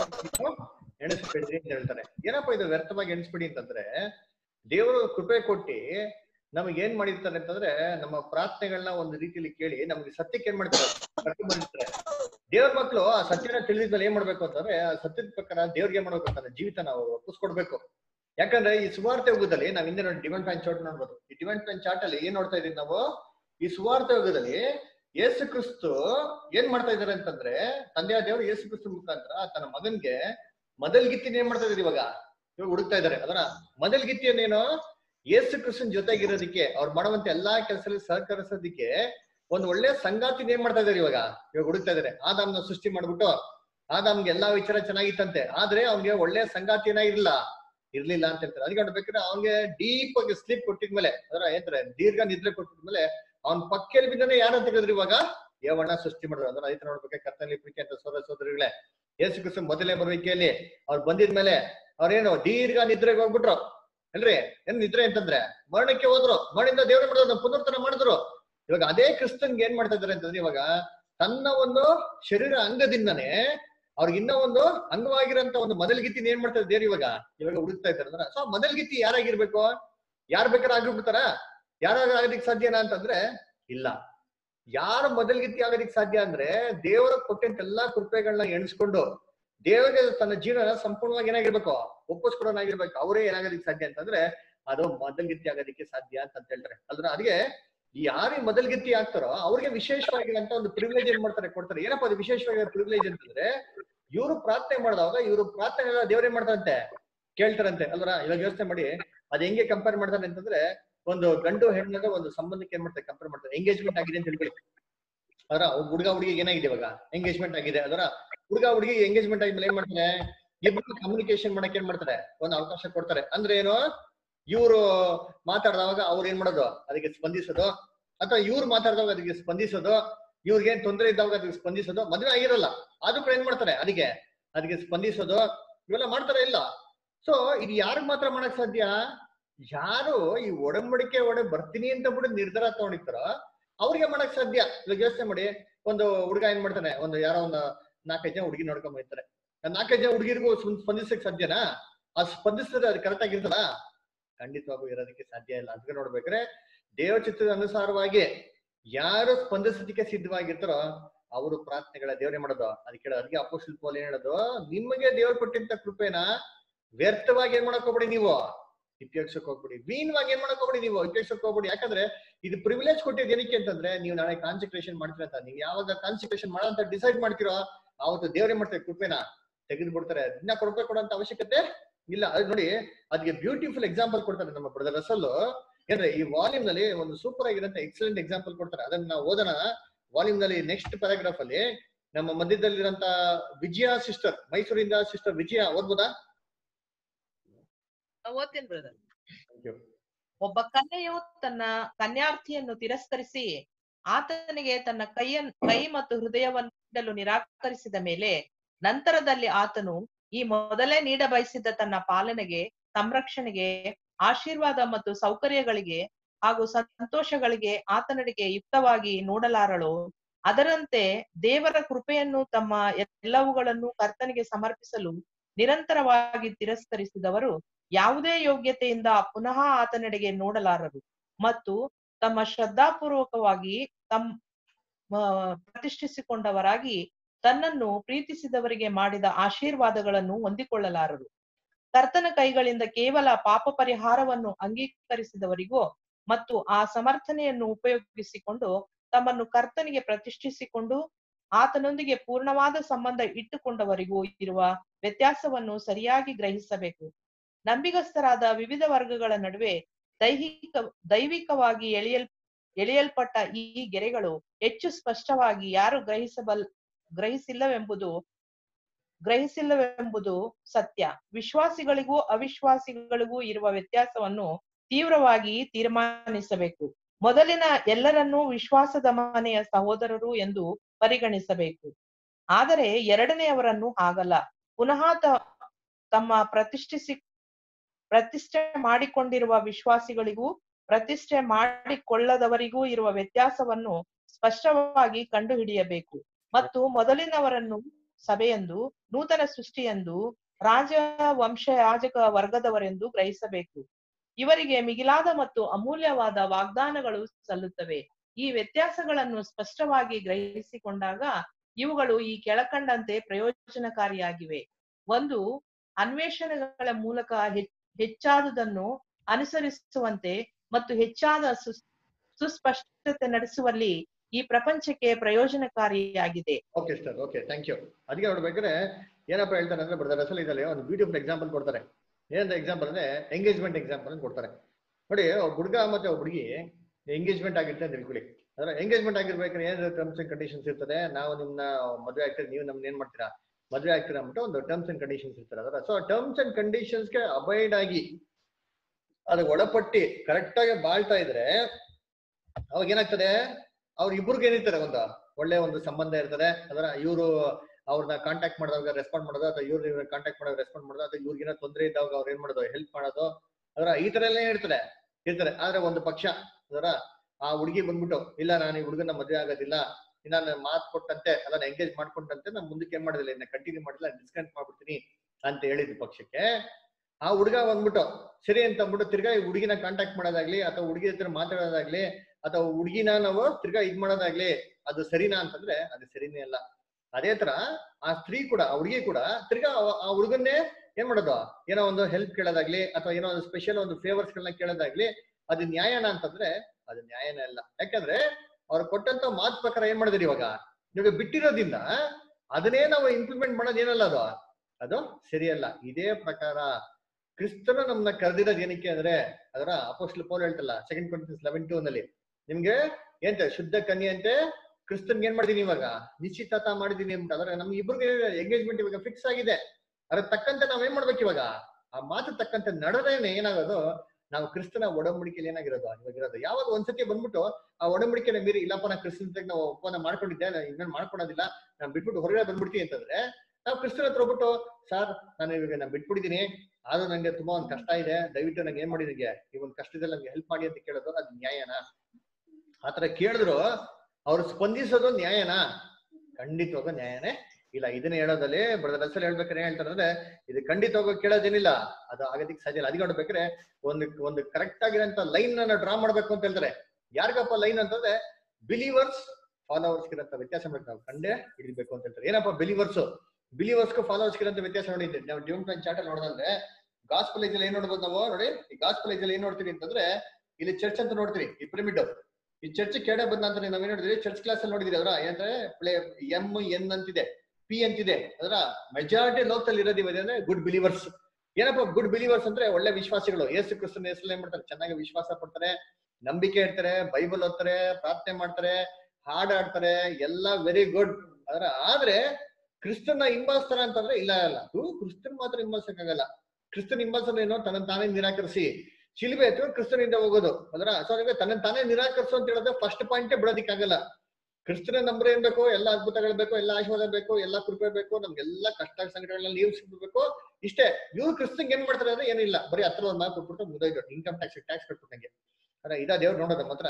ಎಣಿಸ್ಬೇಡ್ರಿ ಅಂತ ಹೇಳ್ತಾರೆ ಏನಪ್ಪ ಇದು ವ್ಯರ್ಥವಾಗಿ ಎಣಿಸ್ಬಿಡಿ ಅಂತಂದ್ರೆ ದೇವರು ಕೃಪೆ ಕೊಟ್ಟಿ ನಮಗೆ ಏನ್ ಮಾಡಿರ್ತಾರೆ ಅಂತಂದ್ರೆ ನಮ್ಮ ಪ್ರಾರ್ಥನೆಗಳನ್ನ ಒಂದು ರೀತಿಯಲ್ಲಿ ಕೇಳಿ ನಮಗೆ ಸತ್ಯಕ್ಕೆ ಏನ್ ಮಾಡ್ತಾರೆ ಕರ್ಕೊಂಡ್ ಬಂದಿರ್ತಾರೆ ದೇವ್ರ ಮಕ್ಕಳು ಆ ಸತ್ಯನ ತಿಳಿದ್ಮೇಲೆ ಏನ್ ಮಾಡ್ಬೇಕು ಅಂತಂದ್ರೆ ಆ ಸತ್ಯದ ಪ್ರಕಾರ ದೇವ್ರಿಗೆ ಏನ್ ಮಾಡ್ಬೇಕು ಅಂತಂದ್ರೆ ಜೀವಿತ ನಾವು ಒಪ್ಪಿಸ್ಕೊಡ್ಬೇಕು ಯಾಕಂದ್ರೆ ಈ ಸುವಾರ್ತೆ ಯುಗದಲ್ಲಿ ನಾವ್ ಹಿಂದೆ ನೋಡಿ ಡಿವೈನ್ ಪ್ಲಾನ್ ಚಾರ್ಟ್ ನೋಡ್ಬೋದು ಈ ಡಿವೈನ್ ಪ್ಲಾನ್ ಚಾರ್ಟ್ ಅಲ್ಲಿ ಏನ್ ನೋಡ್ತಾ ಇದೀವಿ ನಾವು ಈ ಸುವಾರ್ತೆ ಯುಗದಲ್ಲಿ ಯೇಸು ಕ್ರಿಸ್ತು ಏನ್ ಮಾಡ್ತಾ ಇದಾರೆ ಅಂತಂದ್ರೆ ತಂದೆಯ ದೇವರು ಯೇಸು ಕ್ರಿಸ್ತು ಮುಖಾಂತರ ತನ್ನ ಮಗನ್ಗೆ ಮೊದಲ್ಗಿತ್ತಿನ ಏನ್ ಮಾಡ್ತಾ ಇದಾರೆ ಇವಾಗ ಇವಾಗ ಹುಡುಕ್ತಾ ಇದಾರೆ ಅದರ ಮೊದಲ್ಗಿತ್ತಿಯನ್ನೇನು ಯೇಸು ಕ್ರಿಸ್ತನ್ ಜೊತೆಗಿರೋದಕ್ಕೆ ಅವ್ರು ಮಾಡುವಂತ ಎಲ್ಲಾ ಕೆಲಸದಲ್ಲಿ ಸಹಕರಿಸೋದಕ್ಕೆ ಒಂದು ಒಳ್ಳೆ ಸಂಗಾತಿನ ಏನ್ ಮಾಡ್ತಾ ಇದಾರೆ ಇವಾಗ ಇವಾಗ ಹುಡುಕ್ತಾ ಇದಾರೆ ಆದಾಮ್ನ ಸೃಷ್ಟಿ ಮಾಡ್ಬಿಟ್ಟು ಆದಾಮ್ಗೆ ಎಲ್ಲಾ ವಿಚಾರ ಚೆನ್ನಾಗಿತ್ತಂತೆ ಆದ್ರೆ ಅವ್ನಿಗೆ ಒಳ್ಳೆ ಸಂಗಾತಿನ ಇರ್ಲಿಲ್ಲ ಇರ್ಲಿಲ್ಲ ಅಂತ ಹೇಳ್ತಾರೆ ಅದಕ್ಕೆ ನೋಡ್ಬೇಕಾದ್ರೆ ಅವ್ನಿಗೆ ಡೀಪ್ ಆಗಿ ಸ್ಲೀಪ್ ಕೊಟ್ಟಿದ್ಮೇಲೆ ಅದರ ಏನಂತಾರೆ ದೀರ್ಘ ನಿದ್ರೆ ಕೊಟ್ಟಿದ್ಮೇಲೆ ಅವ್ನ ಪಕ್ಕದಲ್ಲಿ ಬಿದ್ದಾನೆ ಯಾರು ಅಂತ ಹೇಳಿದ್ರು ಇವಾಗ ಏವಣ್ಣ ಸೃಷ್ಟಿ ಮಾಡಿದ್ರು ಅಂದ್ರೆ ರೈತ ನೋಡ್ಬೇಕು ಕರ್ತನಲ್ಲಿ ಪ್ರೀತಿ ಅಂತ ಸೋದರ ಸೋದರಿಗಳೇ ಯೇಸು ಕ್ರಿಸ್ತ ಮೊದಲೇ ಬರುವಿಕೆಯಲ್ಲಿ ಅವ್ರು ಬಂದಿದ್ಮೇಲೆ ಅವ್ರೇನು ದೀರ್ಘ ನಿದ್ರೆಗೆ ಹೋಗ್ಬಿಟ್ರು ಅಲ್ರಿ ಏನ್ ನಿದ್ರೆ ಅಂತಂದ್ರೆ ಮರಣಕ್ಕೆ ಹೋದ್ರು ಮರಣಿಂದ ದೇವ್ರ ಮಾಡಿದ್ರು ಪುನರ್ತನ ಮಾಡಿದ್ರು ಇವಾಗ ಅದೇ ಕ್ರಿಸ್ತನ್ಗೆ ಏನ್ ಮಾಡ್ತಾ ಇದಾರೆ ಅಂತಂದ್ರೆ ಇವಾಗ ತನ್ನ ಒಂದು ಶರೀರ ಅಂಗದಿಂದನೇ ಅವ್ರಿಗೆ ಇನ್ನೂ ಒಂದು ಅಂಗವಾಗಿರೋಂತ ಒಂದು ಮೊದಲ್ಗಿತ್ತಿನ ಏನ್ ಮಾಡ್ತಾರೆ ದೇವ್ರು ಇವಾಗ ಇವಾಗ ಹುಡುಕ್ತಾ ಇದ್ದಾರೆ ಅಂದ್ರೆ ಸೊ ಮೊದಲ್ಗಿತ್ತಿ ಯಾರಾಗಿರ್ಬೇಕು ಯಾರ್ ಬೇಕಾದ್ರೆ ಆಗಿರ್ಬಿಡ್ತಾರ ಯಾರಾಗ ಆಗೋದಿಕ್ ಸಾಧ್ಯನಾ ಅಂತಂದ್ರೆ ಇಲ್ಲ ಯಾರು ಮೊದಲ್ಗಿತ್ತಿ ಆಗೋದಿಕ್ ಸಾಧ್ಯ ಅಂದ್ರೆ ದೇವರ ಕೊಟ್ಟಂತ ಎಲ್ಲಾ ಕೃಪೆಗಳನ್ನ ಎಣಿಸ್ಕೊಂಡು ದೇವರಿಗೆ ತನ್ನ ಜೀವನ ಸಂಪೂರ್ಣವಾಗಿ ಏನಾಗಿರ್ಬೇಕು ಒಪ್ಪಿಸ್ಕೊಡೋನಾಗಿರ್ಬೇಕು ಅವರೇ ಏನಾಗೋದಿಕ್ ಸಾಧ್ಯ ಅಂತಂದ್ರೆ ಅದು ಮೊದಲ್ಗಿತ್ತಿ ಆಗೋದಿಕ್ಕೆ ಸಾಧ್ಯ ಅಂತ ಹೇಳ್ತಾರೆ ಅದ್ರ ಅದಕ್ಕೆ ಯಾರು ಮೊದಲ್ಗಿತ್ತಿ ಆಗ್ತಾರೋ ಅವ್ರಿಗೆ ವಿಶೇಷವಾಗಿರಂತ ಒಂದು ಪ್ರಿವಿಲೇಜ್ ಏನ್ ಮಾಡ್ತಾರೆ ಕೊಡ್ತಾರೆ ಏನಪ್ಪ ಅದು ವಿಶೇಷವಾಗಿ ಪ್ರಿವಿಲೇಜ್ ಅಂತಂದ್ರೆ ಇವರು ಪ್ರಾರ್ಥನೆ ಮಾಡಿದಾಗ ಇವರು ಪ್ರಾರ್ಥನೆ ಎಲ್ಲ ದೇವ್ರೇ ಮಾಡ್ತಾರಂತೆ ಕೇಳ್ತಾರಂತೆ ಅಲ್ವರ ಇವಾಗ ಯೋಚನೆ ಮಾಡಿ ಅದ್ ಹೆಂಗೆ ಕಂಪೇರ್ ಮಾಡ್ತಾರೆ ಅಂತಂದ್ರೆ ಒಂದು ಗಂಡು ಹೆಣ್ಣಾಗ ಒಂದು ಸಂಬಂಧಕ್ಕೆ ಏನ್ ಮಾಡ್ತಾರೆ ಕಂಪೇರ್ ಮಾಡ್ತಾರೆ ಎಂಗೇಜ್ಮೆಂಟ್ ಆಗಿದೆ ಅಂತ ಹೇಳ್ಕೊಳ್ಳಿ ಅದರ ಹುಡುಗ ಹುಡುಗಿ ಏನಾಗಿದೆ ಇವಾಗ ಎಂಗೇಜ್ಮೆಂಟ್ ಆಗಿದೆ ಅದರ ಹುಡುಗ ಹುಡುಗಿ ಎಂಗೇಜ್ಮೆಂಟ್ ಆದ್ಮೇಲೆ ಏನ್ ಮಾಡ್ತಾರೆ ಇಬ್ರು ಕಮ್ಯುನಿಕೇಶನ್ ಮಾಡಕ್ ಏನ್ ಮಾಡ್ತಾರೆ ಒಂದು ಅವಕಾಶ ಕೊಡ್ತಾರೆ ಅಂದ್ರೆ ಏನು ಇವ್ರು ಮಾತಾಡಿದವಾಗ ಅವ್ರು ಏನ್ ಮಾಡೋದು ಅದಕ್ಕೆ ಸ್ಪಂದಿಸೋದು ಅಥವಾ ಇವ್ರು ಮಾತಾಡಿದಾಗ ಅದಕ್ಕೆ ಸ್ಪಂದಿಸೋದು ಇವ್ರಿಗೆ ಏನ್ ತೊಂದರೆ ಇದ್ದಾಗ ಅದಕ್ಕೆ ಸ್ಪಂದಿಸೋದು ಮದುವೆ ಆಗಿರಲ್ಲ ಆದ್ರೂ ಕೂಡ ಏನ್ ಮಾಡ್ತಾರೆ ಅದಕ್ಕೆ ಅದಕ್ಕೆ ಸ್ಪಂದಿಸೋದು ಇವೆಲ್ಲ ಮಾಡ್ತಾರೆ ಇಲ್ಲ ಸೊ ಇದು ಯಾರಿಗ್ ಮಾತ್ರ ಮಾಡಕ್ ಸಾಧ್ಯ ಯಾರು ಈ ಒಡಂಬಡಿಕೆ ಒಡೆ ಬರ್ತೀನಿ ಅಂತ ಬಿಟ್ಟು ನಿರ್ಧಾರ ತಗೊಂಡಿರ್ತಾರೋ ಅವ್ರಿಗೆ ಮಾಡಕ್ ಸಾಧ್ಯ ಇವಾಗ ಯೋಚನೆ ಮಾಡಿ ಒಂದು ಹುಡುಗ ಏನ್ ಮಾಡ್ತಾನೆ ಒಂದು ಯಾರೋ ಒಂದು ನಾಲ್ಕೈದು ಜನ ಹುಡುಗಿ ನೋಡ್ಕೊಂಡ್ ಹೋಗ್ತಾರೆ ಆ ನಾಲ್ಕೈದು ಜನ ಹುಡುಗಿರಿಗೂ ಸ್ಪಂದಿಸಕ್ ಸಾಧ್ಯನಾ ಆ ಸ್ಪಂದಿಸಿದ್ರೆ ಅದು ಕರೆಕ್ಟ್ ಆಗಿರ್ತದ ಖಂಡಿತವಾಗೂ ಇರೋದಕ್ಕೆ ಸಾಧ್ಯ ಇಲ್ಲ ಅದಕ್ಕೆ ನೋಡ್ಬೇಕ್ರೆ ದೇವ ಚಿತ್ರದ ಅನುಸಾರವಾಗಿ ಯಾರು ಸ್ಪಂದಿಸೋದಕ್ಕೆ ಸಿದ್ಧವಾಗಿರ್ತಾರೋ ಅವರು ಪ್ರಾರ್ಥನೆಗಳ ದೇವರೇ ಮಾಡೋದು ಅದಕ್ಕೆ ಹೇಳೋದು ಅದಕ್ಕೆ ಅಪೋಸ್ಟಲ್ ಪೌಲ್ ಏನ್ ಹೇಳೋದು ನಿಮಗೆ ದೇವ್ರು ಕೊಟ್ಟಿಂತ ಕೃಪೆನ ವ್ಯರ್ಥವಾಗಿ ಏನ್ ಮಾಡಕ್ ಹೋಗ್ಬಿಡಿ ನೀವು ಉಪಯೋಗಿಸಕ್ ಹೋಗ್ಬಿಡಿ ವೀನ್ವಾಗಿ ಏನ್ ಮಾಡಕ್ ಹೋಗ್ಬಿಡಿ ನೀವು ಉಪಯೋಗಿಸಕ್ ಹೋಗ್ಬಿಡಿ ಯಾಕಂದ್ರೆ ಇದು ಪ್ರಿವಿಲೇಜ್ ಕೊಟ್ಟಿದ್ದು ಏನಕ್ಕೆ ಅಂತಂದ್ರೆ ನೀವು ನಾಳೆ ಕಾನ್ಸಂಟ್ರೇಷನ್ ಮಾಡ್ತೀರ ಅಂತ ನೀವು ಯಾವಾಗ ಕಾನ್ಸಂಟ್ರೇಷನ್ ಮಾಡೋ ಅಂತ ಡಿಸೈಡ್ ಮಾಡ್ತೀರೋ ಅವತ್ತು ದೇವರೇ ಮಾಡ್ತಾರೆ ಕೃಪೆನ ತೆಗೆದು ಬಿಡ್ತಾರೆ ದಿನ ಕೊಡ್ಬೇಕು ಕೊಡೋಂತ ಅವಶ್ಯಕತೆ ಇಲ್ಲ ಅದು ನೋಡಿ ಅದಕ್ಕೆ ಬ್ಯೂಟಿಫುಲ್ ಎಕ್ಸಾಂಪಲ್ ಕೊಡ್ತಾರೆ ನಮ್ಮ ಬ್ರದರ್ ರಸಲ್ ಏನ್ರೆ ಈ ವಾಲ್ಯೂಮ್ ನಲ್ಲಿ ಒಂದು ಸೂಪರ್ ಆಗಿರಂತ ಎಕ್ಸಲೆಂಟ್ ಎಕ್ಸಾಂಪಲ್ ಕೊಡ್ತಾರೆ ಅದನ್ನ ನಾವು ಓದೋಣ ವಾಲ್ಯೂಮ್ ನಲ್ಲಿ ನೆಕ್ಸ್ಟ್ ಪ್ಯಾರಾಗ್ರಾಫ್ ಅಲ್ಲಿ ನಮ್ಮ ಮಧ್ಯದಲ್ಲಿರಂತ ವಿಜಯ ಸಿಸ್ಟರ್ ಮೈಸೂರಿಂದ ಸಿಸ್ಟರ್ ವಿಜಯ ಓದ್ಬೋದಾ ಓದ್ತೇನೆ ಬ್ರದರ್ Thank you. ಒಬ್ಬ ಕನ್ಯೆಯು ತನ್ನ ಕನ್ಯಾರ್ಥಿಯನ್ನು ತಿರಸ್ಕರಿಸಿ ಆತನಿಗೆ ತನ್ನ ಕೈಯ ಕೈ ಮತ್ತು ಹೃದಯವನ್ನು ನೀಡಲು ನಿರಾಕರಿಸಿದ ಮೇಲೆ ನಂತರದಲ್ಲಿ ಆತನು ಈ ಮೊದಲೇ ನೀಡ ಬಯಸಿದ್ದ ತನ್ನ ಪಾಲನೆಗೆ ಸಂರಕ್ಷಣೆಗೆ ಆಶೀರ್ವಾದ ಮತ್ತು ಸೌಕರ್ಯಗಳಿಗೆ ಹಾಗೂ ಸಂತೋಷಗಳಿಗೆ ಆತನಡಿಗೆ ಯುಕ್ತವಾಗಿ ನೋಡಲಾರಳು ಅದರಂತೆ ದೇವರ ಕೃಪೆಯನ್ನು ತಮ್ಮ ಎಲ್ಲವುಗಳನ್ನು ಕರ್ತನಿಗೆ ಸಮರ್ಪಿಸಲು ನಿರಂತರವಾಗಿ ತಿರಸ್ಕರಿಸಿದವರು ಯಾವುದೇ ಯೋಗ್ಯತೆಯಿಂದ ಪುನಃ ಆತನೆಡೆಗೆ ನೋಡಲಾರರು ಮತ್ತು ತಮ್ಮ ಶ್ರದ್ಧಾಪೂರ್ವಕವಾಗಿ ತಮ್ಮ ಪ್ರತಿಷ್ಠಿಸಿಕೊಂಡವರಾಗಿ ತನ್ನನ್ನು ಪ್ರೀತಿಸಿದವರಿಗೆ ಮಾಡಿದ ಆಶೀರ್ವಾದಗಳನ್ನು ಹೊಂದಿಕೊಳ್ಳಲಾರರು ಕರ್ತನ ಕೈಗಳಿಂದ ಕೇವಲ ಪಾಪ ಪರಿಹಾರವನ್ನು ಅಂಗೀಕರಿಸಿದವರಿಗೂ ಮತ್ತು ಆ ಸಮರ್ಥನೆಯನ್ನು ಉಪಯೋಗಿಸಿಕೊಂಡು ತಮ್ಮನ್ನು ಕರ್ತನಿಗೆ ಪ್ರತಿಷ್ಠಿಸಿಕೊಂಡು ಆತನೊಂದಿಗೆ ಪೂರ್ಣವಾದ ಸಂಬಂಧ ಇಟ್ಟುಕೊಂಡವರಿಗೂ ಇರುವ ವ್ಯತ್ಯಾಸವನ್ನು ಸರಿಯಾಗಿ ಗ್ರಹಿಸಬೇಕು ನಂಬಿಗಸ್ತರಾದ ವಿವಿಧ ವರ್ಗಗಳ ನಡುವೆ ದೈಹಿಕ ದೈವಿಕವಾಗಿ ಎಳೆಯಲ್ ಎಳೆಯಲ್ಪಟ್ಟ ಈ ಗೆರೆಗಳು ಹೆಚ್ಚು ಸ್ಪಷ್ಟವಾಗಿ ಯಾರು ಗ್ರಹಿಸಬಲ್ ಗ್ರಹಿಸಿಲ್ಲವೆಂಬುದು ಗ್ರಹಿಸಿಲ್ಲವೆಂಬುದು ಸತ್ಯ ವಿಶ್ವಾಸಿಗಳಿಗೂ ಅವಿಶ್ವಾಸಿಗಳಿಗೂ ಇರುವ ವ್ಯತ್ಯಾಸವನ್ನು ತೀವ್ರವಾಗಿ ತೀರ್ಮಾನಿಸಬೇಕು ಮೊದಲಿನ ಎಲ್ಲರನ್ನೂ ವಿಶ್ವಾಸದ ಮನೆಯ ಸಹೋದರರು ಎಂದು ಪರಿಗಣಿಸಬೇಕು ಆದರೆ ಎರಡನೆಯವರನ್ನು ಹಾಗಲ್ಲ ಪುನಃ ತಮ್ಮ ಪ್ರತಿಷ್ಠಿಸಿ ಪ್ರತಿಷ್ಠೆ ಮಾಡಿಕೊಂಡಿರುವ ವಿಶ್ವಾಸಿಗಳಿಗೂ ಪ್ರತಿಷ್ಠೆ ಮಾಡಿಕೊಳ್ಳದವರಿಗೂ ಇರುವ ವ್ಯತ್ಯಾಸವನ್ನು ಸ್ಪಷ್ಟವಾಗಿ ಕಂಡುಹಿಡಿಯಬೇಕು ಮತ್ತು ಮೊದಲಿನವರನ್ನು ಸಭೆಯೆಂದು ನೂತನ ಸೃಷ್ಟಿಯೆಂದು ರಾಜ ವಂಶ ಯಾಜಕ ವರ್ಗದವರೆಂದು ಗ್ರಹಿಸಬೇಕು ಇವರಿಗೆ ಮಿಗಿಲಾದ ಮತ್ತು ಅಮೂಲ್ಯವಾದ ವಾಗ್ದಾನಗಳು ಸಲ್ಲುತ್ತವೆ ಈ ವ್ಯತ್ಯಾಸಗಳನ್ನು ಸ್ಪಷ್ಟವಾಗಿ ಗ್ರಹಿಸಿಕೊಂಡಾಗ ಇವುಗಳು ಈ ಕೆಳಕಂಡಂತೆ ಪ್ರಯೋಜನಕಾರಿಯಾಗಿವೆ ಒಂದು ಅನ್ವೇಷಣೆಗಳ ಮೂಲಕ ಹೆಚ್- ಹೆಚ್ಚಾದುದನ್ನು ಅನುಸರಿಸುವಂತೆ ಮತ್ತು ಹೆಚ್ಚಾದ ಸುಸ್- ಸುಸ್ಪಷ್ಟತೆ ನಡೆಸುವಲ್ಲಿ ಈ ಪ್ರಪಂಚಕ್ಕೆ ಪ್ರಯೋಜನಕಾರಿಯಾಗಿದೆ okay sir okay thank you ಅದಕ್ಕೆ ನೋಡ್ಬೇಕಾದ್ರೆ ಏನಪ್ಪ ಹೇಳ್ತಾರೆ ಅಂದ್ರೆ ಬ್ರದರ್ ಅಸಲ್ ಇದರಲ್ಲಿ ಒಂದು ಬ್ಯೂಟಿಫುಲ್ ಎಕ್ಸಾಂಪಲ್ ಕೊಡ್ತಾರೆ ಏನಂತ ಎಕ್ಸಾಂಪಲ್ ಅಂದ್ರೆ ಎಂಗೇಜ್ಮೆಂಟ್ ಎಕ್ಸಾಂಪಲ್ ಅಂತ ಕೊಡ್ತಾರೆ ನೋಡಿ ಒಬ್ಬ ಹುಡುಗ ಮತ್ತೆ ಒಬ್ಬ ಹುಡುಗಿ ಎಂಗೇಜ್ಮೆಂಟ್ ಆಗಿರುತ್ತೆ ಅಂತ ತಿಳ್ಕೊಳ್ಳಿ ಅಂದ್ರೆ ಎಂಗೇಜ್ಮೆಂಟ್ ಆಗಿರ್ಬೇಕಾದ್ರೆ ಏನ್ ಟರ್ಮ್ಸ್ ಅಂಡ್ ಕಂಡೀಷನ್ಸ್ ಇರ್ತದೆ ನಾವು ನಿಮ್ನ ಮದುವೆ ಆಗ್ತೀರಿ ನೀವು ನಮ್ನ ಏನ್ ಮಾಡ್ತೀರಾ ಮದುವೆ ಆಗ್ತೀರಾ ಅಂದ್ಬಿಟ್ಟು ಒಂದು ಟರ್ಮ್ಸ್ ಅಂಡ್ ಕಂಡೀಷನ್ಸ್ ಇರ್ತಾರೆ ಅದರ ಸೊ ಟರ್ಮ್ಸ್ ಅಂಡ್ ಕಂಡೀಷನ್ಸ್ಗೆ ಅಬೈಡ್ ಆಗಿ ಅದಕ್ಕೆ ಒಳಪಟ್ಟಿ ಕರೆಕ್ಟ್ ಆಗಿ ಬಾಳ್ತಾ ಇದ್ರೆ ಅವಾಗ ಏನಾಗ್ತದೆ ಅವ್ರ ಇಬ್ರಿಗೆ ಏನಿರ್ತಾರೆ ಒಂದು ಒಳ್ಳೆ ಒಂದು ಸಂಬಂಧ ಇರ್ತದೆ ಅದರ ಇವರು ಅವ್ರನ್ನ ಕಾಂಟ್ಯಾಕ್ಟ್ ಮಾಡಿದಾಗ ರೆಸ್ಪಾಂಡ್ ಮಾಡೋದು ಅಥವಾ ಇವ್ರು ಇವ್ರನ್ನ ಕಾಂಟ್ಯಾಕ್ಟ್ ಮಾಡೋದು ರೆಸ್ಪಾಂಡ್ ಮಾಡೋದು ಅಥವಾ ಇವ್ರಿಗೇನೋ ತೊಂದರೆ ಇದ್ದಾಗ ಅವ್ರು ಏನ್ ಮಾಡೋದು ಹೆಲ್ಪ್ ಮಾಡೋದು ಅದರ ಈ ತರ ಎಲ್ಲ ಇರ್ತದೆ ಇರ್ತಾರೆ ಆದ್ರೆ ಒಂದು ಪಕ್ಷ ಅದರ ಆ ಹುಡುಗಿ ಬಂದ್ಬಿಟ್ಟು ಇಲ್ಲ ನಾನು ಈ ಹುಡುಗನ ಮದುವೆ ಆಗೋದಿಲ್ಲ ನಾನು ಮಾತು ಕೊಟ್ಟಂತೆ ಅದನ್ನ ಎಂಗೇಜ್ ಮಾಡ್ಕೊಂಡಂತೆ ನಾನು ಮುಂದಕ್ಕೆ ಏನ್ ಮಾಡೋದಿಲ್ಲ ಇನ್ನ ಕಂಟಿನ್ಯೂ ಮಾಡಿಲ್ಲ ಡಿಸ್ಕನೆಕ್ಟ್ ಮಾಡ್ಬಿಡ್ತೀನಿ ಅಂತ ಹೇಳಿದ ಪಕ್ಷಕ್ಕೆ ಆ ಹುಡುಗ ಬಂದ್ಬಿಟ್ಟು ಸರಿ ಅಂತ ಅಂದ್ಬಿಟ್ಟು ತಿರ್ಗಾ ಈ ಹುಡುಗಿನ ಕಾಂಟ್ಯಾಕ್ಟ್ ಮಾಡೋದಾಗ್ಲಿ ಅಥವಾ ಹುಡುಗಿ ಹತ್ರ ಮಾತಾಡೋದಾಗ್ಲಿ ಅಥವಾ ಹುಡುಗಿನ ನಾವು ತಿರ್ಗಾ ಇದ್ ಮಾಡೋದಾಗ್ಲಿ ಅದು ಸರಿನಾ ಅಂತಂದ್ರೆ ಅದು ಸರಿನೇ ಅಲ್ಲ ಅದೇ ತರ ಆ ಸ್ತ್ರೀ ಕೂಡ ಆ ಹುಡುಗಿ ಕೂಡ ತಿರ್ಗಾ ಅವ- ಆ ಹುಡುಗನ್ನೇ ಏನ್ ಮಾಡೋದು ಏನೋ ಒಂದು ಹೆಲ್ಪ್ ಕೇಳೋದಾಗ್ಲಿ ಅಥವಾ ಏನೋ ಒಂದು ಸ್ಪೆಷಲ್ ಒಂದು ಫೇವರ್ಸ್ ಗಳನ್ನ ಕೇಳೋದಾಗ್ಲಿ ಅದು ನ್ಯಾಯನ ಅಂತಂದ್ರೆ ಅದು ನ್ಯಾಯನೇ ಅಲ್ಲ ಯಾಕಂದ್ರೆ ಅವ್ರು ಕೊಟ್ಟಂತ ಮಾತು ಪ್ರಕಾರ ಏನ್ ಮಾಡಿದ್ರಿ ಇವಾಗ ಇವಾಗ ಬಿಟ್ಟಿರೋದ್ರಿಂದ ಅದನ್ನೇ ನಾವು ಇಂಪ್ಲಿಮೆಂಟ್ ಮಾಡೋದು ಏನಲ್ಲ ಅದು ಅದು ಸರಿಯಲ್ಲ ಇದೇ ಪ್ರಕಾರ ಕ್ರಿಸ್ತನು ನಮ್ಮನ್ನ ಕರೆದಿರೋದು ಏನಕ್ಕೆ ಅಂದ್ರೆ ಅದರ ಅಪೋಸ್ಟಲ್ ಪೌಲ್ ಹೇಳ್ತಲ್ಲ ಸೆಕೆಂಡ್ ಕ್ವಾಂಟಿಸ್ ಲೆವೆನ್ ಟೂ ನಲ್ಲಿ ನಿಮ್ಗೆ ಏನ್ತ ಶುದ್ಧ ಕನ್ಯೆ ಅಂತೆ ಕ್ರಿಸ್ತನ್ಗೆ ಏನ್ ಮಾಡಿದೀನಿ ಇವಾಗ ನಿಶ್ಚಿತಾರ್ಥ ಮಾಡಿದೀನಿ ಅಂತ ಅಂದ್ರೆ ನಮ್ಗೆ ಇಬ್ರಿಗೆ ಎಂಗೇಜ್ಮೆಂಟ್ ಇವಾಗ ಫಿಕ್ಸ್ ಆಗಿದೆ ಅದ್ರ ತಕ್ಕಂತೆ ನಾವ್ ಏನ್ ಮಾಡ್ಬೇಕು ಇವಾಗ ಆ ಮಾತು ತಕ್ಕಂತೆ ನಡೆದೇನೆ ಏನಾಗೋದು ನಾವು ಕ್ರಿಸ್ತನ ಒಡಂಬಡಿಕೆಯಲ್ಲಿ ಏನಾಗಿರೋದು ಇವಾಗ ಇರೋದು ಯಾವಾಗ ಒಂದ್ಸತಿ ಬಂದ್ಬಿಟ್ಟು ಆ ಒಡಂಬಡಿಕೆನ ಮೀರಿ ಇಲ್ಲಪ್ಪ ನಾ ಕ್ರಿಸ್ತನ ಜೊತೆಗೆ ನಾವು ಒಪ್ಪಂದ ಮಾಡ್ಕೊಂಡಿದ್ದೆ ನಾನು ಇನ್ನೇನು ಮಾಡ್ಕೊಳೋದಿಲ್ಲ ನಾನು ಬಿಟ್ಬಿಟ್ಟು ಹೊರಗಡೆ ಬಂದ್ಬಿಡ್ತೀನಿ ಅಂತಂದ್ರೆ ನಾವು ಕ್ರಿಸ್ತನ ಹತ್ರ ಹೋಗ್ಬಿಟ್ಟು ಸರ್ ನಾನು ಇವಾಗ ನಾನು ಬಿಟ್ಬಿಟ್ಟಿದ್ದೀನಿ ಆದ್ರೂ ನಂಗೆ ತುಂಬಾ ಒಂದು ಕಷ್ಟ ಇದೆ ದಯವಿಟ್ಟು ನಂಗೆ ಏನ್ ಮಾಡಿ ನಿಮಗೆ ಈ ಒಂದು ಕಷ್ಟದಲ್ಲಿ ನಂಗೆ ಹೆಲ್ಪ್ ಮಾಡಿ ಅಂತ ಕೇಳೋದು ಅದು ನ್ಯಾಯನಾ ಆತರ ಕೇಳಿದ್ರು ಅವ್ರು ಸ್ಪಂದಿಸೋದು ನ್ಯಾಯನಾ ಖಂಡಿತವಾಗ ನ್ಯಾಯನೇ ಇಲ್ಲ ಇದನ್ನ ಹೇಳೋದಲ್ಲಿ ಬ್ರದರ್ ಅಸಲ್ ಹೇಳ್ಬೇಕಾದ್ರೆ ಏನ್ ಹೇಳ್ತಾರೆ ಅಂದ್ರೆ ಇದು ಖಂಡಿತವಾಗ ಕೇಳೋದೇನಿಲ್ಲ ಅದು ಆಗೋದಿಕ್ ಸಾಧ್ಯ ಇಲ್ಲ ಅದಕ್ಕೆ ನೋಡ್ಬೇಕಾದ್ರೆ ಒಂದು ಒಂದು ಕರೆಕ್ಟ್ ಆಗಿರೋಂತ ಲೈನ್ ಅನ್ನ ಡ್ರಾ ಮಾಡ್ಬೇಕು ಅಂತ ಹೇಳ್ತಾರೆ ಯಾರಿಗಪ್ಪ ಲೈನ್ ಅಂತಂದ್ರೆ ಬಿಲೀವರ್ಸ್ ಫಾಲೋವರ್ಸ್ ಇರೋಂತ ವ್ಯತ್ಯಾಸ ಮಾಡಿ ನಾವು ಕಂಡೇ ಹಿಡಿಬೇಕು ಅಂತ ಹೇಳ್ತಾರೆ ಏನಪ್ಪ ಬಿಲೀವರ್ಸ್ ಬಿಲೀವರ್ಸ್ ಫಾಲೋವರ್ಸ್ ಇರೋಂತ ವ್ಯತ್ಯಾಸ ನೋಡಿದ್ದೆ ನಾವು ಡಿವನ್ ಪ್ಲಾನ್ ಚಾರ್ಟ್ ನೋಡೋದಂದ್ರೆ ಗಾಸ್ಪಲ್ ಏಜ್ ಏನ್ ನೋಡ್ಬೋದು ನಾವು ನೋಡಿ ಈ ಗಾಸ್ಪಲ್ ಏಜ್ ಏನ್ ನೋಡ್ತೀವಿ ಅಂತಂದ್ರೆ ಇಲ್ಲಿ ಚರ್ಚ್ ಅಂತ ನೋಡ್ತೀವಿ ಈ ಪಿರಮಿಡ್ ಈ ಚರ್ಚ್ ಕೆಡೆ ಬಂದ ನಂತರ ನಾವೇನ್ ನೋಡಿದ್ರಿ ಚರ್ಚ್ ಕ್ಲಾಸ್ ಅಲ್ಲಿ ನೋಡಿದ್ರಿ ಅದರ ಏನಂದ್ರೆ ಪ್ಲೇ ಎಂ ಎನ್ ಅಂತಿದೆ ಪಿ ಅಂತಿದೆ ಅದರ ಮೆಜಾರಿಟಿ ಲೋಕದಲ್ಲಿ ಇರೋದು ಇವಾಗ ಅಂದ್ರೆ ಗುಡ್ ಬಿಲೀವರ್ಸ್ ಏನಪ್ಪ ಗುಡ್ ಬಿಲೀವರ್ಸ್ ಅಂದ್ರೆ ಒಳ್ಳೆ ವಿಶ್ವಾಸಿಗಳು ಏಸು ಕ್ರಿಸ್ತನ ಹೆಸರಲ್ಲಿ ಏನ್ ಮಾಡ್ತಾರೆ ಚೆನ್ನಾಗಿ ವಿಶ್ವಾಸ ಪಡ್ತಾರೆ ನಂಬಿಕೆ ಇರ್ತಾರೆ ಬೈಬಲ್ ಓದ್ತಾರೆ ಪ್ರಾರ್ಥನೆ ಮಾಡ್ತಾರೆ ಹಾಡ್ ಆಡ್ತಾರೆ ಎಲ್ಲ ವೆರಿ ಗುಡ್ ಅದರ ಆದ್ರೆ ಕ್ರಿಸ್ತನ ಹಿಂಬಾಲಿಸ್ತಾರ ಅಂತಂದ್ರೆ ಇಲ್ಲ ಇಲ್ಲ ಇವ್ರು ಕ್ರಿಸ್ತನ್ ಮಾತ್ರ ಹಿಂಬಾಲಿಸಕ್ಕಾಗಲ್ಲ ಕ್ರಿಸ್ತನ್ ಹಿಂಬಾಲಿಸೋದು ಏನೋ ತನ್ನ ತಾನೇ ನಿರಾಕರಿಸಿ ಶಿಲ್ಬೆ ಎತ್ತು ಕ್ರಿಸ್ತನಿಂದ ಹೋಗೋದು ಅದರ ಸೊ ಹಾಗಾಗಿ ತನ್ನ ತಾನೇ ನಿರಾಕರಿಸು ಅಂತ ಹೇಳಿದ್ರೆ ಫಸ್ಟ್ ಪಾಯಿಂಟೇ ಬಿಡೋದಿಕ್ಕಾಗಲ್ಲ ಕ್ರಿಸ್ತನ ನಂಬರ್ ಏನ್ ಬೇಕು ಎಲ್ಲ ಅದ್ಭುತಗಳು ಬೇಕು ಎಲ್ಲ ಆಶೀರ್ವಾದ ಬೇಕು ಎಲ್ಲ ಕೃಪೆ ಬೇಕು ನಮ್ಗೆಲ್ಲ ಕಷ್ಟ ಸಂಕಟಗಳನ್ನ ನೀವು ಸಿಗ್ಬೇಕು ಇಷ್ಟೇ ಇವ್ರು ಕ್ರಿಸ್ತನ್ಗೆ ಏನ್ ಮಾಡ್ತಾರೆ ಅಂದ್ರೆ ಏನಿಲ್ಲ ಬರೀ ಹತ್ರ ಒಂದ್ ಮಾರ್ಕ್ ಕೊಟ್ಬಿಟ್ಟು ಮುಗಿದೋಯ್ತು ಇನ್ಕಮ್ ಟ್ಯಾಕ್ಸ್ ಟ್ಯಾಕ್ಸ್ ಕಟ್ಬಿಟ್ಟಂಗೆ ಅದ್ರ ಇದ ದೇವ್ರು ನೋಡೋದು ಮಾತ್ರ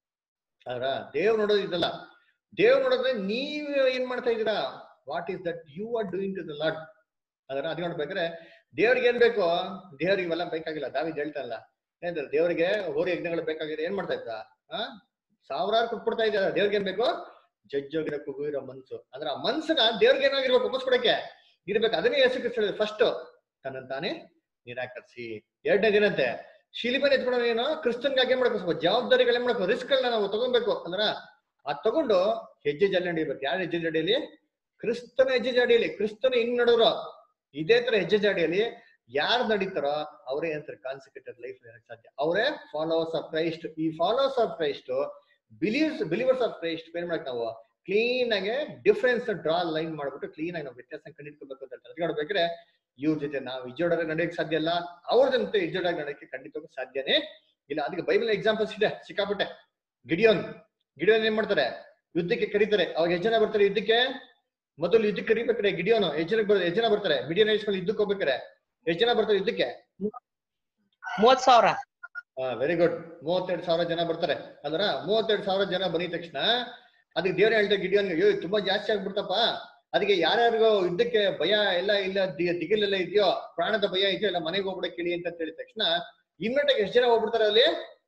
ಅದ್ರ ದೇವ್ರು ನೋಡೋದು ಇದಲ್ಲ ದೇವ್ರು ನೋಡಿದ್ರೆ ನೀವ್ ಏನ್ ಮಾಡ್ತಾ ಇದೀರಾ what is that you are doing to the Lord ಅದನ್ನ ಅದ್ ನೋಡ್ಬೇಕಾದ್ರೆ ದೇವ್ರಿಗೆ ಏನ್ ಬೇಕು ದೇವ್ರಿಗೆ ಇವೆಲ್ಲ ಬೇಕಾಗಿಲ್ಲ ದಾವಿದ್ ಹೇಳ್ತಾ ಇಲ್ಲ ಏನಂದ್ರೆ ದೇವ್ರಿಗೆ ಹೋರಿ ಯಜ್ಞಗಳು ಬೇಕಾಗಿದೆ ಏನ್ ಮಾಡ್ತಾ ಇದ್ದ ಆ ಸಾವಿರಾರು ಕೊಟ್ಬಿಡ್ತಾ ಇದ್ದಾರೆ ದೇವ್ರಿಗೆ ಏನ್ ಬೇಕು ಜಜ್ಜೋಗಿರೋ ಕುಗುವಿರೋ ಮನ್ಸು ಅಂದ್ರೆ ಆ ಮನ್ಸನ್ನ ದೇವ್ರಿಗೆ ಏನಾಗಿರ್ಬೇಕು ಒಪ್ಪಿಸ್ಕೊಡಕ್ಕೆ ಇರ್ಬೇಕು ಅದನ್ನೇ ಹೆಸರು ಫಸ್ಟ್ ತನ್ನ ತಾನೇ ನಿರಾಕರಿಸಿ ಎರಡನೇ ದಿನಂತೆ ಶಿಲಿಬನ್ ಎತ್ಕೊಳ್ಳೋ ಏನು ಕ್ರಿಸ್ತನ್ಗಾಗಿ ಏನ್ ಮಾಡ್ಬೇಕು ಸ್ವಲ್ಪ ಜವಾಬ್ದಾರಿಗಳು ಏನ್ ಮಾಡ್ಬೇಕು ರಿಸ್ಕ್ ಗಳನ್ನ ನಾವು ತಗೊಬೇಕು ಅಂದ್ರ ಅದ್ ತಗೊಂಡು ಹೆಜ್ಜೆ ಜಲ್ಲಿ ನಡಿಬೇಕು ಯಾರ ಹೆಜ್ಜೆ ಜಡಿಯಲ್ಲಿ ಕ್ರಿಸ್ತನ ಹೆಜ್ಜೆ ಜಾಡಿಯಲ್ಲಿ ಕ್ರಿಸ್ತನ ಹಿಂಗ್ ನಡೆದ್ರು ಇದೇ ತರ ಹೆಜ್ಜೆ ಜಾಡಿಯಲ್ಲಿ ಯಾರು ನಡೀತಾರೋ ಅವರೇ ಅಂತಾರೆ ಕಾನ್ಸಿಕ್ಯೂಟೆಡ್ ಲೈಫ್ ಇರಕ್ ಸಾಧ್ಯ ಅವರೇ ಫಾಲೋವರ್ಸ್ ಆಫ್ ಕ್ರೈಸ್ಟ್ ಈ followers of Christ believes believers of Christ ಏನ್ ಮಾಡಕ್ ನಾವು ಕ್ಲೀನ್ ಆಗಿ ಡಿಫ್ರೆನ್ಸ್ ಡ್ರಾ ಲೈನ್ ಮಾಡ್ಬಿಟ್ಟು ಕ್ಲೀನ್ ಆಗಿ ನಾವು ವ್ಯತ್ಯಾಸ ಕಂಡಿಡ್ಕೋಬೇಕು ಅಂತ ಹೇಳ್ತಾರೆ ಅದಕ್ಕೆ ನೋಡ್ಬೇಕ್ರೆ ಇವ್ರ ಜೊತೆ ನಾವು ಇಜ್ಜೋಡಾಗ ನಡೆಯಕ್ಕೆ ಸಾಧ್ಯ ಇಲ್ಲ ಅವ್ರ ಜೊತೆ ಇಜ್ಜೋಡಾಗ ನಡೆಯಕ್ಕೆ ಖಂಡಿತವಾಗೂ ಸಾಧ್ಯನೇ ಇಲ್ಲ ಅದಕ್ಕೆ ಬೈಬಲ್ ಎಕ್ಸಾಂಪಲ್ಸ್ ಇದೆ ಸಿಕ್ಕಾಪಟ್ಟೆ ಗಿಡಿಯೋನ್ ಗಿಡಿಯೋನ್ ಏನ್ ಮಾಡ್ತಾರೆ ಯುದ್ಧಕ್ಕೆ ಕರೀತಾರೆ ಅವಾಗ ಎಷ್ಟು ಜನ ಬರ್ತಾರೆ ಯುದ್ಧಕ್ಕೆ ಮೊದಲು ಯುದ್ಧಕ್ಕೆ ಕರಿಬೇಕಾರೆ ಗಿಡಿಯೋನು ಎಷ್ಟು ಜನ ಬರ್ತಾರೆ ಎಷ್ಟು ಜನ ಬರ್ತಾರೆ ಮಿಡಿಯನ್ ಇಸ್ಕೊಂಡು ಯುದ್ಧಕ್ಕೆ ಹೋಗ್ಬೇಕಾರೆ ಎಷ್ಟು ಜನ ಬರ್ತಾರೆ ಯುದ್ಧಕ್ಕೆ ಮೂವತ್ ಸಾವಿರ ವೆರಿ ಗುಡ್ ಮೂವತ್ತೆರಡು ಸಾವಿರ ಜನ ಬರ್ತಾರೆ ಅಲ್ರ ಮೂವತ್ತೆರಡು ಸಾವಿರ ಜನ ಬಂದಿದ ತಕ್ಷಣ ಅದಕ್ಕೆ ದೇವ್ರ ಹೇಳ್ತಾರೆ ಗಿಡಿಯೋನ್ ಅಯ್ಯೋ ಇದು ತುಂಬಾ ಜಾಸ್ತಿ ಆಗ್ಬಿಡ್ತಪ್ಪ ಅದಕ್ಕೆ ಯಾರ್ಯಾರಿಗೋ ಯುದ್ಧಕ್ಕೆ ಭಯ ಎಲ್ಲ ಇಲ್ಲ ದಿ- ದಿಗಿಲೆಲ್ಲ ಇದೆಯೋ ಪ್ರಾಣದ ಭಯ ಇದೆಯೋ ಎಲ್ಲ ಮನೆಗೆ ಹೋಗ್ಬಿಡ ಕೇಳಿ ಅಂತ ಹೇಳಿದ ತಕ್ಷಣ ಇಮ್ಮಿಡಿಯೇಟ್ ಎಷ್ಟು ಜನ ಹೋಗ್ಬಿಡ್ತಾರೆ ಅಲ್ಲಿ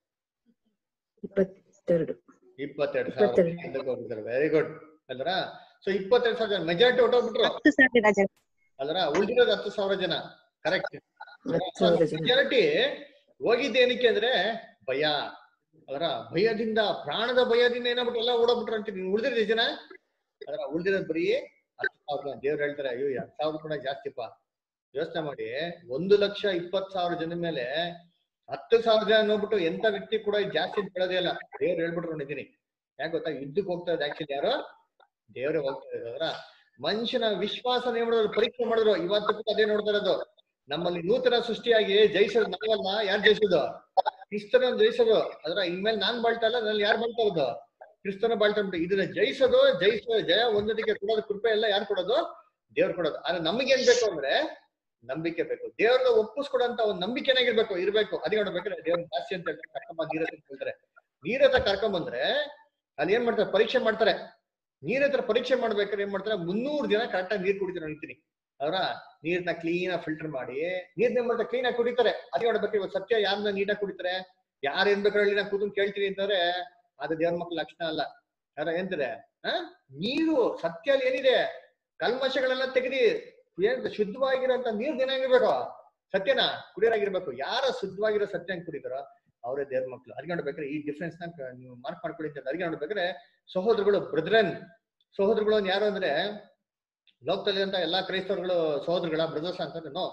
ಇಪ್ಪತ್ತೆರಡು ಇಪ್ಪತ್ತೆರಡು ಸಾವಿರ ಇಪ್ಪತ್ತೆರಡು. ಯುದ್ಧಕ್ಕೆ ಹೋಗ್ಬಿಡ್ತಾರೆ ವೆರಿ ಗುಡ್ ಅಲ್ರ ಸೊ ಇಪ್ಪತ್ತೆರಡು ಸಾವಿರ ಜನ ಮೆಜಾರಿಟಿ ಹೊಟ್ಟೋಗ್ಬಿಟ್ರು ಹತ್ತು ಸಾವಿರ ಜನ ಅಲ್ರ ಉಳಿದಿರೋದು ಹತ್ತು ಸಾವಿರ ಜನ ಕರೆಕ್ಟ್ ಹತ್ತು ಸಾವಿರ ಜನ. ಮೆಜಾರಿಟಿ ಹೋಗಿದ್ದೇನಕ್ಕೆ ಅಂದ್ರೆ ಭಯ ಅದರ ಭಯದಿಂದ ಪ್ರಾಣದ ಭಯದಿಂದ ಏನಾಗ್ಬಿಟ್ಟು ಎಲ್ಲ ಓಡೋಗ್ಬಿಟ್ರು ಅಂತೀನಿ ಉಳಿದಿರೋದು ಜನ ಅದರ ಉಳಿದಿರೋದು ಬರೀ ಹತ್ತು ಸಾವಿರ ಜನ ದೇವ್ರು ಹೇಳ್ತಾರೆ ಅಯ್ಯೋ ಎರಡ್ ಸಾವಿರ ಕೂಡ ಜಾಸ್ತಿಪ್ಪ ಯೋಚನೆ ಮಾಡಿ ಒಂದು ಲಕ್ಷ ಇಪ್ಪತ್ ಸಾವಿರ ಜನ ಮೇಲೆ ಹತ್ತು ಸಾವಿರ ಜನ ನೋಡ್ಬಿಟ್ಟು ಎಂತ ವ್ಯಕ್ತಿ ಕೂಡ ಇದು ಜಾಸ್ತಿ ಅಂತ ಹೇಳೋದೇ ಇಲ್ಲ ದೇವ್ರು ಹೇಳ್ಬಿಟ್ರು ನೋಡಿದ್ದೀನಿ ಯಾಕೆ ಗೊತ್ತಾ ಯುದ್ಧಕ್ಕೆ ಹೋಗ್ತಾ ಇರೋದು ಆಕ್ಚುಲಿ ಯಾರು ದೇವ್ರೇ ಹೋಗ್ತಾ ಇರೋದು ಅದರ ಮನುಷ್ಯನ ವಿಶ್ವಾಸ ಮಾಡಿದ್ರು ಪರೀಕ್ಷೆ ಮಾಡಿದ್ರು ಇವತ್ತು ಕೂಡ ಅದೇ ನೋಡ್ತಾ ಇರೋದು ನಮ್ಮಲ್ಲಿ ನೂತನ ಸೃಷ್ಟಿಯಾಗಿ ಜಯಿಸೋದು ನಾವಲ್ಲ ಯಾರು ಜಯಿಸೋದು ಕ್ರಿಸ್ತನ ಜಯಿಸೋದು ಅದ್ರ ಇನ್ಮೇಲೆ ನಾನ್ ಬಾಳ್ತಾ ಇಲ್ಲ ನಲ್ಲಿ ಯಾರು ಬಾಳ್ತಾ ಇರೋದು ಕ್ರಿಸ್ತನ ಬಾಳ್ತಾ ಉಂಟು ಇದನ್ನ ಜಯಿಸೋದು ಜಯಿಸೋ ಜಯ ಒಂದೊಂದಕ್ಕೆ ಕೊಡೋದು ಕೃಪೆ ಎಲ್ಲ ಯಾರು ಕೊಡೋದು ದೇವ್ರು ಕೊಡೋದು ಆದ್ರೆ ನಮಗೆ ಏನ್ ಬೇಕು ಅಂದ್ರೆ ನಂಬಿಕೆ ಬೇಕು ದೇವ್ರನ್ನ ಒಪ್ಪಿಸ್ಕೊಡಂತ ಒಂದು ನಂಬಿಕೆನಾಗಿರ್ಬೇಕು ಇರ್ಬೇಕು ಅದೇ ನೋಡ್ಬೇಕಾದ್ರೆ ದೇವ್ರ ಜಾಸ್ತಿ ಅಂತ ಹೇಳ್ತಾರೆ ಕರ್ಕೊಂಬ ನೀರ ಹತ್ರ ಹೇಳ್ತಾರೆ ನೀರ ಹತ್ರ ಕರ್ಕೊಂಡ್ ಬಂದ್ರೆ ಅಲ್ಲಿ ಏನ್ ಮಾಡ್ತಾರೆ ಪರೀಕ್ಷೆ ಮಾಡ್ತಾರೆ ನೀರ್ ಹತ್ರ ಪರೀಕ್ಷೆ ಮಾಡ್ಬೇಕಾದ್ರೆ ಏನ್ ಮಾಡ್ತಾರೆ ಮುನ್ನೂರು ಜನ ಕರೆಕ್ಟಾಗಿ ನೀರ್ ಕುಡಿತಾರೆ ನಿಂತೀನಿ ಅವರ ನೀರ್ನ ಕ್ಲೀನ್ ಆಗಿ ಫಿಲ್ಟರ್ ಮಾಡಿ ನೀರ್ನ ಏನ್ ಮಾಡ್ತಾರೆ ಕ್ಲೀನ್ ಆಗಿ ಕುಡಿತಾರೆ ಅದೇ ನೋಡ್ಬೇಕು ಇವತ್ತು ಸತ್ಯ ಯಾರನ್ನ ನೀಟಾಗಿ ಕುಡಿತಾರೆ ಯಾರು ಏನ್ ಬೇಕಾದ್ರೆ ನಾ ಕೂತ್ಕೊಂಡು ಕೇಳ್ತೀನಿ ಅಂತಂದ್ರೆ ಅದು ದೇವ್ರ ಮಕ್ಳ ಲಕ್ಷಣ ಅಲ್ಲ ಯಾರ ಎಂತಿದೆ ಆ ನೀರು ಸತ್ಯ ಅಲ್ಲಿ ಏನಿದೆ ಕಲ್ಮಶಗಳೆಲ್ಲ ತೆಗೆದಿ ಏನ್ ಶುದ್ಧವಾಗಿರೋಂತ ನೀರ್ ಏನಾಗಿರ್ಬೇಕು ಸತ್ಯನ ಕುಡಿಯೋರಾಗಿರ್ಬೇಕು ಯಾರ ಶುದ್ಧವಾಗಿರೋ ಸತ್ಯ ಕುಡಿತಾರೋ ಅವರೇ ದೇವ್ರ ಮಕ್ಳು ಅದಕ್ಕೆ ನೋಡ್ಬೇಕಾದ್ರೆ ಈ ಡಿಫ್ರೆನ್ಸ್ ನ ಕ- ನೀವು ಮಾರ್ಕ್ ಮಾಡ್ಕೊಳ್ಳಿ ಅಂತ ಅದಕ್ಕೆ ನೋಡ್ಬೇಕಾದ್ರೆ ಸಹೋದರಗಳು ಬ್ರದ್ರನ್ ಸಹೋದರಗಳು ಅಂತ ಯಾರು ಅಂದ್ರೆ ಲೋಕದಲ್ಲಿರುವಂತ ಎಲ್ಲಾ ಕ್ರೈಸ್ತವರುಗಳು ಸಹೋದರಗಳ ಬ್ರದರ್ಸ್ ಅಂತಂದ್ರೆ no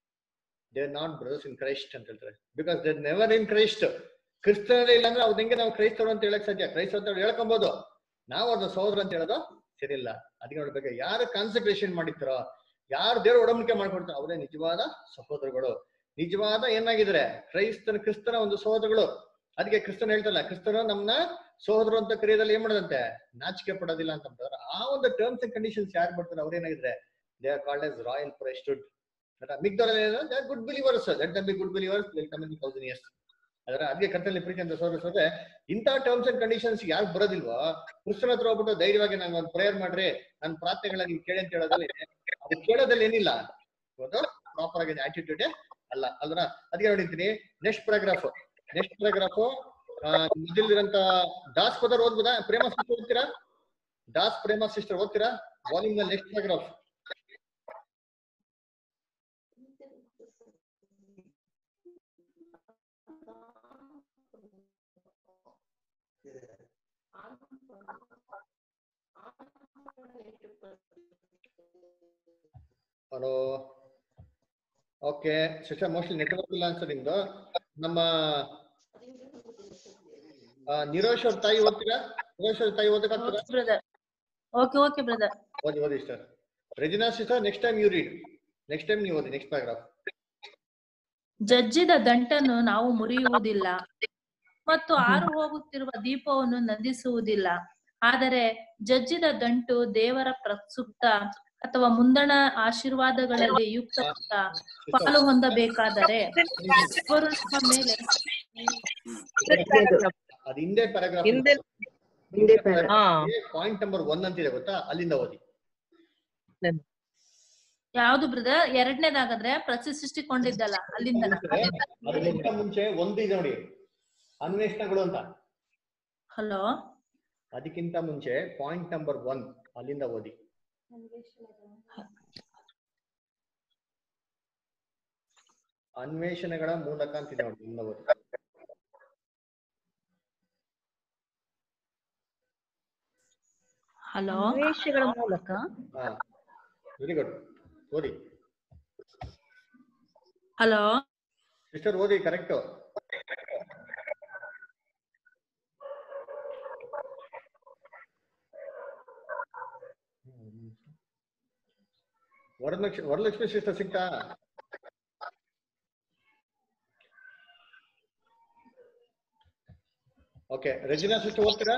they are not brothers in Christ ಅಂತ ಹೇಳ್ತಾರೆ because they never in Christ ಕ್ರಿಸ್ತನೇ ಇಲ್ಲ ಅಂದ್ರೆ ಅವ್ರು ಹೆಂಗೆ ನಾವು ಕ್ರೈಸ್ತರು ಅಂತ ಹೇಳಕ್ ಸಾಧ್ಯ ಕ್ರೈಸ್ತ ಅಂತ ಹೇಳ್ಕೊಬಹುದು ನಾವು ಅವ್ರನ್ನ ಸಹೋದರ ಅಂತ ಹೇಳೋದು ಸರಿ ಇಲ್ಲ ಅದಕ್ಕೆ ನೋಡ್ಬೇಕು ಯಾರು ಕಾನ್ಸಂಟ್ರೇಷನ್ ಮಾಡಿರ್ತಾರೋ ಯಾರು ದೇವ್ರ ಒಡಂಬಡಿಕೆ ಮಾಡ್ಕೊಡ್ತಾರೋ ಅವರೇ ನಿಜವಾದ ಸಹೋದರಗಳು ನಿಜವಾದ ಏನಾಗಿದ್ರೆ ಕ್ರೈಸ್ತನ ಕ್ರಿಸ್ತನ ಒಂದು ಸಹೋದರಗಳು ಅದಕ್ಕೆ ಕ್ರಿಸ್ತನ್ ಹೇಳ್ತಲ್ಲ ಕ್ರಿಸ್ತನು ನಮ್ನ ಸಹೋದರು ಅಂತ ಕರೆಯೋದಲ್ಲಿ ಏನ್ ಮಾಡೋದಂತೆ ನಾಚಿಕೆ ಪಡೋದಿಲ್ಲ ಅಂತ ಅಂತಾರೆ ಆ ಒಂದು ಟರ್ಮ್ಸ್ ಅಂಡ್ ಕಂಡೀಷನ್ಸ್ ಯಾರು ಬರ್ತಾರೆ ಅವ್ರೇನಾಗಿದ್ರೆ they are called as royal priesthood ಮಿಗ್ದವರಲ್ಲಿ good believers let them be good believers welcome in thousand years ಅದರ ಅದಕ್ಕೆ ಕರ್ತನಲ್ಲಿ ಪ್ರೀತಿ ಅಂತ ಸೋದರಿಸೋದೆ ಇಂಥ ಟರ್ಮ್ಸ್ ಅಂಡ್ ಕಂಡೀಷನ್ಸ್ ಯಾರು ಬರೋದಿಲ್ವೋ ಕ್ರಿಸ್ತನ ಹತ್ರ ಹೋಗ್ಬಿಟ್ಟು ಧೈರ್ಯವಾಗಿ ನಾನು ಒಂದು ಪ್ರೇಯರ್ ಮಾಡ್ರಿ ನನ್ನ ಪ್ರಾರ್ಥನೆಗಳನ್ನ ನೀವು ಕೇಳಿ ಅಂತ ಹೇಳೋದಲ್ಲಿ ಅದು ಕೇಳೋದಲ್ಲಿ ಏನಿಲ್ಲ ಒಂದು ಪ್ರಾಪರ್ ಆಗಿದೆ ಆಟಿಟ್ಯೂಡ್ ಅಲ್ಲ ಅಲ್ರ ಅದಕ್ಕೆ ನೋಡಿರ್ತೀನಿ ನೆಕ್ಸ್ಟ್ ಪ್ಯಾರಾಗ್ರಾಫ್ ನೆಕ್ಸ್ಟ್ ಪ್ಯಾರಾಗ್ರಾಫ್ ಮೊದಲಿರಂತ ದಾಸ್ ಪದರ್ ಓದ್ಬೋದಾ ಪ್ರೇಮ ಸಿಸ್ಟರ್ ಓದ್ತೀರಾ ದಾಸ್ ಪ್ರೇಮ ಸಿಸ್ಟರ್ ಓದ್ತೀರಾ ವಾಲ್ಯೂಮ್ ನಲ್ಲಿ next paragraph hello okay sister mostly network ಇಲ್ಲ ಅನ್ಸ ನಿಮ್ದು ನಮ್ಮ ಆ, ನಿರೋಶ್ ಅವ್ರ ತಾಯಿ ಓದ್ತೀರಾ ನಿರೋಶ್ ಅವ್ರ ತಾಯಿ ಓದಕ್ಕಾಗ್ತದ ಬ್ರದರ್ ಓಕೆ ಓಕೆ ಬ್ರದರ್ ಓದಿ ಓದಿ sister Regina sister next time you read next time ನೀವು ಓದಿ ನೆಕ್ಸ್ಟ್ ಪ್ಯಾರಾಗ್ರಾಫ್ ಜಜ್ಜಿದ ದಂಟನ್ನು ನಾವು ಮುರಿಯುವುದಿಲ್ಲ ಮತ್ತು ಆರು ಹೋಗುತ್ತಿರುವ ದೀಪವನ್ನು ನಂದಿಸುವುದಿಲ್ಲ ಆದರೆ ಜಜ್ಜಿದ ದಂಟು ದೇವರ ಪ್ರಸುಪ್ತ ಅಥವಾ ಮುಂದಣ ಆಶೀರ್ವಾದಗಳಲ್ಲಿ ಯುಕ್ತ ಪಾಲು ಹೊಂದಬೇಕಾದರೆ ಅವರು ನಮ್ಮ ಮೇಲೆ ಅದು ಹಿಂದೆ ಪ್ಯಾರಾಗ್ರಾಫ್ ಹಿಂದೆ ಹಿಂದೆ ಪಾಯಿಂಟ್ ನಂಬರ್ ಒನ್ ಅಂತಿದೆ ಗೊತ್ತಾ ಅಲ್ಲಿಂದ ಓದಿ ಯಾವ್ದು ಬ್ರದರ್ ಎರಡನೇದಾಗದ್ರೆ ಪ್ರತಿಷ್ಠಿಸಿಕೊಂಡಿದ್ದಲ್ಲ ಅಲ್ಲಿಂದ ಅದಕ್ಕಿಂತ ಮುಂಚೆ ಒಂದು ಇದೆ ನೋಡಿ ಅನ್ವೇಷಣೆಗಳು ಅಂತ ಹಲೋ ಅದಕ್ಕಿಂತ ಮುಂಚೆ ಪಾಯಿಂಟ್ ನಂಬರ್ ಒನ್ ಅಲ್ಲಿಂದ ಓದಿ ಅನ್ವೇಷಣೆಗಳ ಮೂಲಕ ಅಂತಿದೆ ನೋಡಿ ಇಲ್ಲಿಂದ ಓದಿ ಹಲೋ ಅನ್ವೇಷಗಳ ಮೂಲಕ ಹಾ ವೆರಿ ಗುಡ್ ಓದಿ ಹಲೋ ಸಿಸ್ಟರ್ ಓದಿ ಕರೆಕ್ಟ್ ವರಲಕ್ಷ್ಮಿ ವರಲಕ್ಷ್ಮಿ ಸಿಸ್ಟರ್ ಸಿಗ್ತಾ ಓಕೆ ರೆಜಿನಾ ಸಿಸ್ಟರ್ ಓದ್ತೀರಾ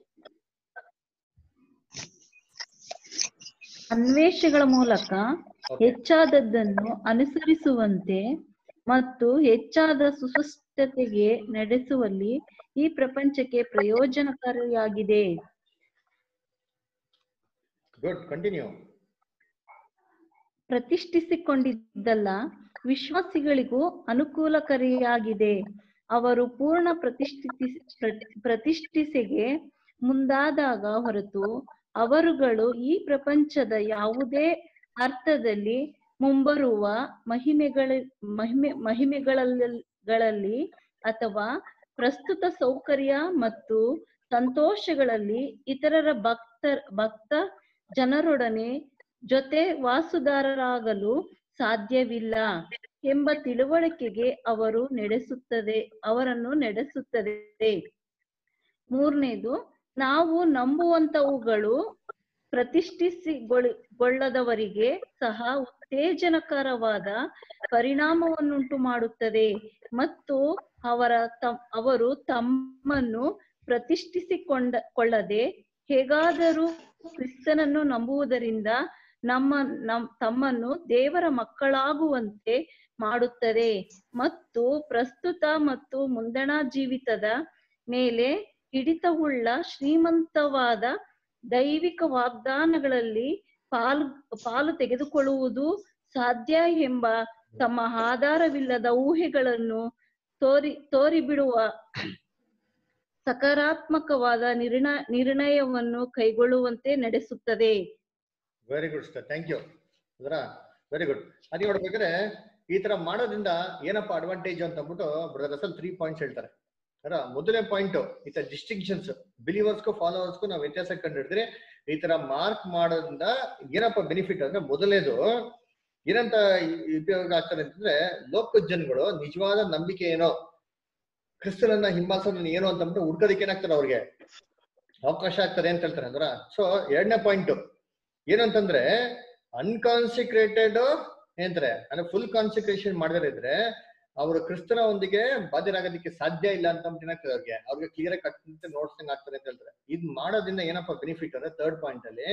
ಅನ್ವೇಷಗಳ ಮೂಲಕ ಹೆಚ್ಚಾದದ್ದನ್ನು ಅನುಸರಿಸುವಂತೆ ಮತ್ತು ಹೆಚ್ಚಾದ ಸುಸ್ಪಷ್ಟತೆಗೆ ನಡೆಸುವಲ್ಲಿ ಈ ಪ್ರಪಂಚಕ್ಕೆ ಪ್ರಯೋಜನಕಾರಿಯಾಗಿದೆ ಗುಡ್ ಕಂಟಿನ್ಯೂ ಪ್ರತಿಷ್ಠಿಸಿಕೊಂಡಿದ್ದಲ್ಲ ವಿಶ್ವಾಸಿಗಳಿಗೂ ಅನುಕೂಲಕಾರಿಯಾಗಿದೆ ಅವರು ಪೂರ್ಣ ಪ್ರತಿಷ್ಠಿತಿ ಪ್ರತಿ- ಪ್ರತಿಷ್ಠಿಸಿಗೆ ಮುಂದಾದಾಗ ಹೊರತು ಅವರುಗಳು ಈ ಪ್ರಪಂಚದ ಯಾವುದೇ ಅರ್ಥದಲ್ಲಿ ಮುಂಬರುವ ಮಹಿಮೆಗಳ ಮಹಿಮೆ ಮಹಿಮೆಗಳಲ್ಲಿ ಅಥವಾ ಪ್ರಸ್ತುತ ಸೌಕರ್ಯ ಮತ್ತು ಸಂತೋಷಗಳಲ್ಲಿ ಇತರರ ಭಕ್ತ ಭಕ್ತ ಜನರೊಡನೆ ಜೊತೆ ವಾಸುದಾರರಾಗಲು ಸಾಧ್ಯವಿಲ್ಲ ಎಂಬ ತಿಳುವಳಿಕೆಗೆ ಅವರು ನಡೆಸುತ್ತದೆ ಅವರನ್ನು ನಡೆಸುತ್ತದೆ ಮೂರನೇದು ನಾವು ನಂಬುವಂತವುಗಳು ಪ್ರತಿಷ್ಠಿಸಿಗೊಳ್ಳದವರಿಗೆ ಸಹ ಉತ್ತೇಜನಕರವಾದ ಪರಿಣಾಮವನ್ನುಂಟು ಮಾಡುತ್ತದೆ ಮತ್ತು ಅವರ ತಮ್ ಅವರು ತಮ್ಮನ್ನು ಪ್ರತಿಷ್ಠಿಸಿಕೊಂಡ ಕೊಳ್ಳದೆ ಹೇಗಾದರೂ ಕ್ರಿಸ್ತನನ್ನು ನಂಬುವುದರಿಂದ ನಮ್ಮ ನಮ್ ತಮ್ಮನ್ನು ದೇವರ ಮಕ್ಕಳಾಗುವಂತೆ ಮಾಡುತ್ತದೆ ಮತ್ತು ಪ್ರಸ್ತುತ ಮತ್ತು ಮುಂದಣ ಜೀವಿತದ ಮೇಲೆ ಹಿಡಿತವುಳ್ಳ ಶ್ರೀಮಂತವಾದ ದೈವಿಕ ವಾಗ್ದಾನಗಳಲ್ಲಿ ಪಾಲು ಪಾಲು ತೆಗೆದುಕೊಳ್ಳುವುದು ಸಾಧ್ಯ ಎಂಬ ತಮ್ಮ ಆಧಾರವಿಲ್ಲದ ಊಹೆಗಳನ್ನು ತೋರಿ ತೋರಿಬಿಡುವ ಸಕಾರಾತ್ಮಕವಾದ ನಿರ್ಣ ನಿರ್ಣಯವನ್ನು ಕೈಗೊಳ್ಳುವಂತೆ ನಡೆಸುತ್ತದೆ very good sir thank you ಅದರ ವೆರಿ ಗುಡ್ ಅದೇ ನೋಡ್ಬೇಕಾದ್ರೆ ಈ ತರ ಮಾಡೋದ್ರಿಂದ ಏನಪ್ಪ ಅಡ್ವಾಂಟೇಜ್ ಅಂತ ಅಂದ್ಬಿಟ್ಟು ಬ್ರದರ್ ಅಸಲ್ ತ್ರೀ ಪಾಯಿಂಟ್ಸ್ ಹೇಳ್ತಾರೆ ಅದರ ಮೊದಲನೇ ಪಾಯಿಂಟ್ ಈ ತರ ಡಿಸ್ಟಿಂಕ್ಷನ್ಸ್ ಬಿಲೀವರ್ಸ್ಗೂ ಫಾಲೋವರ್ಸ್ಗೂ ನಾವು ವ್ಯತ್ಯಾಸ ಕಂಡಿಡಿದ್ರೆ ಈ ತರ ಮಾರ್ಕ್ ಮಾಡೋದ್ರಿಂದ ಏನಪ್ಪ ಬೆನಿಫಿಟ್ ಅಂದ್ರೆ ಮೊದಲನೇದು ಏನಂತ ಈ- ಉಪಯೋಗ ಆಗ್ತದೆ ಅಂತಂದ್ರೆ ಲೋಕ ಜನಗಳು ನಿಜವಾದ ನಂಬಿಕೆ ಏನೋ ಕ್ರಿಸ್ತನನ್ನ ಹಿಂಬಾಲಿಸೋದನ್ನ ಏನು ಅಂತ ಅಂದ್ಬಿಟ್ಟು ಹುಡ್ಕೋದಕ್ಕೆ ಏನಾಗ್ತದೆ ಅವ್ರಿಗೆ ಅವಕಾಶ ಆಗ್ತದೆ ಅಂತ ಹೇಳ್ತಾರೆ ಅಂದ್ರ ಸೊ ಎರಡನೇ ಪಾಯಿಂಟ್ ಏನಂತಂದ್ರೆ ಅನ್ಕಾನ್ಸಿಕ್ರೇಟೆಡ್ ಏನಂತಾರೆ ಅಂದ್ರೆ ಫುಲ್ ಕಾನ್ಸಿಕ್ರೇಷನ್ ಮಾಡದೇ ಇದ್ರೆ ಅವರು ಕ್ರಿಸ್ತನ ಒಂದಿಗೆ ಬಾಧ್ಯರಾಗೋದಕ್ಕೆ ಸಾಧ್ಯ ಇಲ್ಲ ಅಂತ ಅಂದ್ಬಿಟ್ಟು ಏನಾಗ್ತದೆ ಅವ್ರಿಗೆ ಅವ್ರಿಗೆ ಕ್ಲಿಯರ್ ಕಟ್ ನೋಡ್ಸಂಗ್ ಆಗ್ತದೆ ಅಂತ ಹೇಳ್ತಾರೆ ಇದ್ ಮಾಡೋದ್ರಿಂದ ಏನಪ್ಪ ಬೆನಿಫಿಟ್ ಅಂದ್ರೆ ಥರ್ಡ್ ಪಾಯಿಂಟ್ ಅಲ್ಲಿ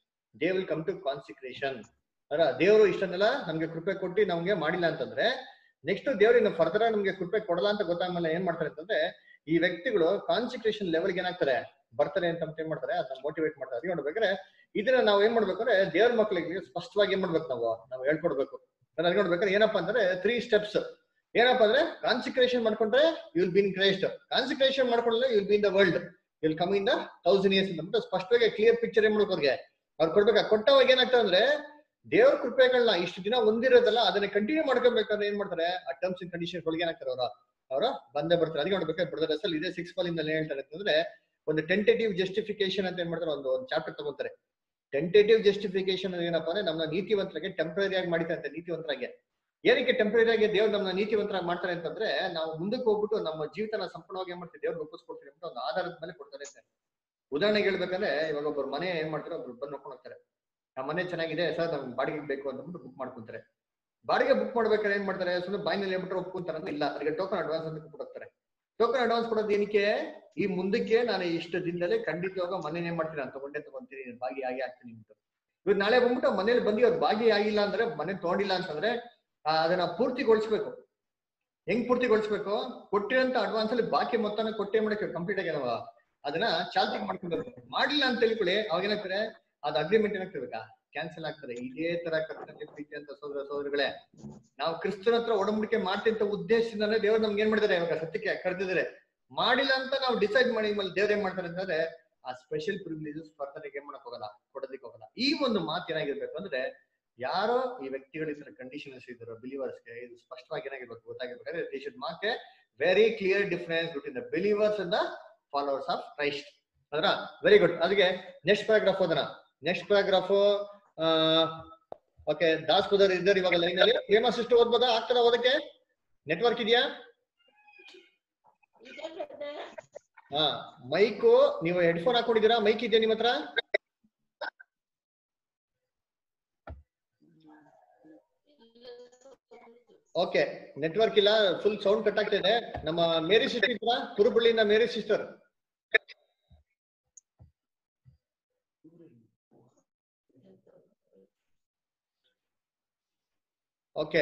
they will come to consecration ಅಲ್ಲ ದೇವರು ಇಷ್ಟನ್ನೆಲ್ಲ ನಮ್ಗೆ ಕೃಪೆ ಕೊಟ್ಟು ನಮ್ಗೆ ಮಾಡಿಲ್ಲ ಅಂತಂದ್ರೆ ನೆಕ್ಸ್ಟ್ ದೇವ್ರು ಇನ್ನು ಫರ್ದರ್ ನಮ್ಗೆ ಕೃಪೆ ಕೊಡಲ್ಲ ಅಂತ ಗೊತ್ತಾದ್ಮೇಲೆ ಏನ್ ಮಾಡ್ತಾರೆ ಅಂತಂದ್ರೆ ಈ ವ್ಯಕ್ತಿಗಳು ಕಾನ್ಸಿಕ್ರೇಷನ್ ಲೆವೆಲ್ಗೆ ಏನಾಗ್ತಾರೆ ಬರ್ತಾರೆ ಅಂತ ಅಂದ್ಬಿಟ್ಟು ಏನ್ ಮಾಡ್ತಾರೆ ಅದನ್ನ ಮೋಟಿವೇಟ್ ಮಾಡ್ತಾರೆ ಅದಕ್ಕೆ ನೋಡ್ಬೇಕಾದ್ರೆ ಇದನ್ನ ನಾವು ಏನ್ ಮಾಡ್ಬೇಕು ಅಂದ್ರೆ ದೇವ್ರ ಮಕ್ಕಳಿಗೆ ಸ್ಪಷ್ಟವಾಗಿ ಏನ್ ಮಾಡ್ಬೇಕು ನಾವು ನಾವು ಹೇಳ್ಕೊಡ್ಬೇಕು ಅದನ್ನ ನೋಡ್ಬೇಕಾದ್ರೆ ಏನಪ್ಪಾ ಅಂದ್ರೆ ತ್ರೀ ಸ್ಟೆಪ್ಸ್ ಏನಪ್ಪಾ ಅಂದ್ರೆ ಕಾನ್ಸಿಕ್ರೇಷನ್ ಮಾಡ್ಕೊಂಡ್ರೆ you will be in Christ consecration ಮಾಡ್ಕೊಂಡ್ರೆ you will be in the world will come in the thousand years ಅಂತ ಸ್ಪಷ್ಟವಾಗಿ ಕ್ಲಿಯರ್ ಪಿಕ್ಚರ್ ಏನ್ ಮಾಡ್ಬೇಕು ಅವ್ರಿಗೆ ಅವ್ರು ಕೊಡ್ಬೇಕು ಕೊಟ್ಟವಾಗ ಏನಾಗ್ತದೆ ಅಂದ್ರೆ ದೇವ್ರ ಕೃಪೆಗಳನ್ನ ಇಷ್ಟು ದಿನ ಹೊಂದಿರೋದಲ್ಲ ಅದನ್ನ ಕಂಟಿನ್ಯೂ ಮಾಡ್ಕೋಬೇಕಾದ್ರೆ ಏನ್ ಮಾಡ್ತಾರೆ ಆ ಟರ್ಮ್ಸ್ ಅಂಡ್ ಕಂಡೀಷನ್ ಒಳಗೆ ಏನಾಗ್ತಾರೆ ಅವ್ರ ಅವರ ಬಂದೇ ಬರ್ತಾರೆ ಅದಕ್ಕೆ ನೋಡ್ಬೇಕಾದ್ರೆ ಬ್ರದರ್ ಅಸಲ್ ಇದೇ ಸಿಕ್ಸ್ ಪಾಲ್ ಇಂದ ಏನ್ ಹೇಳ್ತಾರೆ ಅಂತಂದ್ರೆ ಒಂದು ಟೆಂಟೇಟಿವ್ ಜಸ್ಟಿಫಿಕೇಶನ್ ಅಂತ ಏನ್ ಮಾಡ್ತಾರೆ ಒಂದು ಒಂದು ಚಾಪ್ಟರ್ ತಗೋತಾರೆ ಟೆಂಟೇಟಿವ್ ಜಸ್ಟಿಫಿಕೇಶನ್ ಏನಪ್ಪಾ ಅಂದ್ರೆ ನಮ್ಮ ನೀತಿವಂತರಿಗೆ ಟೆಂಪರರಿ ಆಗಿ ಮಾಡಿದಂತೆ ನೀತಿವಂತರಾಗೆ ಏನಕ್ಕೆ ಟೆಂಪರರಿ ಆಗಿ ದೇವ್ರು ನಮ್ಮ ನೀತಿವಂತರಾಗಿ ಮಾಡ್ತಾರೆ ಅಂತಂದ್ರೆ ನಾವು ಮುಂದಕ್ಕೆ ಹೋಗ್ಬಿಟ್ಟು ನಮ್ಮ ಜೀವಿತನ ಸಂಪೂರ್ಣವಾಗಿ ಏನ್ ಮಾಡ್ತೀವಿ ದೇವ್ರು ಒಪ್ಪಿಸ್ಕೊಡ್ತೀವಿ ಅಂತ ಒಂದು ಆಧಾರದ ಮೇಲೆ ಕೊಡ್ತಾರೆ ಅಂತ ಉದಾಹರಣೆಗೆ ಹೇಳ್ಬೇಕಂದ್ರೆ ಇವಾಗ ಒಬ್ಬರು ಮನೆ ಏನ್ ಮಾಡ್ತಾರೆ ಒಬ್ರು ಬಂದು ನೋಡ್ಕೊಂಡು ಹೋಗ್ತಾರೆ ಆ ಮನೆ ಚೆನ್ನಾಗಿದೆ ಸರ್ ನಮ್ಗೆ ಬಾಡಿಗೆ ಬೇಕು ಅಂತ ಬುಕ್ ಮಾಡ್ಕೊಂತಾರೆ ಬಾಡಿಗೆ ಬುಕ್ ಮಾಡ್ಬೇಕಾದ್ರೆ ಏನ್ ಮಾಡ್ತಾರೆ ಸುಮ್ಮನೆ ಬಾಯಿನಲ್ಲಿ ಹೇಳ್ಬಿಟ್ರೆ ಒಪ್ಕೊಂತಾರೆ ಅಂತ ಇಲ್ಲ ಅದಕ್ಕೆ ಟೋಕನ್ ಅಡ್ವಾನ್ಸ್ ಅಂತ ಕೊಡ್ತಾರೆ ಟೋಕನ್ ಅಡ್ವಾನ್ಸ್ ಕೊಡೋದು ಏನಕ್ಕೆ ಈ ಮುಂದಕ್ಕೆ ನಾನು ಇಷ್ಟು ದಿನದಲ್ಲೇ ಖಂಡಿತವಾಗ ಮನೆ ಏನ್ ಮಾಡ್ತೀನಿ ನಾನು ತಗೊಂಡೇ ತಗೊಂತೀನಿ ಭಾಗಿ ಆಗಿ ಆಗ್ತೀನಿ ಅಂತ ಇವ್ರು ನಾಳೆ ಬಂದ್ಬಿಟ್ಟು ಮನೇಲಿ ಬಂದು ಅವ್ರು ಭಾಗಿ ಆಗಿಲ್ಲ ಅಂದ್ರೆ ಮನೆ ತಗೊಂಡಿಲ್ಲ ಅಂತಂದ್ರೆ ಆ, ಅದನ್ನ ಪೂರ್ತಿಗೊಳಿಸ್ಬೇಕು ಹೆಂಗ್ ಪೂರ್ತಿಗೊಳಿಸ್ಬೇಕು ಕೊಟ್ಟಿರೋಂತ ಅಡ್ವಾನ್ಸ್ ಅಲ್ಲಿ ಬಾಕಿ ಮೊತ್ತನ ಕೊಟ್ಟೆ ಮಾಡಕ್ಕೆ ಕಂಪ್ಲೀಟ್ ಆಗಿ ನಾವು ಅದನ್ನ ಚಾಲ್ತಿಗೆ ಮಾಡ್ಕೊಬೇಕು ಮಾಡಿಲ್ಲ ಅಂತ ತಿಳ್ಕೊಳ್ಳಿ ಅವಾಗ ಏನಾಗ್ತಾರೆ ಅದ್ ಅಗ್ರಿಮೆಂಟ್ ಏನಾಗ್ತಿರ್ಬೇಕಾ ಕ್ಯಾನ್ಸಲ್ ಆಗ್ತದೆ ಇದೇ ತರ ಕರ್ತನಲ್ಲಿ ಪ್ರೀತಿ ಅಂತ ಸೋದರ ಸೋದರಿಗಳೇ ನಾವು ಕ್ರಿಸ್ತನ ಹತ್ರ ಒಡಂಬಡಿಕೆ ಮಾಡ್ತೀವಿ ಅಂತ ಉದ್ದೇಶದಿಂದಾನೆ ದೇವ್ರು ನಮ್ಗೆ ಏನ್ ಮಾಡಿದಾರೆ ಇವಾಗ ಸತ್ಯಕ್ಕೆ ಕರೆದಿದ್ದಾರೆ ಮಾಡಿಲ್ಲ ಅಂತ ನಾವು ಡಿಸೈಡ್ ಮಾಡಿ ಮೇಲೆ ದೇವ್ರು ಏನ್ ಮಾಡ್ತಾರೆ ಅಂತಂದ್ರೆ ಆ ಸ್ಪೆಷಲ್ ಪ್ರಿವಿಲೇಜಸ್ ಫರ್ದರ್ ಏನ್ ಮಾಡಕ್ ಹೋಗಲ್ಲ ಕೊಡೋದಕ್ಕೆ ಹೋಗಲ್ಲ ಈ ಒಂದು ಮಾತು ಏನಾಗಿರ್ಬೇಕು ಅಂದ್ರೆ ಯಾರೋ ಈ ವ್ಯಕ್ತಿಗಳು ಈ ತರ ಕಂಡೀಷನ್ಸ್ ಇದ್ರು ಬಿಲೀವರ್ಸ್ಗೆ ಇದು ಸ್ಪಷ್ಟವಾಗಿ ಏನಾಗಿರ್ಬೇಕು ಗೊತ್ತಾಗಿರ್ಬೇಕಾದ್ರೆ they should mark a very clear difference between the believers and the followers of Christ ಅದರ ವೆರಿ ಗುಡ್ ಅದಕ್ಕೆ ನೆಕ್ಸ್ಟ್ ಪ್ಯಾರಾಗ್ರಾಫ್ ಓದೋಣ ನೆಕ್ಸ್ಟ್ ಪ್ಯಾರಾಗ್ರಾಫ್ ಓಕೆ ದಾಸ್ ಪುದರ್ ಇದ್ದಾರೆ ಇವಾಗ ಲೈನ್ ಅಲ್ಲಿ ಫೇಮಸ್ ಇಷ್ಟು ಓದ್ಬೋದಾ ಆಗ್ತದ ಓದಕ್ಕೆ ನೆಟ್ವರ್ಕ್ ಇದೆಯಾ ಹಾ ಮೈಕು ನೀವು ಹೆಡ್ಫೋನ್ ಹಾಕೊಂಡಿದ್ದೀರಾ ಮೈಕ್ ಇದೆಯಾ ನಿಮ್ಮ ಹತ್ರ ಓಕೆ ನೆಟ್ವರ್ಕ್ ಇಲ್ಲ ಫುಲ್ ಸೌಂಡ್ ಕಟ್ ಆಗ್ತಾ ಇದೆ ನಮ್ಮ ಮೇರಿ ಸಿಸ್ಟರ್ ಇದ್ರ ಕುರುಬಳ್ಳಿಯಿಂದ ಮೇರಿ ಸಿಸ್ಟರ್ ಓಕೆ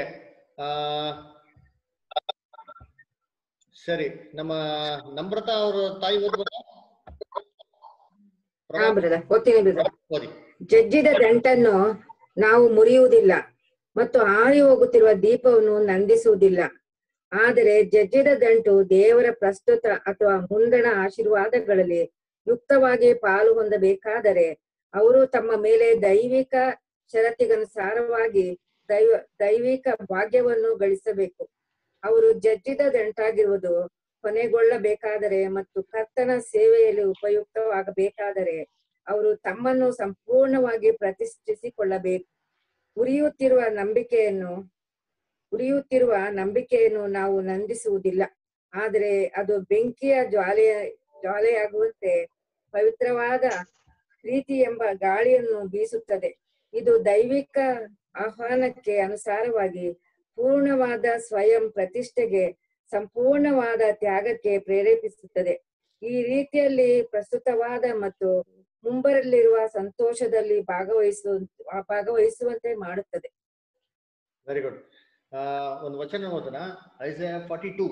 ಸರಿ ನಮ್ಮ ನಮ್ರತಾ ಅವರು ತಾಯಿ ಓದ್ಬೋದಾ ಹಾ ಬ್ರದರ್ ಓದ್ತೀನಿ ಬ್ರದರ್ ಓದಿ ಜಜ್ಜಿದ ದಂಟನ್ನು ನಾವು ಮುರಿಯುವುದಿಲ್ಲ ಮತ್ತು ಆರಿ ಹೋಗುತ್ತಿರುವ ದೀಪವನ್ನು ನಂದಿಸುವುದಿಲ್ಲ ಆದರೆ ಜಜ್ಜಿದ ದಂಟು ದೇವರ ಪ್ರಸ್ತುತ ಅಥವಾ ಮುಂದಣ ಆಶೀರ್ವಾದಗಳಲ್ಲಿ ಯುಕ್ತವಾಗಿ ಪಾಲು ಹೊಂದಬೇಕಾದರೆ ಅವರು ತಮ್ಮ ಮೇಲೆ ದೈವಿಕ ಷರತ್ತಿಗನುಸಾರವಾಗಿ ದೈವ ದೈವಿಕ ಭಾಗ್ಯವನ್ನು ಗಳಿಸಬೇಕು ಅವರು ಜಜ್ಜಿದ ದಂಟಾಗಿರುವುದು ಕೊನೆಗೊಳ್ಳಬೇಕಾದರೆ ಮತ್ತು ಕರ್ತನ ಸೇವೆಯಲ್ಲಿ ಉಪಯುಕ್ತವಾಗಬೇಕಾದರೆ ಅವರು ತಮ್ಮನ್ನು ಸಂಪೂರ್ಣವಾಗಿ ಪ್ರತಿಷ್ಠಿಸಿಕೊಳ್ಳಬೇಕು ಉರಿಯುತ್ತಿರುವ ನಂಬಿಕೆಯನ್ನು ಉರಿಯುತ್ತಿರುವ ನಂಬಿಕೆಯನ್ನು ನಾವು ನಂದಿಸುವುದಿಲ್ಲ ಆದರೆ ಅದು ಬೆಂಕಿಯ ಜ್ವಾಲೆಯ ಜ್ವಾಲೆಯಾಗುವಂತೆ ಪವಿತ್ರವಾದ ಪ್ರೀತಿ ಎಂಬ ಗಾಳಿಯನ್ನು ಬೀಸುತ್ತದೆ ಇದು ದೈವಿಕ ಆಹ್ವಾನಕ್ಕೆ ಅನುಸಾರವಾಗಿ ಪೂರ್ಣವಾದ ಸ್ವಯಂ ಪ್ರತಿಷ್ಠೆಗೆ ಸಂಪೂರ್ಣವಾದ ತ್ಯಾಗಕ್ಕೆ ಪ್ರೇರೇಪಿಸುತ್ತದೆ ಈ ರೀತಿಯಲ್ಲಿ ಪ್ರಸ್ತುತವಾದ ಮತ್ತು ಮುಂಬರಲಿರುವ ಸಂತೋಷದಲ್ಲಿ ಭಾಗವಹಿಸುವ ಭಾಗವಹಿಸುವಂತೆ ಮಾಡುತ್ತದೆ ವೆರಿ ಗುಡ್ ಒಂದು ವಚನ ಓದೋಣ Isaiah forty two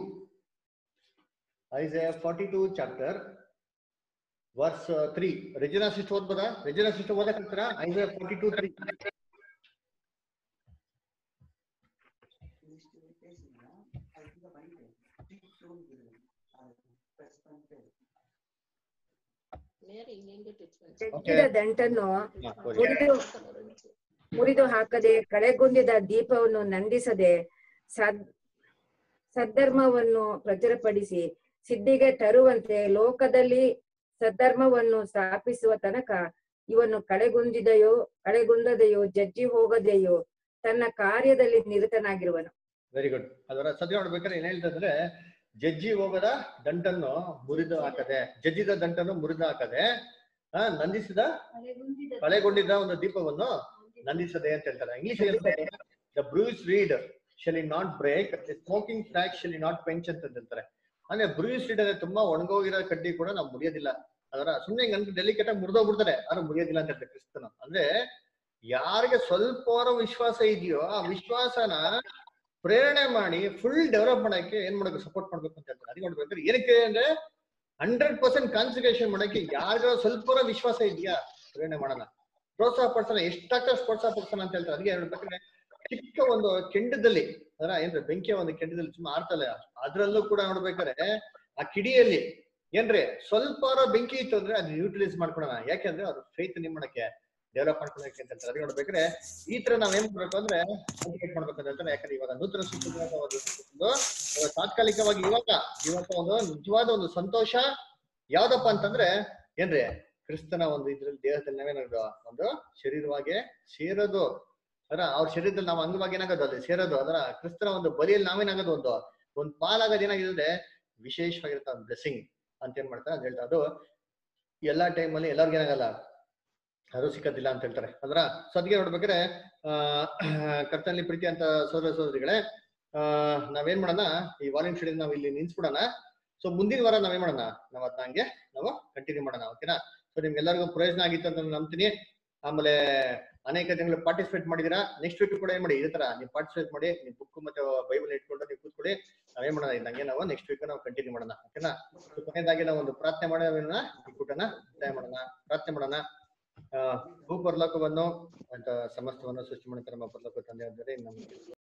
Isaiah forty two chapter verse three Regina sister ಓದ್ಬೋದಾ ರೆಜಿನಾ ಸಿಸ್ಟರ್ ಓದಕ್ಕಾಗ್ತಾರಾ ಐಸಯ ಫಾರ್ಟಿ ಟೂ ತ್ರೀ ಜಜ್ಜಿದ ದಂಟನ್ನು ಮುರಿದು ಮುರಿದು ಹಾಕದೆ ಕಳೆಗುಂದಿದ ದೀಪವನ್ನು ನಂದಿಸದೆ ಸದ್ ಸದ್ಧರ್ಮವನ್ನು ಪ್ರಚುರಪಡಿಸಿ ಸಿದ್ಧಿಗೆ ತರುವಂತೆ ಲೋಕದಲ್ಲಿ ಸದ್ಧರ್ಮವನ್ನು ಸ್ಥಾಪಿಸುವ ತನಕ ಇವನು ಕಳೆಗುಂದಿದೆಯೋ ಕಳೆಗುಂದದೆಯೋ ಜಜ್ಜಿ ಹೋಗದೆಯೋ ತನ್ನ ಕಾರ್ಯದಲ್ಲಿ ನಿರತನಾಗಿರುವನು ವೆರಿ ಗುಡ್ ಅದರ ಸದ್ಯ ನೋಡ್ಬೇಕಾದ್ರೆ ಏನ್ ಹೇಳ್ತಂದ್ರೆ ಜಜ್ಜಿ ಹೋಗದ ದಂಟನ್ನು ಮುರಿದು ಹಾಕದೆ ಜಜ್ಜಿದ ದಂಟನ್ನು ಮುರಿದು ಹಾಕದೆ ಆ, ನಂದಿಸಿದ ಕಳೆಗೊಂಡಿದ್ದ ಒಂದು ದೀಪವನ್ನು ನಂದಿಸದೆ ಅಂತ ಹೇಳ್ತಾರೆ English the bruised reed shall not break smoking flax shall not quench ಅಂತ ಹೇಳ್ತಾರೆ ಅಂದ್ರೆ ಬ್ರೂಸ್ ರೀಡ್ ಅಂದ್ರೆ ತುಂಬಾ ಒಣಗೋಗಿರೋ ಕಡ್ಡಿ ಕೂಡ ನಾವು ಮುರಿಯೋದಿಲ್ಲ ಅದರ ಸುಮ್ಮನೆ ಹಿಂಗ್ ಡೆಲಿಕೇಟ್ ಆಗಿ ಮುರಿದೋಗ್ಬಿಡ್ತಾರೆ ಆದ್ರೆ ಮುರಿಯೋದಿಲ್ಲ ಅಂತ ಹೇಳ್ತಾರೆ ಕ್ರಿಸ್ತನು ಅಂದ್ರೆ ಯಾರಿಗೆ ಸ್ವಲ್ಪ ವಿಶ್ವಾಸ ಇದೆಯೋ ಆ ವಿಶ್ವಾಸನ ಪ್ರೇರಣೆ ಮಾಡಿ ಫುಲ್ ಡೆವಲಪ್ ಮಾಡಕ್ಕೆ ಏನ್ ಮಾಡಬೇಕು ಸಪೋರ್ಟ್ ಮಾಡ್ಬೇಕು ಅಂತ ಹೇಳ್ತಾರೆ ಅದಕ್ಕೆ ನೋಡ್ಬೇಕಾದ್ರೆ ಏನಕ್ಕೆ ಅಂದ್ರೆ ಹಂಡ್ರೆಡ್ ಪರ್ಸೆಂಟ್ ಕಾನ್ಸಂಟ್ರೇಷನ್ ಮಾಡಕ್ಕೆ ಯಾರಿಗೋ ಸ್ವಲ್ಪ ವಿಶ್ವಾಸ ಇದೆಯಾ ಪ್ರೇರಣೆ ಮಾಡೋಣ ಪ್ರೋತ್ಸಾಹ ಪಡಿಸೋಣ ಎಷ್ಟಾಗ್ತದೆ ಅಷ್ಟು ಪ್ರೋತ್ಸಾಹ ಪಡಿಸೋಣ ಅಂತ ಹೇಳ್ತಾರೆ ಅದಕ್ಕೆ ಹೇಳ್ಬೇಕಾದ್ರೆ ಚಿಕ್ಕ ಒಂದು ಕೆಂಡದಲ್ಲಿ ಅದರ ಏನ್ರಿ ಬೆಂಕಿಯ ಒಂದು ಕೆಂಡದಲ್ಲಿ ಸುಮ್ಮ ಆರ್ತಲ್ಲ ಅದ್ರಲ್ಲೂ ಕೂಡ ನೋಡ್ಬೇಕಾದ್ರೆ ಆ ಕಿಡಿಯಲ್ಲಿ ಏನ್ರಿ ಸ್ವಲ್ಪ ಬೆಂಕಿ ಇತ್ತು ಅಂದ್ರೆ ಅದು ಯೂಟಿಲೈಸ್ ಮಾಡ್ಕೊಳೋಣ ಯಾಕೆಂದ್ರೆ ಅದು ಫೇತ್ ನಿಮ್ ಮಾಡಕ್ಕೆ ಡೆವಲಪ್ ಮಾಡ್ಕೊಳಕ್ಕೆ ಅಂತ ಹೇಳ್ತಾರೆ ಅದಕ್ಕೆ ನೋಡ್ಬೇಕಾದ್ರೆ ಈ ತರ ನಾವ್ ಏನ್ ಮಾಡ್ಬೇಕು ಅಂದ್ರೆ ಮೋಟಿವೇಟ್ ಮಾಡ್ಬೇಕು ಅಂತ ಹೇಳ್ತಾರೆ ಯಾಕಂದ್ರೆ ಇವಾಗ ನೂತನ ಸೃಷ್ಟಿಯ ಒಂದು ಒಂದು ತಾತ್ಕಾಲಿಕವಾಗಿ ಇವಾಗ ಇವಾಗ ಒಂದು ನಿಜವಾದ ಒಂದು ಸಂತೋಷ ಯಾವ್ದಪ್ಪ ಅಂತಂದ್ರೆ ಏನ್ರಿ ಕ್ರಿಸ್ತನ ಒಂದು ಇದ್ರಲ್ಲಿ ದೇಹದಲ್ಲಿ ನಾವೇನಾಗೋದು ಒಂದು ಶರೀರವಾಗಿ ಸೇರೋದು ಅದರ ಅವ್ರ ಶರೀರದಲ್ಲಿ ನಾವು ಅಂಗವಾಗಿ ಏನಾಗೋದು ಅಲ್ಲಿ ಸೇರೋದು ಅದರ ಕ್ರಿಸ್ತನ ಒಂದು ಬಲಿಯಲ್ಲಿ ನಾವೇನಾಗೋದು ಒಂದು ಒಂದು ಪಾಲಾಗೋದು ಏನಾಗಿದೆ ವಿಶೇಷವಾಗಿರುತ್ತೆ ಒಂದು ಬ್ಲೆಸ್ಸಿಂಗ್ ಅಂತ ಏನ್ ಮಾಡ್ತಾರೆ ಅಂತ ಹೇಳ್ತಾರೆ ಅದು ಎಲ್ಲಾ ಟೈಮಲ್ಲಿ ಎಲ್ಲರಿಗೂ ಏನಾಗಲ್ಲ ಅದು ಸಿಕ್ಕದಿಲ್ಲ ಅಂತ ಹೇಳ್ತಾರೆ ಅದರ ಸದ್ಗೆ ನೋಡ್ಬೇಕಾದ್ರೆ ಆ ಕರ್ತನಲ್ಲಿ ಪ್ರೀತಿ ಅಂತ ಸೋದರ ಸೋದರಿಗಳೇ ಆ ನಾವೇನ್ ಮಾಡೋಣ ಈ ವಾಲಿನ್ ಶೆಡ್ ನಾವು ಇಲ್ಲಿ ನಿಲ್ಸ್ಬಿಡೋಣ ಸೊ ಮುಂದಿನ ವಾರ ನಾವೇನ್ ಮಾಡೋಣ ನಾವ್ ಅದನ್ನ ಹಂಗೆ ನಾವು ಕಂಟಿನ್ಯೂ ಮಾಡೋಣ ಓಕೆನಾ ಸೊ ನಿಮ್ಗೆಲ್ಲರಿಗೂ ಪ್ರಯೋಜನ ಆಗಿತ್ತು ಅಂತ ನಾನು ನಂಬ್ತೀನಿ ಆಮೇಲೆ ಅನೇಕ ಜನಗಳು ಪಾರ್ಟಿಸಿಪೇಟ್ ಮಾಡಿದೀರಾ ನೆಕ್ಸ್ಟ್ ವೀಕ್ ಕೂಡ ಏನ್ ಮಾಡಿ ಇದೇ ತರ ನೀವು ಪಾರ್ಟಿಸಿಪೇಟ್ ಮಾಡಿ ನೀವು ಬುಕ್ ಮತ್ತೆ ಬೈಬಲ್ ಇಟ್ಕೊಂಡು ನೀವು ಕೂತ್ಕೊಳ್ಳಿ ನಾವೇನ್ ಮಾಡೋಣ ನಂಗೆ ನಾವು ನೆಕ್ಸ್ಟ್ ವೀಕ್ ನಾವು ಕಂಟಿನ್ಯೂ ಮಾಡೋಣ ಓಕೆನಾ ಸೊ ಕೊನೆಯದಾಗಿ ನಾವು ಒಂದು ಪ್ರಾರ್ಥನೆ ಮಾಡೋಣ ಈ ಕೂಟನ ಮುಕ್ತಾಯ ಮಾಡೋಣ ಪ್ರಾರ್ಥನೆ ಮಾಡೋಣ ಆ ಭೂ ಪರಲೋಕವನ್ನು ಅಂತ ಸಮಸ್ತವನ್ನು ಸೃಷ್ಟಿ ಮಾಡ್ತಾರೆ ನಮ್ಮ ಪರಲೋಕ ತಂದೆ ಅಂದರೆ ನಮಗೆ